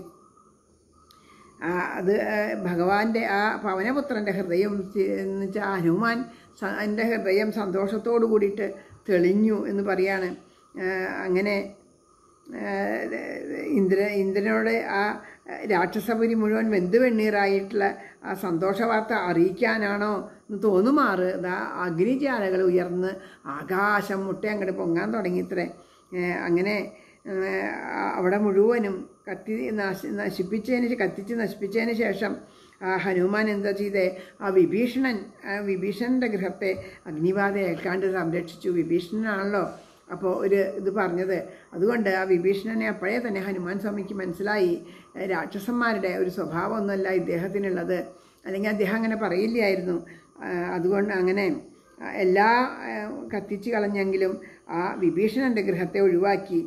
ആ, അത് ആ, ഭഗവാന്റെ ആ പവനപുത്രൻ്റെ ഹൃദയം ചി- എന്ന് വെച്ചാൽ ഹനുമാൻ സ- എൻ്റെ ഹൃദയം സന്തോഷത്തോടു കൂടിയിട്ട് തെളിഞ്ഞു എന്ന് പറയാണ് ആ, അങ്ങനെ ആ, ഇന്ദ്ര ഇന്ദ്രനോട് ആ രാക്ഷസപുരി മുഴുവൻ വെന്ത് വെണ്ണീറായിട്ടുള്ള ആ സന്തോഷ വാർത്ത അറിയിക്കാനാണോ എന്ന് തോന്നുമാറ് ഇതാ അഗ്നിജാലകൾ ഉയർന്ന് ആകാശം മുട്ട അങ്ങോട്ട് പൊങ്ങാൻ തുടങ്ങിത്രേ ഏ, അങ്ങനെ ഏ, അവിടെ മുഴുവനും കത്തി നശി നശിപ്പിച്ചതിന് ശേ- കത്തിച്ച് നശിപ്പിച്ചതിന് ശേഷം ആ ഹനുമാൻ എന്താ ചെയ്തേ ആ വിഭീഷണൻ ആ വിഭീഷണൻ്റെ ഗൃഹത്തെ അഗ്നിബാധ ഏൽക്കാണ്ട് സംരക്ഷിച്ചു വിഭീഷണനാണല്ലോ അപ്പോൾ ഒരു ഇത് പറഞ്ഞത് അതുകൊണ്ട് ആ വിഭീഷണനെ അപ്പോഴേ തന്നെ ഹനുമാൻ സ്വാമിക്ക് മനസ്സിലായി ഏ, രാക്ഷസന്മാരുടെ ഒരു സ്വഭാവമൊന്നുമല്ല ഇദ്ദേഹത്തിനുള്ളത് അല്ലെങ്കിൽ അദ്ദേഹം അങ്ങനെ പറയില്ലായിരുന്നു ആ, അതുകൊണ്ട് അങ്ങനെ ആ, എല്ലാ ആ, കത്തിച്ച് കളഞ്ഞെങ്കിലും ആ വിഭീഷണൻ്റെ ഗൃഹത്തെ ഒഴിവാക്കി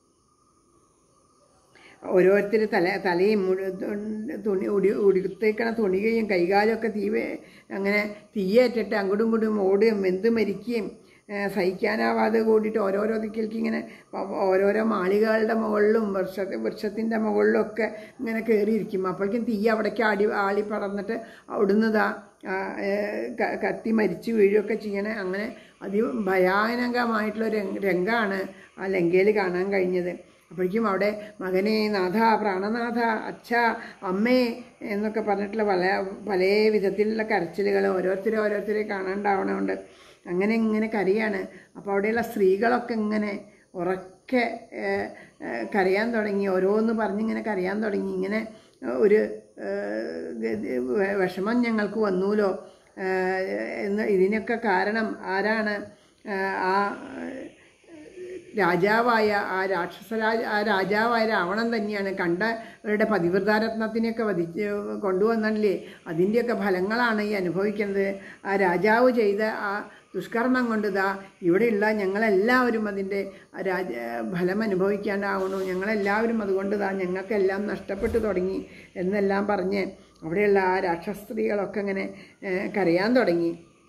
ഓരോരുത്തർ തല തലയും മുഴു- തുണി ഉടി ഉടുത്തേക്കണ തുണികയും കൈകാലൊക്കെ തീ വേ- അങ്ങനെ തീയേറ്റിട്ട് അങ്ങോട്ടും ഇങ്ങോട്ടും ഓടുകയും വെന്ത് മരിക്കുകയും ഏ, സഹിക്കാനാവാതെ കൂടിയിട്ട് ഓരോരോ ദിക്കിലേക്ക് ഇങ്ങനെ പ- ഓരോരോ മാളികകളുടെ മുകളിലും വൃക്ഷ വൃക്ഷത്തിൻ്റെ മുകളിലൊക്കെ ഇങ്ങനെ കയറിയിരിക്കും അപ്പോഴേക്കും തീ അവിടേക്ക് ആടി ആളി പടർന്നിട്ട് അവിടുന്ന് ദാ ആ, ഏ, ക- കത്തി മരിച്ചു വീഴുകയൊക്കെ ചെയ്യണേ അങ്ങനെ അതിഭയാനകമായിട്ടുള്ള രംഗ രംഗമാണ് ആ ലങ്കയിൽ കാണാൻ കഴിഞ്ഞത് അപ്പോഴേക്കും അവിടെ മകനെ നാഥ പ്രാണനാഥ അച്ഛ അമ്മേ എന്നൊക്കെ പറഞ്ഞിട്ടുള്ള പല പല വിധത്തിലുള്ള കരച്ചിലുകൾ ഓരോരുത്തരെ ഓരോരുത്തരെ കാണാണ്ടാവണമുണ്ട് അങ്ങനെ ഇങ്ങനെ കരയാണ് അപ്പോൾ അവിടെയുള്ള സ്ത്രീകളൊക്കെ ഇങ്ങനെ ഉറക്കെ ഏഹ്, ഏഹ്, കരയാൻ തുടങ്ങി ഓരോന്ന് പറഞ്ഞിങ്ങനെ കരയാൻ തുടങ്ങി ഇങ്ങനെ ഒരു ഏഹ്, ഗതി- വെ- വിഷമം ഞങ്ങൾക്ക് വന്നൂലോ ഏഹ്, എന്ന് ഇതിനൊക്കെ കാരണം ആരാണ് ഏഹ്, ആ രാജാവായ ആ രാക്ഷസ രാജ- ആ രാജാവായ രാവണൻ തന്നെയാണ് കണ്ടവരുടെ പതിവ്രതാരത്നത്തിനെയൊക്കെ വധിച്ച് കൊണ്ടുവന്നല്ലേ അതിൻ്റെയൊക്കെ ഫലങ്ങളാണ് ഈ അനുഭവിക്കുന്നത് ആ രാജാവ് ചെയ്ത ആ ദുഷ്കർമ്മം കൊണ്ട് ഇതാ ഇവിടെയുള്ള ഞങ്ങളെല്ലാവരും അതിൻ്റെ രാജ ഫലം അനുഭവിക്കാണ്ടാവണു ഞങ്ങളെല്ലാവരും അതുകൊണ്ട് ഇതാ ഞങ്ങൾക്കെല്ലാം നഷ്ടപ്പെട്ടു തുടങ്ങി എന്നെല്ലാം പറഞ്ഞ് അവിടെയുള്ള ആ രാക്ഷസ സ്ത്രീകളൊക്കെ ഇങ്ങനെ ഏഹ്, കരയാൻ തുടങ്ങി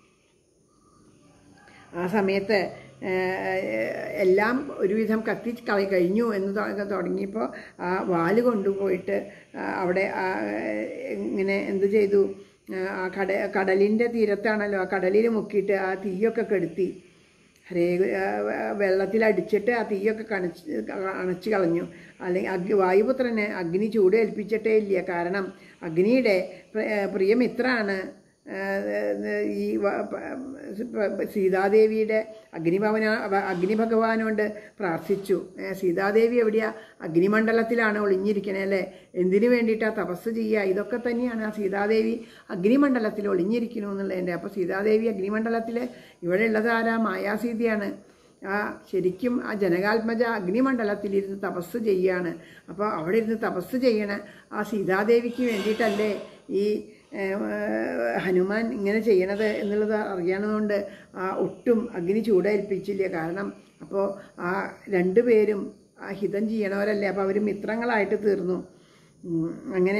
ആ സമയത്ത് ഏഹ്, എല്ലാം ഒരുവിധം കത്തി കളി കഴിഞ്ഞു എന്ന് തൊ- തുടങ്ങിയപ്പോൾ ആ വാല് കൊണ്ടുപോയിട്ട് ആ, അവിടെ ആ, ഇങ്ങനെ എന്ത് ചെയ്തു ആ കട കടലിൻ്റെ തീരത്താണല്ലോ ആ കടലിൽ മുക്കിയിട്ട് ആ തീയൊക്കെ കെടുത്തി ഹരേ വെള്ളത്തിലടിച്ചിട്ട് ആ തീയൊക്കെ കണച്ച് അണച്ചു കളഞ്ഞു അല്ലെങ്കിൽ അഗ്നി വായുപുത്രന് അഗ്നി ചൂട് ഏൽപ്പിച്ചിട്ടേ ഇല്ല കാരണം അഗ്നിയുടെ പ്ര- പ്രിയമിത്രാണ് ഏഹ് ഈ വ- പ- പ- സീതാദേവിയുടെ അഗ്നിഭവന വ- അഗ്നിഭഗവാനോട് പ്രാർത്ഥിച്ചു ഏഹ് സീതാദേവി എവിടെയാ അഗ്നിമണ്ഡലത്തിലാണ് ഒളിഞ്ഞിരിക്കണേ അല്ലേ എന്തിനു വേണ്ടിയിട്ടാ തപസ് ചെയ്യുക ഇതൊക്കെ തന്നെയാണ് ആ സീതാദേവി അഗ്നിമണ്ഡലത്തിൽ ഒളിഞ്ഞിരിക്കുന്നു എന്നുള്ളതിൻ്റെ അപ്പോൾ സീതാദേവി അഗ്നിമണ്ഡലത്തിൽ ഇവിടെ ഉള്ളത് ആരാ മായാസീതയാണ് ആ ശരിക്കും ആ ജനകാത്മജ അഗ്നിമണ്ഡലത്തിലിരുന്ന് തപസ് ചെയ്യാണ് അപ്പോൾ അവിടെ ഇരുന്ന് തപസ് ചെയ്യണ ആ സീതാദേവിക്ക് വേണ്ടിയിട്ടല്ലേ ഈ ഏഹ്, ഹനുമാൻ ഇങ്ങനെ ചെയ്യണത് എന്നുള്ളത് അറിയണതുകൊണ്ട് ആ ഒട്ടും അഗ്നി ചൂടേൽപ്പിച്ചില്ല കാരണം അപ്പോൾ ആ രണ്ടുപേരും ആ ഹിതം ചെയ്യണവരല്ലേ അപ്പോൾ അവർ മിത്രങ്ങളായിട്ട് തീർന്നു ഉം, അങ്ങനെ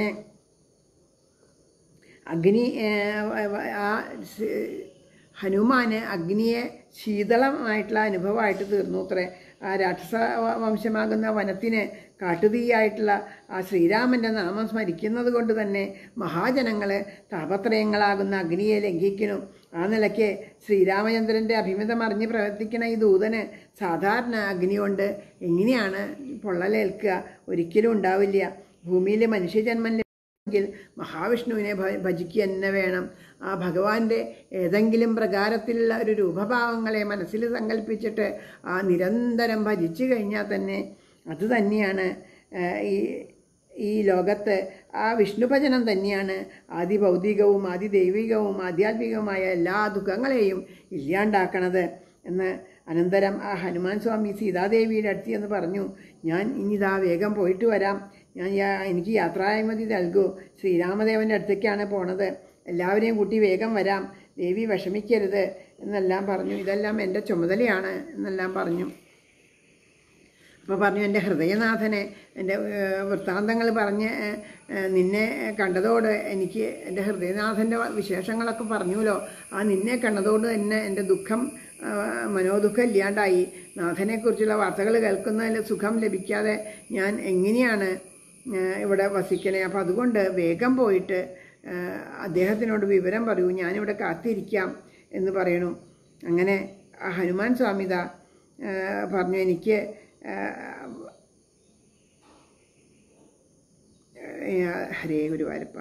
അഗ്നി ഏഹ്, ആ സ്- ഹനുമാന് അഗ്നിയെ ശീതളമായിട്ടുള്ള അനുഭവമായിട്ട് തീർന്നു അത്രേ ആ രാക്ഷസ വ- വംശമാകുന്ന വനത്തിന് കാട്ടുതീയായിട്ടുള്ള ആ ശ്രീരാമൻ്റെ നാമം സ്മരിക്കുന്നത് കൊണ്ട് തന്നെ മഹാജനങ്ങൾ താപത്രയങ്ങളാകുന്ന അഗ്നിയെ ലംഘിക്കുന്നു ആ നിലയ്ക്ക് ശ്രീരാമചന്ദ്രൻ്റെ അഭിമിതം അറിഞ്ഞ് പ്രവർത്തിക്കുന്ന ഈ ദൂതന് സാധാരണ അഗ്നി കൊണ്ട് എങ്ങനെയാണ് പൊള്ളലേൽക്കുക ഒരിക്കലും ഉണ്ടാവില്ല ഭൂമിയിൽ മനുഷ്യജന്മം എങ്കിൽ മഹാവിഷ്ണുവിനെ ഭ- ഭജിക്കുക തന്നെ വേണം ആ ഭഗവാന്റെ ഏതെങ്കിലും പ്രകാരത്തിലുള്ള ഒരു രൂപഭാവങ്ങളെ മനസ്സിൽ സങ്കല്പിച്ചിട്ട് ആ നിരന്തരം ഭജിച്ചു കഴിഞ്ഞാൽ തന്നെ അത് തന്നെയാണ് ആ, ഈ ഈ ലോകത്ത് ആ വിഷ്ണു ഭജനം തന്നെയാണ് ആദി ഭൗതികവും ആദി ദൈവികവും ആധ്യാത്മികവുമായ എല്ലാ ദുഃഖങ്ങളെയും ഇല്ലാണ്ടാക്കണത് എന്ന് അനന്തരം ആ ഹനുമാൻ സ്വാമി സീതാദേവിയുടെ അടുത്ത് എന്ന് പറഞ്ഞു ഞാൻ ഇനിതാ വേഗം പോയിട്ട് വരാം ഞാൻ യാ- എനിക്ക് യാത്രാനുമതി നൽകൂ ശ്രീരാമദേവൻ്റെ അടുത്തേക്കാണ് പോണത് എല്ലാവരെയും കൂട്ടി വേഗം വരാം ദേവി വിഷമിക്കരുത് എന്നെല്ലാം പറഞ്ഞു ഇതെല്ലാം എൻ്റെ ചുമതലയാണ് എന്നെല്ലാം പറഞ്ഞു അപ്പോൾ പറഞ്ഞു എൻ്റെ ഹൃദയനാഥനെ എൻ്റെ ഏഹ്, വൃത്താന്തങ്ങൾ പറഞ്ഞ് ഏഹ്, ഏഹ്, നിന്നെ കണ്ടതോട് എനിക്ക് എൻ്റെ ഹൃദയനാഥൻ്റെ വിശേഷങ്ങളൊക്കെ പറഞ്ഞുല്ലോ ആ നിന്നെ കണ്ടതോട് തന്നെ എൻ്റെ ദുഃഖം ആ, മനോദുഃഖം ഇല്ലാണ്ടായി നാഥനെക്കുറിച്ചുള്ള വാർത്തകൾ കേൾക്കുന്നതിൽ സുഖം ലഭിക്കാതെ ഞാൻ എങ്ങനെയാണ് ഏഹ്, ഇവിടെ വസിക്കണേ അപ്പോൾ അതുകൊണ്ട് വേഗം പോയിട്ട് ഏഹ്, അദ്ദേഹത്തിനോട് വിവരം പറയൂ ഞാനിവിടെ കാത്തിരിക്കാം എന്ന് പറയണു അങ്ങനെ ആ ഹനുമാൻ സ്വാമിത ഏഹ്, പറഞ്ഞു എനിക്ക് ഏഹ്, ഏഹ്, ഹരേ ഗുരുവായൂരപ്പ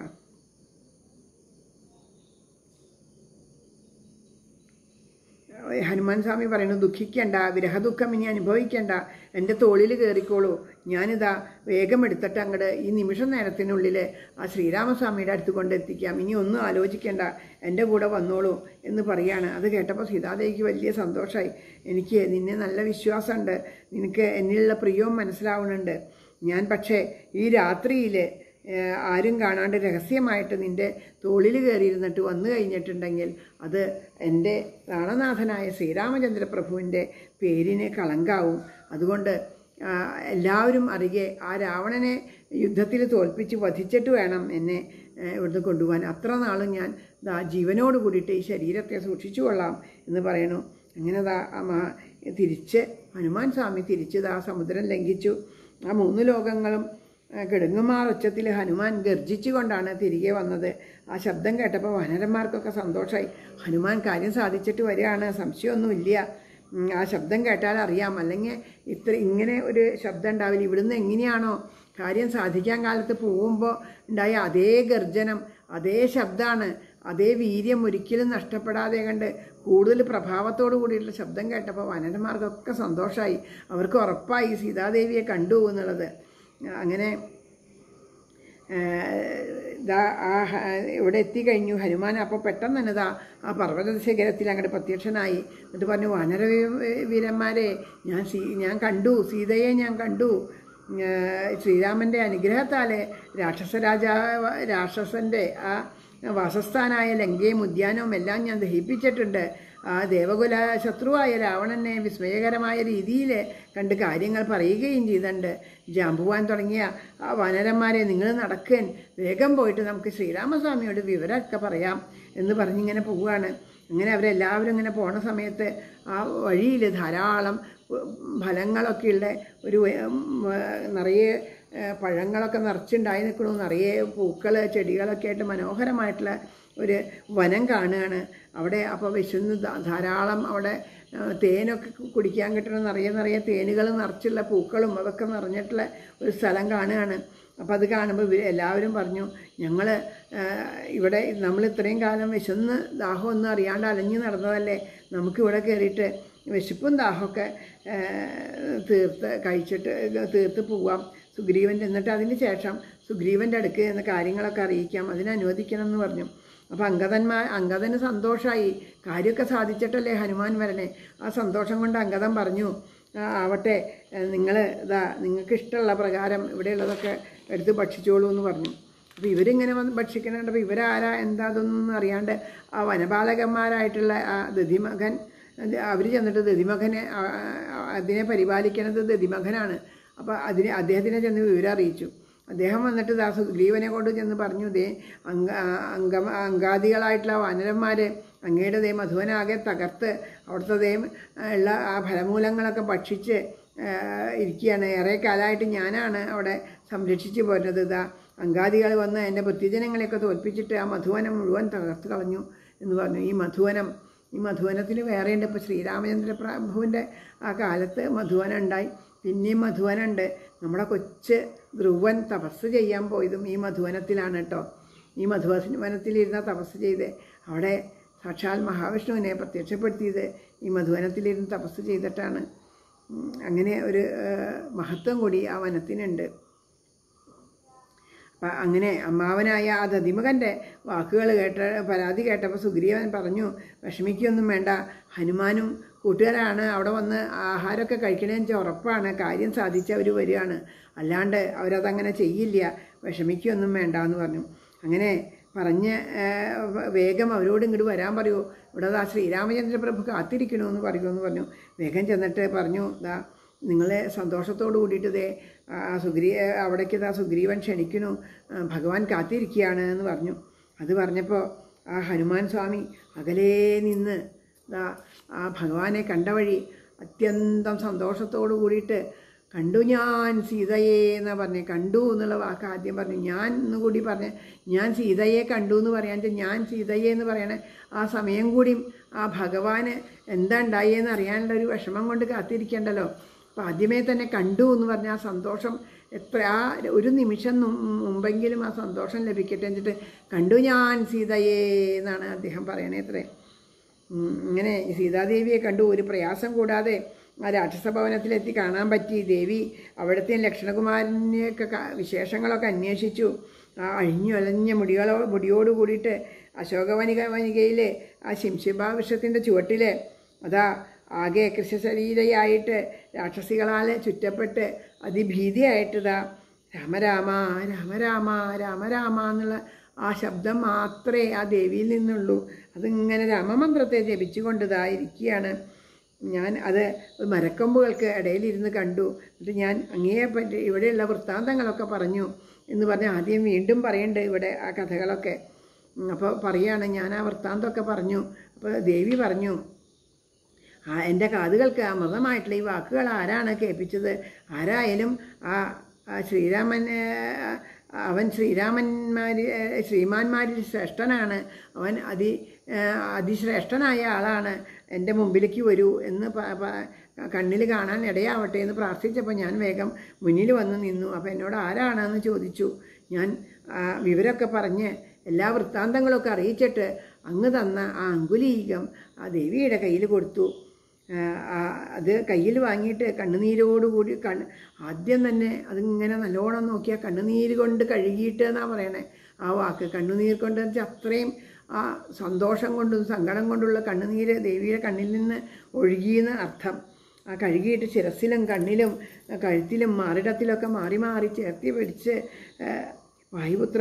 ഹനുമാൻ സ്വാമി പറയുന്നു ദുഃഖിക്കണ്ട വിരഹദുഃഖം ഇനി അനുഭവിക്കണ്ട എൻ്റെ തോളിൽ കയറിക്കോളൂ ഞാനിതാ വേഗം എടുത്തിട്ട് അങ്ങോട്ട് ഈ നിമിഷ നേരത്തിനുള്ളിൽ ആ ശ്രീരാമസ്വാമിയുടെ അടുത്ത് കൊണ്ടെത്തിക്കാം ഇനി ഒന്നും ആലോചിക്കേണ്ട എൻ്റെ കൂടെ വന്നോളൂ എന്ന് പറയാണ് അത് കേട്ടപ്പോൾ സീതാദേവിക്ക് വലിയ സന്തോഷമായി എനിക്ക് നിന്നെ നല്ല വിശ്വാസമുണ്ട് നിനക്ക് എന്നിലുള്ള പ്രിയവും മനസ്സിലാവുന്നുണ്ട് ഞാൻ പക്ഷേ ഈ രാത്രിയിൽ ഏഹ് ആരും കാണാണ്ട് രഹസ്യമായിട്ട് നിൻ്റെ തോളിൽ കയറിയിരുന്നിട്ട് വന്നു കഴിഞ്ഞിട്ടുണ്ടെങ്കിൽ അത് എൻ്റെ പ്രാണനാഥനായ ശ്രീരാമചന്ദ്ര പ്രഭുവിൻ്റെ പേരിന് കളങ്കാവും അതുകൊണ്ട് ആ, എല്ലാവരും അറിയെ ആ രാവണനെ യുദ്ധത്തിൽ തോൽപ്പിച്ച് വധിച്ചിട്ട് വേണം എന്നെ ഏഹ്, ഇവിടുന്ന് കൊണ്ടുപോകാൻ അത്ര നാളും ഞാൻ ദാ ജീവനോട് കൂടിയിട്ട് ഈ ശരീരത്തെ സൂക്ഷിച്ചു കൊള്ളാം എന്ന് പറയണു അങ്ങനെ ദാ ആ മഹാ തിരിച്ച് ഹനുമാൻ സ്വാമി തിരിച്ച് ദാ സമുദ്രം ലംഘിച്ചു ആ മൂന്ന് ലോകങ്ങളും കിടങ്ങുമാർ ഉച്ചത്തിൽ ഹനുമാൻ ഗർജിച്ചുകൊണ്ടാണ് തിരികെ വന്നത് ആ ശബ്ദം കേട്ടപ്പോൾ വനരന്മാർക്കൊക്കെ സന്തോഷമായി ഹനുമാൻ കാര്യം സാധിച്ചിട്ട് വരികയാണ് സംശയമൊന്നുമില്ല ഉം, ആ ശബ്ദം കേട്ടാൽ അറിയാം അല്ലെങ്കിൽ ഇത്ര ഇങ്ങനെ ഒരു ശബ്ദം ഉണ്ടാവില്ല ഇവിടുന്ന് എങ്ങനെയാണോ കാര്യം സാധിക്കാൻ കാലത്ത് പോകുമ്പോൾ ഉണ്ടായ അതേ ഗർജനം അതേ ശബ്ദമാണ് അതേ വീര്യം ഒരിക്കലും നഷ്ടപ്പെടാതെ കണ്ട് കൂടുതൽ പ്രഭാവത്തോടു കൂടിയിട്ടുള്ള ശബ്ദം കേട്ടപ്പോൾ വനന്മാർക്കൊക്കെ സന്തോഷമായി അവർക്ക് ഉറപ്പായി സീതാദേവിയെ കണ്ടു എന്നുള്ളത് അങ്ങനെ ഇതാ ആ ഹ- ഇവിടെ എത്തിക്കഴിഞ്ഞു ഹനുമാൻ അപ്പോൾ പെട്ടെന്ന് തന്നെ ഇതാ ആ പർവ്വത ശിഖരത്തിൽ അങ്ങോട്ട് പ്രത്യക്ഷനായി എന്നിട്ട് പറഞ്ഞു വാനര വീ- വീരന്മാരെ ഞാൻ സീ ഞാൻ കണ്ടു സീതയെ ഞാൻ കണ്ടു ഏർ ശ്രീരാമൻ്റെ അനുഗ്രഹത്താൽ രാക്ഷസ രാജാവ് രാക്ഷസൻ്റെ ആ വാസസ്ഥാനായ ലങ്കയും ഉദ്യാനവും എല്ലാം ഞാൻ ദഹിപ്പിച്ചിട്ടുണ്ട് ആ ദേവകുല ശത്രുവായ രാവണനെ വിസ്മയകരമായ രീതിയിൽ കണ്ട് കാര്യങ്ങൾ പറയുകയും ചെയ്തിട്ടുണ്ട് ജാമ്പുവാൻ തുടങ്ങിയ ആ വനരന്മാരെ നിങ്ങൾ നടക്കാൻ വേഗം പോയിട്ട് നമുക്ക് ശ്രീരാമസ്വാമിയോട് വിവരമൊക്കെ പറയാം എന്ന് പറഞ്ഞിങ്ങനെ പോവുകയാണ് അങ്ങനെ അവരെല്ലാവരും ഇങ്ങനെ പോണ സമയത്ത് ആ വഴിയിൽ ധാരാളം ഉം, ഫലങ്ങളൊക്കെയുള്ള ഒരു ഉം, നിറയെ ഏ, പഴങ്ങളൊക്കെ നിറച്ചുണ്ടായി നിൽക്കണു നിറയെ പൂക്കൾ ചെടികളൊക്കെ ആയിട്ട് മനോഹരമായിട്ടുള്ള ഒരു വനം കാണുകയാണ് അവിടെ അപ്പോൾ വിശന്ന് ധാ- ധാരാളം അവിടെ ആ, തേനൊക്കെ കു- കുടിക്കാൻ കിട്ടുന്ന നിറയെ നിറയെ തേനുകൾ നിറച്ചുള്ള പൂക്കളും അതൊക്കെ നിറഞ്ഞിട്ടുള്ള ഒരു സ്ഥലം കാണുകയാണ് അപ്പോൾ അത് കാണുമ്പോൾ ഇവർ എല്ലാവരും പറഞ്ഞു ഞങ്ങൾ ഇവിടെ നമ്മൾ ഇത്രയും കാലം വിശന്ന് ദാഹമൊന്നും അറിയാണ്ട് അലഞ്ഞു നടന്നതല്ലേ നമുക്കിവിടെ കയറിയിട്ട് വിശപ്പും ദാഹമൊക്കെ ആ, തീർത്ത് കഴിച്ചിട്ട് തീർത്ത് പോവാം സുഗ്രീവൻ്റെ എന്നിട്ട് അതിന് ശേഷം സുഗ്രീവൻ്റെ അടുക്ക് എന്ന കാര്യങ്ങളൊക്കെ അറിയിക്കാം അതിന് അനുവദിക്കണം എന്ന് പറഞ്ഞു അപ്പോൾ അങ്കദന്മാർ അങ്കദന് സന്തോഷമായി കാര്യമൊക്കെ സാധിച്ചിട്ടല്ലേ ഹനുമാൻ വരണേ ആ സന്തോഷം കൊണ്ട് അങ്കദൻ പറഞ്ഞു "ആ, ആവട്ടെ നിങ്ങൾ ഇതാ നിങ്ങൾക്ക് ഇഷ്ടമുള്ള പ്രകാരം ഇവിടെയുള്ളതൊക്കെ എടുത്ത് ഭക്ഷിച്ചോളൂ എന്ന് പറഞ്ഞു അപ്പോൾ ഇവരിങ്ങനെ വന്ന് ഭക്ഷിക്കണുണ്ട് അപ്പോൾ ഇവരാരാ എന്താ അതൊന്നും അറിയാണ്ട് ആ വനപാലകന്മാരായിട്ടുള്ള ആ ദതിമകൻ അവർ ചെന്നിട്ട് ദതിമകനെ ആ, ആ, അതിനെ പരിപാലിക്കണത് ദതിമകനാണ് അപ്പോൾ അതിനെ അദ്ദേഹത്തിനെ ചെന്ന് വിവരം അറിയിച്ചു അദ്ദേഹം വന്നിട്ട് ദാ സുഗ്രീവനെ കൊണ്ട് ചെന്ന് പറഞ്ഞു ദേ അംഗ അംഗ അംഗാദികളായിട്ടുള്ള വാനരന്മാർ അങ്ങയുടെ ദേ മധുവനാകെ തകർത്ത് അവിടുത്തെ ദേ ഉള്ള ആ ഫലമൂലങ്ങളൊക്കെ ഭക്ഷിച്ച് ആ, ഇരിക്കുകയാണ് ഏറെ കാലമായിട്ട് ഞാനാണ് അവിടെ സംരക്ഷിച്ചു പോരുന്നത് ഇതാ അങ്കാദികൾ വന്ന് എൻ്റെ ഭൃത്യജനങ്ങളെയൊക്കെ തോൽപ്പിച്ചിട്ട് ആ മധുവനം മുഴുവൻ തകർത്ത് കളഞ്ഞു എന്ന് പറഞ്ഞു ഈ മധുവനം ഈ മധുവനത്തിന് വേറെയുണ്ട് ഇപ്പോൾ ശ്രീരാമചന്ദ്ര പ്രഭുവിൻ്റെ ആ കാലത്ത് മധുവനം ഉണ്ടായി പിന്നെയും മധുവനുണ്ട് നമ്മുടെ കൊച്ച് ധ്രുവൻ തപസ് ചെയ്യാൻ പോയതും ഈ മധുവനത്തിലാണ് കേട്ടോ ഈ മധുവനത്തിലിരുന്ന തപസ് ചെയ്ത് അവിടെ സാക്ഷാൽ മഹാവിഷ്ണുവിനെ പ്രത്യക്ഷപ്പെടുത്തിയത് ഈ മധുവനത്തിലിരുന്ന് തപസ് ചെയ്തിട്ടാണ് ഉം, അങ്ങനെ ഒരു ഏഹ്, മഹത്വം കൂടി ആ വനത്തിനുണ്ട് അപ്പം അങ്ങനെ അമ്മാവനായ ആ ദതിമകൻ്റെ വാക്കുകൾ കേട്ട് പരാതി കേട്ടപ്പോൾ സുഗ്രീവൻ പറഞ്ഞു വിഷമിക്കൊന്നും വേണ്ട ഹനുമാനും കൂട്ടുകാരാണ് അവിടെ വന്ന് ആഹാരമൊക്കെ കഴിക്കണേന്ന് വെച്ചാൽ ഉറപ്പാണ് കാര്യം സാധിച്ച് അവർ വരികയാണ് അല്ലാണ്ട് അവരതങ്ങനെ ചെയ്യില്ല വിഷമിക്കൊന്നും വേണ്ട എന്ന് പറഞ്ഞു അങ്ങനെ പറഞ്ഞ് ഏഹ്, വേഗം അവരോട് ഇങ്ങോട്ട് വരാൻ പറയൂ ഇവിടെ ദാ ശ്രീരാമചന്ദ്ര പ്രഭു കാത്തിരിക്കണമെന്ന് പറയുമെന്ന് പറഞ്ഞു വേഗം ചെന്നിട്ട് പറഞ്ഞു ദാ നിങ്ങളെ സന്തോഷത്തോട് കൂടിയിട്ട് ദേ ആ സുഗ്രീ അവിടേക്ക് ദാ സുഗ്രീവൻ ക്ഷണിക്കണു ആ, ഭഗവാൻ കാത്തിരിക്കുകയാണ് എന്ന് പറഞ്ഞു അത് പറഞ്ഞപ്പോൾ ആ ഹനുമാൻ സ്വാമി അകലേ നിന്ന് ദാ ആ ഭഗവാനെ കണ്ട വഴി അത്യന്തം സന്തോഷത്തോട് കൂടിയിട്ട് കണ്ടു ഞാൻ സീതയെ എന്നാ പറഞ്ഞേ കണ്ടു എന്നുള്ള വാക്ക് ആദ്യം പറഞ്ഞു ഞാൻ എന്ന് കൂടി പറഞ്ഞ് ഞാൻ സീതയെ കണ്ടു എന്ന് പറയാൻ വെച്ചാൽ ഞാൻ സീതയെ എന്ന് പറയണേ ആ സമയം കൂടിയും ആ ഭഗവാന് എന്താ ഉണ്ടായെന്ന് അറിയാനുള്ള ഒരു വിഷമം കൊണ്ട് കാത്തിരിക്കണ്ടല്ലോ അപ്പം ആദ്യമേ തന്നെ കണ്ടു എന്ന് പറഞ്ഞ ആ സന്തോഷം എത്ര ആ ഒരു നിമിഷം നും- മുമ്പെങ്കിലും ആ സന്തോഷം ലഭിക്കട്ടെ എന്നിട്ട് കണ്ടു ഞാൻ സീതയെ എന്നാണ് അദ്ദേഹം പറയണേ അത്രേ ഉം, ഇങ്ങനെ സീതാദേവിയെ കണ്ടു ഒരു പ്രയാസം കൂടാതെ ആ രാക്ഷസഭവനത്തിലെത്തി കാണാൻ പറ്റി ദേവി അവിടുത്തെ ലക്ഷണകുമാരനെയൊക്കെ ക- വിശേഷങ്ങളൊക്കെ അന്വേഷിച്ചു ആ അഴിഞ്ഞു അലഞ്ഞ മുടികളോ മുടിയോട് കൂടിയിട്ട് അശോകവനിക വനികയിലെ ആ ശിംശിഭാവൃക്ഷത്തിൻ്റെ ചുവട്ടിൽ അതാ ആകെ കൃഷശരീരയായിട്ട് രാക്ഷസികളാൽ ചുറ്റപ്പെട്ട് അതിഭീതിയായിട്ടിതാ രാമരാമ രാമരാമ രാമരാമ എന്നുള്ള ആ ശബ്ദം മാത്രമേ ആ ദേവിയിൽ നിന്നുള്ളൂ അതിങ്ങനെ രാമമന്ത്രത്തെ ജപിച്ചുകൊണ്ടിതാ ഇരിക്കുകയാണ് ഞാൻ അത് മരക്കൊമ്പുകൾക്ക് ഇടയിലിരുന്ന് കണ്ടു എന്നിട്ട് ഞാൻ അങ്ങയെ പറ്റി ഇവിടെയുള്ള വൃത്താന്തങ്ങളൊക്കെ പറഞ്ഞു എന്ന് പറഞ്ഞ് ആദ്യം വീണ്ടും പറയുന്നുണ്ട് ഇവിടെ ആ കഥകളൊക്കെ അപ്പോൾ പറയുകയാണ് ഞാൻ ആ വൃത്താന്തമൊക്കെ പറഞ്ഞു അപ്പോൾ ദേവി പറഞ്ഞു ആ എൻ്റെ കാതുകൾക്ക് അമൃതമായിട്ടുള്ള ഈ വാക്കുകൾ ആരാണ് കേൾപ്പിച്ചത് ആരായാലും ആ ആ ശ്രീരാമൻ ആ, അവൻ ശ്രീരാമന്മാരിൽ ശ്രീമാന്മാരിൽ ശ്രേഷ്ഠനാണ് അവൻ അതി ആ, അതിശ്രേഷ്ഠനായ ആളാണ് എൻ്റെ മുമ്പിലേക്ക് വരൂ എന്ന് പ- പ- കണ്ണിൽ കാണാൻ ഇടയാവട്ടെ എന്ന് പ്രാർത്ഥിച്ചപ്പോൾ ഞാൻ വേഗം മുന്നിൽ വന്ന് നിന്നു അപ്പോൾ എന്നോട് ആരാണെന്ന് ചോദിച്ചു ഞാൻ ആ, വിവരമൊക്കെ പറഞ്ഞ് എല്ലാ വൃത്താന്തങ്ങളൊക്കെ അറിയിച്ചിട്ട് അങ്ങ് തന്ന ആ അങ്കുലീകം ആ ദേവിയുടെ കയ്യിൽ കൊടുത്തു ആ, ആ, അത് കയ്യിൽ വാങ്ങിയിട്ട് കണ്ണുനീരോടുകൂടി കണ്ണ് ആദ്യം തന്നെ അതിങ്ങനെ നല്ലോണം നോക്കിയാൽ കണ്ണുനീര് കൊണ്ട് കഴുകിയിട്ട് എന്നാണ് പറയണേ ആ വാക്ക് കണ്ണുനീർ കൊണ്ട് എന്ന് വെച്ചാൽ അത്രയും ആ സന്തോഷം കൊണ്ടും സങ്കടം കൊണ്ടുള്ള കണ്ണുനീര് ദേവിയുടെ കണ്ണിൽ നിന്ന് ഒഴുകിയെന്ന് അർത്ഥം ആ കഴുകിയിട്ട് ശിരസിലും കണ്ണിലും കഴുത്തിലും മാറിടത്തിലൊക്കെ മാറി മാറി ചേർത്തി പിടിച്ച് ഏ, വായുപുത്ര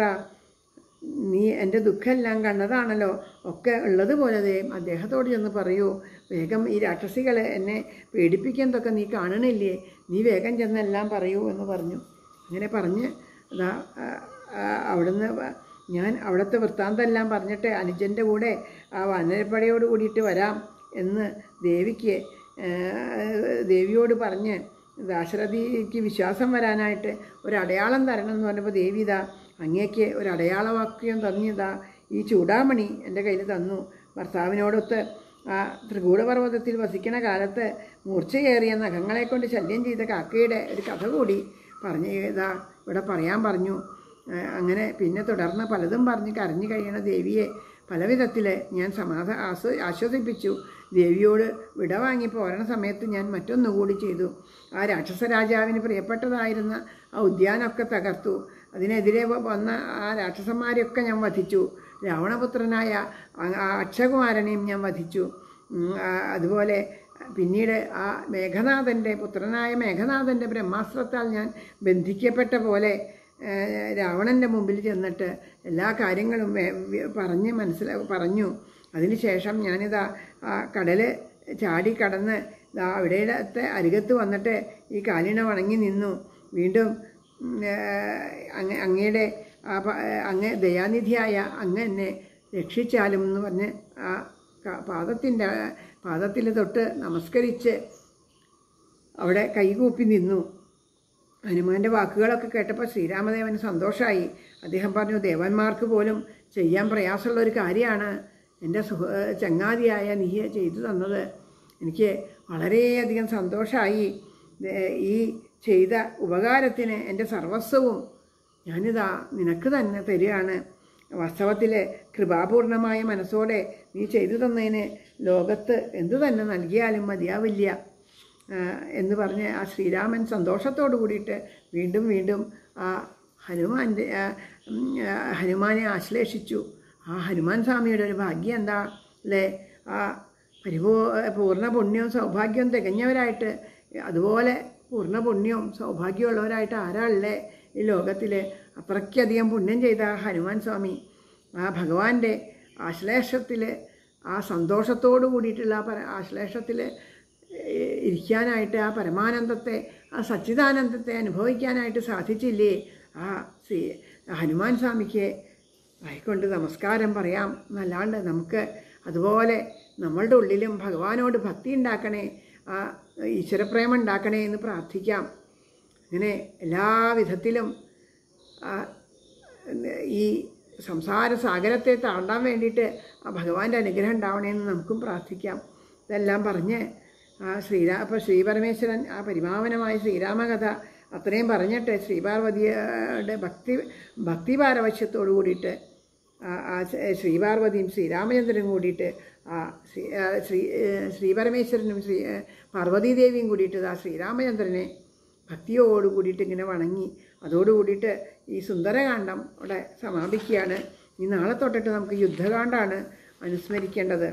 നീ എൻ്റെ ദുഃഖമെല്ലാം കണ്ടതാണല്ലോ ഒക്കെ ഉള്ളതുപോലെ ദേ അദ്ദേഹത്തോട് ചെന്ന് പറയൂ വേഗം ഈ രാക്ഷസികൾ എന്നെ പേടിപ്പിക്കുന്നതൊക്കെ നീ കാണണില്ലേ നീ വേഗം ചെന്ന് എല്ലാം പറയൂ എന്ന് പറഞ്ഞു അങ്ങനെ പറഞ്ഞ് അതാ ആ, ആ, അവിടുന്ന് വ- ഞാൻ അവിടുത്തെ വൃത്താന്തെല്ലാം പറഞ്ഞിട്ട് അനുജൻ്റെ കൂടെ ആ വനരപ്പടയോട് കൂടിയിട്ട് വരാം എന്ന് ദേവിക്ക് ആ, ദേവിയോട് പറഞ്ഞ് ദാശരഥിക്ക് വിശ്വാസം വരാനായിട്ട് ഒരു അടയാളം തരണം എന്ന് പറഞ്ഞപ്പോൾ ദേവി ഇതാ അങ്ങേക്ക് ഒരു അടയാളവാക്യം തന്നിതാ ഈ ചൂടാമണി എൻ്റെ കയ്യിൽ തന്നു ഭർത്താവിനോടൊത്ത് ആ ത്രികൂടപർവ്വതത്തിൽ വസിക്കണ കാലത്ത് മൂർച്ചയേറിയ നഖങ്ങളെ കൊണ്ട് ശല്യം ചെയ്ത കാക്കയുടെ ഒരു കഥ കൂടി പറഞ്ഞു ഇതാ ഇവിടെ പറയാൻ പറഞ്ഞു ആ, അങ്ങനെ പിന്നെ തുടർന്ന് പലതും പറഞ്ഞ് കരഞ്ഞു കഴിയണ ദേവിയെ പല വിധത്തിൽ ഞാൻ സമാധ ആസ്വ ആശ്വസിപ്പിച്ചു ദേവിയോട് വിട വാങ്ങി പോരണ സമയത്ത് ഞാൻ മറ്റൊന്നുകൂടി ചെയ്തു ആ രാക്ഷസ രാജാവിന് പ്രിയപ്പെട്ടതായിരുന്ന ആ ഉദ്യാനമൊക്കെ തകർത്തു അതിനെതിരെ വ- വന്ന ആ രാക്ഷസന്മാരെയൊക്കെ ഞാൻ വധിച്ചു രാവണപുത്രനായ ആ- ആ അക്ഷകുമാരനെയും ഞാൻ വധിച്ചു ഉം, ആ, അതുപോലെ പിന്നീട് ആ മേഘനാഥൻ്റെ പുത്രനായ മേഘനാഥൻ്റെ ബ്രഹ്മാസ്ത്രത്താൽ ഞാൻ ബന്ധിക്കപ്പെട്ട പോലെ ഏഹ്, രാവണൻ്റെ മുമ്പിൽ ചെന്നിട്ട് എല്ലാ കാര്യങ്ങളും വേ- വേ- പറഞ്ഞ് മനസ്സില പറഞ്ഞു അതിനുശേഷം ഞാനിതാ ആ കടൽ ചാടി കടന്ന് ഇതാ അവിടെത്തെ അരികത്ത് വന്നിട്ട് ഈ കാലിണ വണങ്ങി നിന്നു വീണ്ടും ഉം, ഏഹ്, അങ്ങ അങ്ങയുടെ ആ പ- അങ്ങ് ദയാനിധിയായ അങ്ങ് എന്നെ രക്ഷിച്ചാലും എന്ന് പറഞ്ഞ് ആ ക- പാദത്തിൻ്റെ പാദത്തിൽ തൊട്ട് നമസ്കരിച്ച് അവിടെ കൈകൂപ്പി നിന്നു ഹനുമാന്റെ വാക്കുകളൊക്കെ കേട്ടപ്പോൾ ശ്രീരാമദേവന് സന്തോഷമായി അദ്ദേഹം പറഞ്ഞു ദേവന്മാർക്ക് പോലും ചെയ്യാൻ പ്രയാസമുള്ള ഒരു കാര്യമാണ് എൻ്റെ സുഹ ചങ്ങാതിയായ നീ ചെയ്തു തന്നത് എനിക്ക് വളരെയധികം സന്തോഷമായി ദേ- ഈ ചെയ്ത ഉപകാരത്തിന് എൻ്റെ സർവസ്വവും ഞാനിതാ നിനക്ക് തന്നെ തരികയാണ് വാസ്തവത്തിൽ കൃപാപൂർണമായ മനസ്സോടെ നീ ചെയ്തു തന്നതിന് ലോകത്ത് എന്തു തന്നെ നൽകിയാലും മതിയാവില്ല ആ, എന്ന് പറഞ്ഞ് ആ ശ്രീരാമൻ സന്തോഷത്തോട് കൂടിയിട്ട് വീണ്ടും വീണ്ടും ആ ഹനുമാൻ്റെ ആ, ഉം, ആ, ഹനുമാനെ ആശ്ലേഷിച്ചു ആ ഹനുമാൻ സ്വാമിയുടെ ഒരു ഭാഗ്യം എന്താ അല്ലേ ആ പരിപൂ പൂർണ്ണ പുണ്യവും സൗഭാഗ്യവും തികഞ്ഞവരായിട്ട് അതുപോലെ പൂർണ്ണ പുണ്യവും സൗഭാഗ്യമുള്ളവരായിട്ട് ആരാളല്ലേ ഈ ലോകത്തിൽ അത്രയ്ക്കധികം പുണ്യം ചെയ്ത ആ ഹനുമാൻ സ്വാമി ആ ഭഗവാന്റെ ആശ്ലേഷത്തിൽ ആ സന്തോഷത്തോടു കൂടിയിട്ടുള്ള ആ പര ആശ്ലേഷത്തിൽ ഇരിക്കാനായിട്ട് ആ പരമാനന്ദത്തെ ആ സച്ചിദാനന്ദത്തെ അനുഭവിക്കാനായിട്ട് സാധിച്ചില്ലേ ആ ശ്രീ ഹനുമാൻ സ്വാമിക്ക് ആയിക്കൊണ്ട് നമസ്കാരം പറയാം എന്നല്ലാണ്ട് നമുക്ക് അതുപോലെ നമ്മളുടെ ഉള്ളിലും ഭഗവാനോട് ഭക്തി ഉണ്ടാക്കണേ ആ ഈശ്വരപ്രേമം ഉണ്ടാക്കണേ എന്ന് പ്രാർത്ഥിക്കാം അങ്ങനെ എല്ലാ വിധത്തിലും ആ, ഈ സംസാര സാഗരത്തെ താണ്ടാൻ വേണ്ടിയിട്ട് ആ ഭഗവാന്റെ അനുഗ്രഹം ഉണ്ടാവണേന്ന് നമുക്കും പ്രാർത്ഥിക്കാം ഇതെല്ലാം പറഞ്ഞ് ആ ശ്രീരാ അപ്പോൾ ശ്രീപരമേശ്വരൻ ആ പരിമാവനമായ ശ്രീരാമകഥ അത്രയും പറഞ്ഞിട്ട് ശ്രീപാർവതിയുടെ ഭക്തി ഭക്തിപാരവശ്യത്തോടു കൂടിയിട്ട് ആ ആ ശ്രീപാർവതിയും ശ്രീരാമചന്ദ്രനും കൂടിയിട്ട് ആ ശ്രീ ആ ശ്രീ ഏഹ് ശ്രീപരമേശ്വരനും ശ്രീ ഏഹ് പാർവതീദേവിയും കൂടിയിട്ട് ആ ശ്രീരാമചന്ദ്രനെ ഭക്തിയോട് കൂടിയിട്ട് ഇങ്ങനെ വണങ്ങി അതോട് കൂടിയിട്ട് ഈ സുന്ദരകാന്ഡം അവിടെ സമാപിക്കുകയാണ് ഈ നാളെ തൊട്ടിട്ട് നമുക്ക് യുദ്ധകാന്ഡമാണ് അനുസ്മരിക്കേണ്ടത്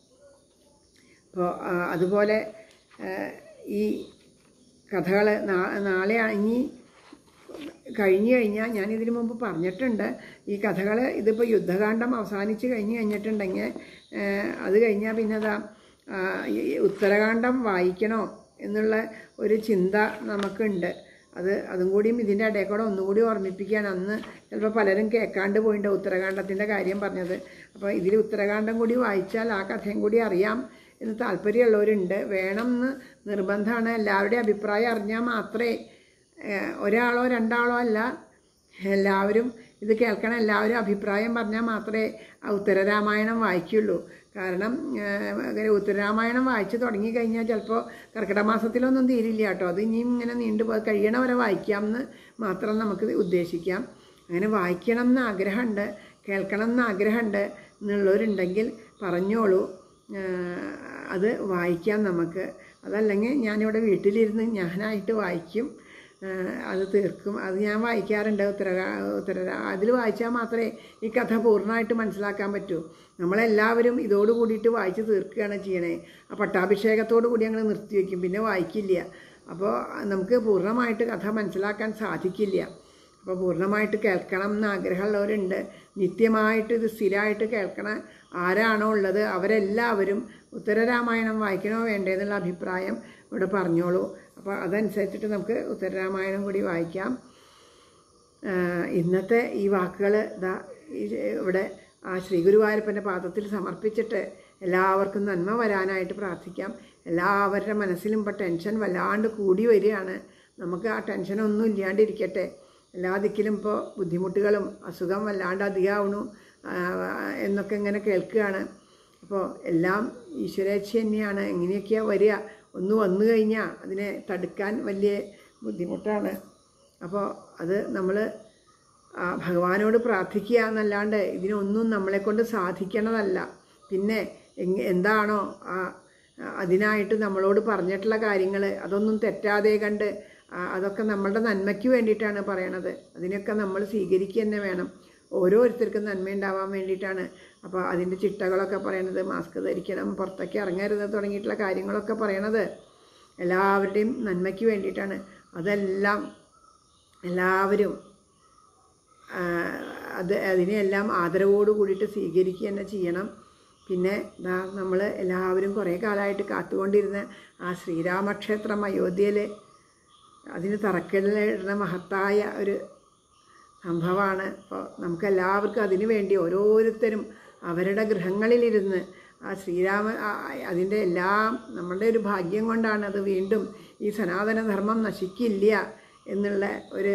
അപ്പോൾ അതുപോലെ ആ, ഈ കഥകൾ നാളെ ഇനി കഴിഞ്ഞു കഴിഞ്ഞാൽ ഞാൻ ഇതിനു മുമ്പ് പറഞ്ഞിട്ടുണ്ട് ഈ കഥകൾ ഇതിപ്പോൾ യുദ്ധകാന്ഡം അവസാനിച്ച് കഴിഞ്ഞ് കഴിഞ്ഞിട്ടുണ്ടെങ്കിൽ ആ, അത് കഴിഞ്ഞാൽ പിന്നെ അതാ ആ, ഈ ഉത്തരകാന്ഡം വായിക്കണോ എന്നുള്ള ഒരു ചിന്ത നമുക്കുണ്ട് അത് അതും കൂടിയും ഇതിൻ്റെ ഇടയിൽ കൂടെ ഒന്നുകൂടി ഓർമ്മിപ്പിക്കുകയാണ് അന്ന് ചിലപ്പോൾ പലരും കേൾക്കാണ്ട് പോയിട്ടുണ്ട് ഉത്തരകാണ്ഡത്തിൻ്റെ കാര്യം പറഞ്ഞത് അപ്പോൾ ഇതിൽ ഉത്തരകാണ്ഡം കൂടി വായിച്ചാൽ ആ കഥയും കൂടി അറിയാം എന്ന് താല്പര്യമുള്ളവരുണ്ട് വേണം എന്ന് നിർബന്ധമാണ് എല്ലാവരുടെയും അഭിപ്രായം അറിഞ്ഞാൽ മാത്രമേ ഏഹ്, ഒരാളോ രണ്ടാളോ അല്ല എല്ലാവരും ഇത് കേൾക്കണം എല്ലാവരും അഭിപ്രായം പറഞ്ഞാൽ മാത്രമേ ആ ഉത്തരരാമായണം വായിക്കുള്ളൂ കാരണം ഏഹ്, അങ്ങനെ ഉത്തരരാമായണം വായിച്ച് തുടങ്ങിക്കഴിഞ്ഞാൽ ചിലപ്പോൾ കർക്കിടക മാസത്തിലൊന്നും തീരില്ല കേട്ടോ അത് ഇനിയും ഇങ്ങനെ നീണ്ടു പോയി കഴിയണ വരെ വായിക്കാം എന്ന് മാത്രം നമുക്ക് ഉദ്ദേശിക്കാം അങ്ങനെ വായിക്കണം എന്ന് ആഗ്രഹമുണ്ട് കേൾക്കണം എന്ന് ആഗ്രഹമുണ്ട് എന്നുള്ളവരുണ്ടെങ്കിൽ പറഞ്ഞോളൂ ഏഹ്, അത് വായിക്കാം നമുക്ക് അതല്ലെങ്കിൽ ഞാനിവിടെ വീട്ടിലിരുന്ന് ഞാനായിട്ട് വായിക്കും അത് തീർക്കും അത് ഞാൻ വായിക്കാറുണ്ട് ഉത്തര ഉത്തര അതിൽ വായിച്ചാൽ മാത്രമേ ഈ കഥ പൂർണ്ണമായിട്ട് മനസ്സിലാക്കാൻ പറ്റൂ നമ്മളെല്ലാവരും ഇതോട് കൂടിയിട്ട് വായിച്ച് തീർക്കുകയാണ് ചെയ്യണേ ആ പട്ടാഭിഷേകത്തോടു കൂടി ഞങ്ങൾ നിർത്തിവെക്കും പിന്നെ വായിക്കില്ല അപ്പോൾ നമുക്ക് പൂർണ്ണമായിട്ട് കഥ മനസ്സിലാക്കാൻ സാധിക്കില്ല അപ്പോൾ പൂർണ്ണമായിട്ട് കേൾക്കണം എന്ന് ആഗ്രഹമുള്ളവരുണ്ട് നിത്യമായിട്ട് ഇത് സ്ഥിരമായിട്ട് കേൾക്കണ ആരാണോ ഉള്ളത് അവരെല്ലാവരും ഉത്തരരാമായണം വായിക്കണോ വേണ്ടേ എന്നുള്ള അഭിപ്രായം ഇവിടെ പറഞ്ഞോളൂ അപ്പോൾ അതനുസരിച്ചിട്ട് നമുക്ക് ഉത്തരരാമായണം കൂടി വായിക്കാം ആഹ് ഇന്നത്തെ ഈ വാക്കുകൾ ഇതാ ഈ ഇവിടെ ആ ശ്രീ ഗുരുവായൂരപ്പൻ്റെ പാദത്തിൽ സമർപ്പിച്ചിട്ട് എല്ലാവർക്കും നന്മ വരാനായിട്ട് പ്രാർത്ഥിക്കാം എല്ലാവരുടെ മനസ്സിലും ഇപ്പോൾ ടെൻഷൻ വല്ലാണ്ട് കൂടി വരികയാണ് നമുക്ക് ആ ടെൻഷനൊന്നും ഇല്ലാണ്ടിരിക്കട്ടെ എല്ലാ ദിക്കിലും ഇപ്പോൾ ബുദ്ധിമുട്ടുകളും അസുഖം വല്ലാണ്ട് അധികമാവണു ആഹ് എന്നൊക്കെ ഇങ്ങനെ കേൾക്കുകയാണ് അപ്പോൾ എല്ലാം ഈശ്വരേച്ഛ തന്നെയാണ് എങ്ങനെയൊക്കെയാണ് വരിക ഒന്ന് വന്നു കഴിഞ്ഞാൽ അതിനെ തടുക്കാൻ വലിയ ബുദ്ധിമുട്ടാണ് അപ്പോൾ അത് നമ്മൾ ഭഗവാനോട് പ്രാർത്ഥിക്കുക എന്നല്ലാണ്ട് ഇതിനൊന്നും നമ്മളെ കൊണ്ട് സാധിക്കണതല്ല പിന്നെ എങ് എന്താണോ ആ അതിനായിട്ട് നമ്മളോട് പറഞ്ഞിട്ടുള്ള കാര്യങ്ങൾ അതൊന്നും തെറ്റാതെ കണ്ട് ആ, അതൊക്കെ നമ്മളുടെ നന്മയ്ക്ക് വേണ്ടിയിട്ടാണ് പറയണത് അതിനൊക്കെ നമ്മൾ സ്വീകരിക്കുക തന്നെ വേണം ഓരോരുത്തർക്കും നന്മയുണ്ടാവാൻ വേണ്ടിയിട്ടാണ് അപ്പോൾ അതിൻ്റെ ചിട്ടകളൊക്കെ പറയണത് മാസ്ക് ധരിക്കണം പുറത്തേക്ക് ഇറങ്ങരുത് തുടങ്ങിയിട്ടുള്ള കാര്യങ്ങളൊക്കെ പറയണത് എല്ലാവരുടെയും നന്മയ്ക്ക് വേണ്ടിയിട്ടാണ് അതെല്ലാം എല്ലാവരും ആ, അത് അതിനെയെല്ലാം ആദരവോട് കൂടിയിട്ട് സ്വീകരിക്കുക തന്നെ ചെയ്യണം പിന്നെ ഇതാ നമ്മൾ എല്ലാവരും കുറേ കാലമായിട്ട് കാത്തുകൊണ്ടിരുന്ന ആ ശ്രീരാമക്ഷേത്രം അയോധ്യയിൽ അതിന് തറക്കല്ലിടുന്ന മഹത്തായ ഒരു സംഭവമാണ് അപ്പോൾ നമുക്ക് എല്ലാവർക്കും അതിനു വേണ്ടി ഓരോരുത്തരും അവരുടെ ഗൃഹങ്ങളിലിരുന്ന് ആ ശ്രീരാമ ആ- അതിൻ്റെ എല്ലാം നമ്മളുടെ ഒരു ഭാഗ്യം കൊണ്ടാണ് അത് വീണ്ടും ഈ സനാതനധർമ്മം നശിക്കില്ല എന്നുള്ള ഒരു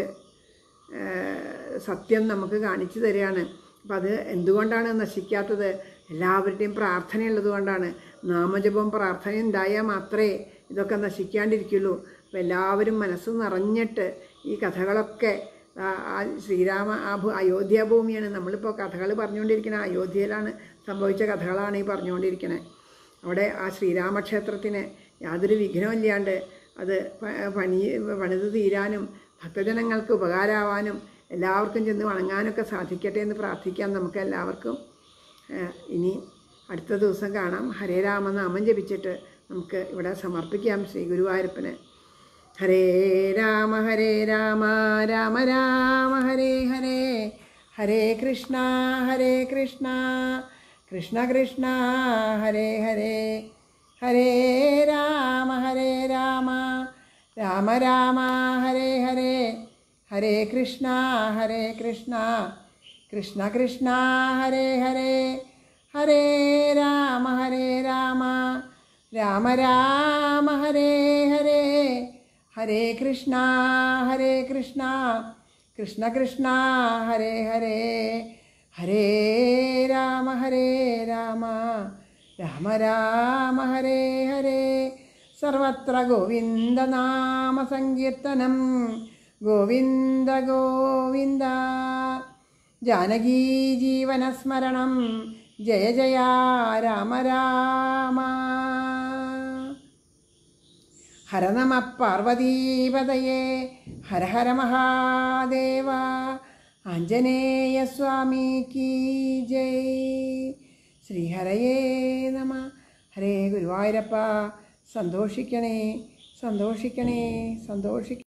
ഏഹ്, സത്യം നമുക്ക് കാണിച്ചു തരികയാണ് അപ്പം അത് എന്തുകൊണ്ടാണ് നശിക്കാത്തത് എല്ലാവരുടെയും പ്രാർത്ഥനയുള്ളത് കൊണ്ടാണ് നാമജപം പ്രാർത്ഥന ഉണ്ടായാൽ മാത്രമേ ഇതൊക്കെ നശിക്കാണ്ടിരിക്കുള്ളൂ അപ്പോൾ എല്ലാവരും മനസ്സ് നിറഞ്ഞിട്ട് ഈ കഥകളൊക്കെ ആ ആ ശ്രീരാമ ആ ഭൂ അയോധ്യ ഭൂമിയാണ് നമ്മളിപ്പോൾ കഥകൾ പറഞ്ഞുകൊണ്ടിരിക്കുന്നത് അയോധ്യയിലാണ് സംഭവിച്ച കഥകളാണ് ഈ പറഞ്ഞുകൊണ്ടിരിക്കുന്നത് അവിടെ ആ ശ്രീരാമക്ഷേത്രത്തിന് യാതൊരു വിഘ്നമില്ലാണ്ട് അത് പ- പണി പണിത് തീരാനും ഭക്തജനങ്ങൾക്ക് ഉപകാരമാവാനും എല്ലാവർക്കും ചെന്ന് വണങ്ങാനൊക്കെ സാധിക്കട്ടെ എന്ന് പ്രാർത്ഥിക്കാം നമുക്ക് എല്ലാവർക്കും ഏഹ് ഇനി അടുത്ത ദിവസം കാണാം ഹരേ രാമ നാമം ജപിച്ചിട്ട് നമുക്ക് ഇവിടെ സമർപ്പിക്കാം ശ്രീ ഗുരുവായൂരപ്പന് ഹരേ രാമ ഹരേ രാമ രാമ രാമ ഹരേ ഹരേ ഹരേ കൃഷ്ണ ഹരേ കൃഷ്ണ കൃഷ്ണ കൃഷ്ണ ഹരേ ഹരേ ഹരേ രാമ ഹരേ രാമ രാമ രാമ ഹരേ ഹരേ ഹരേ കൃഷ്ണ ഹരേ കൃഷ്ണ കൃഷ്ണ കൃഷ്ണ ഹരേ ഹരേ ഹരേ രാമ ഹരേ രാമ രാമ രാമ ഹരേ ഹരേ ഹരേ കൃഷ്ണ ഹരേ കൃഷ്ണ കൃഷ്ണ കൃഷ്ണ ഹരേ ഹരേ ഹരേ രാമ ഹരേ രാമ രാമ രാമ ഹരേ ഹരേ സർവത്ര ഗോവിന്ദനാമ സങ്കീർത്തനം ഗോവിന്ദ ഗോവിന്ദ ജാനകീ ജീവനസ്മരണം ജയ ജയ രാമ രാമ ഹര നമ പാർവതീപതയേ ഹര ഹര മഹാദേവ ആഞ്ജനേയ സ്വാമി കീ ജയ് ശ്രീഹരയേ നമ ഹരേ ഗുരുവായൂരപ്പ സന്തോഷിക്കണേ സന്തോഷിക്കണേ സന്തോഷിക്ക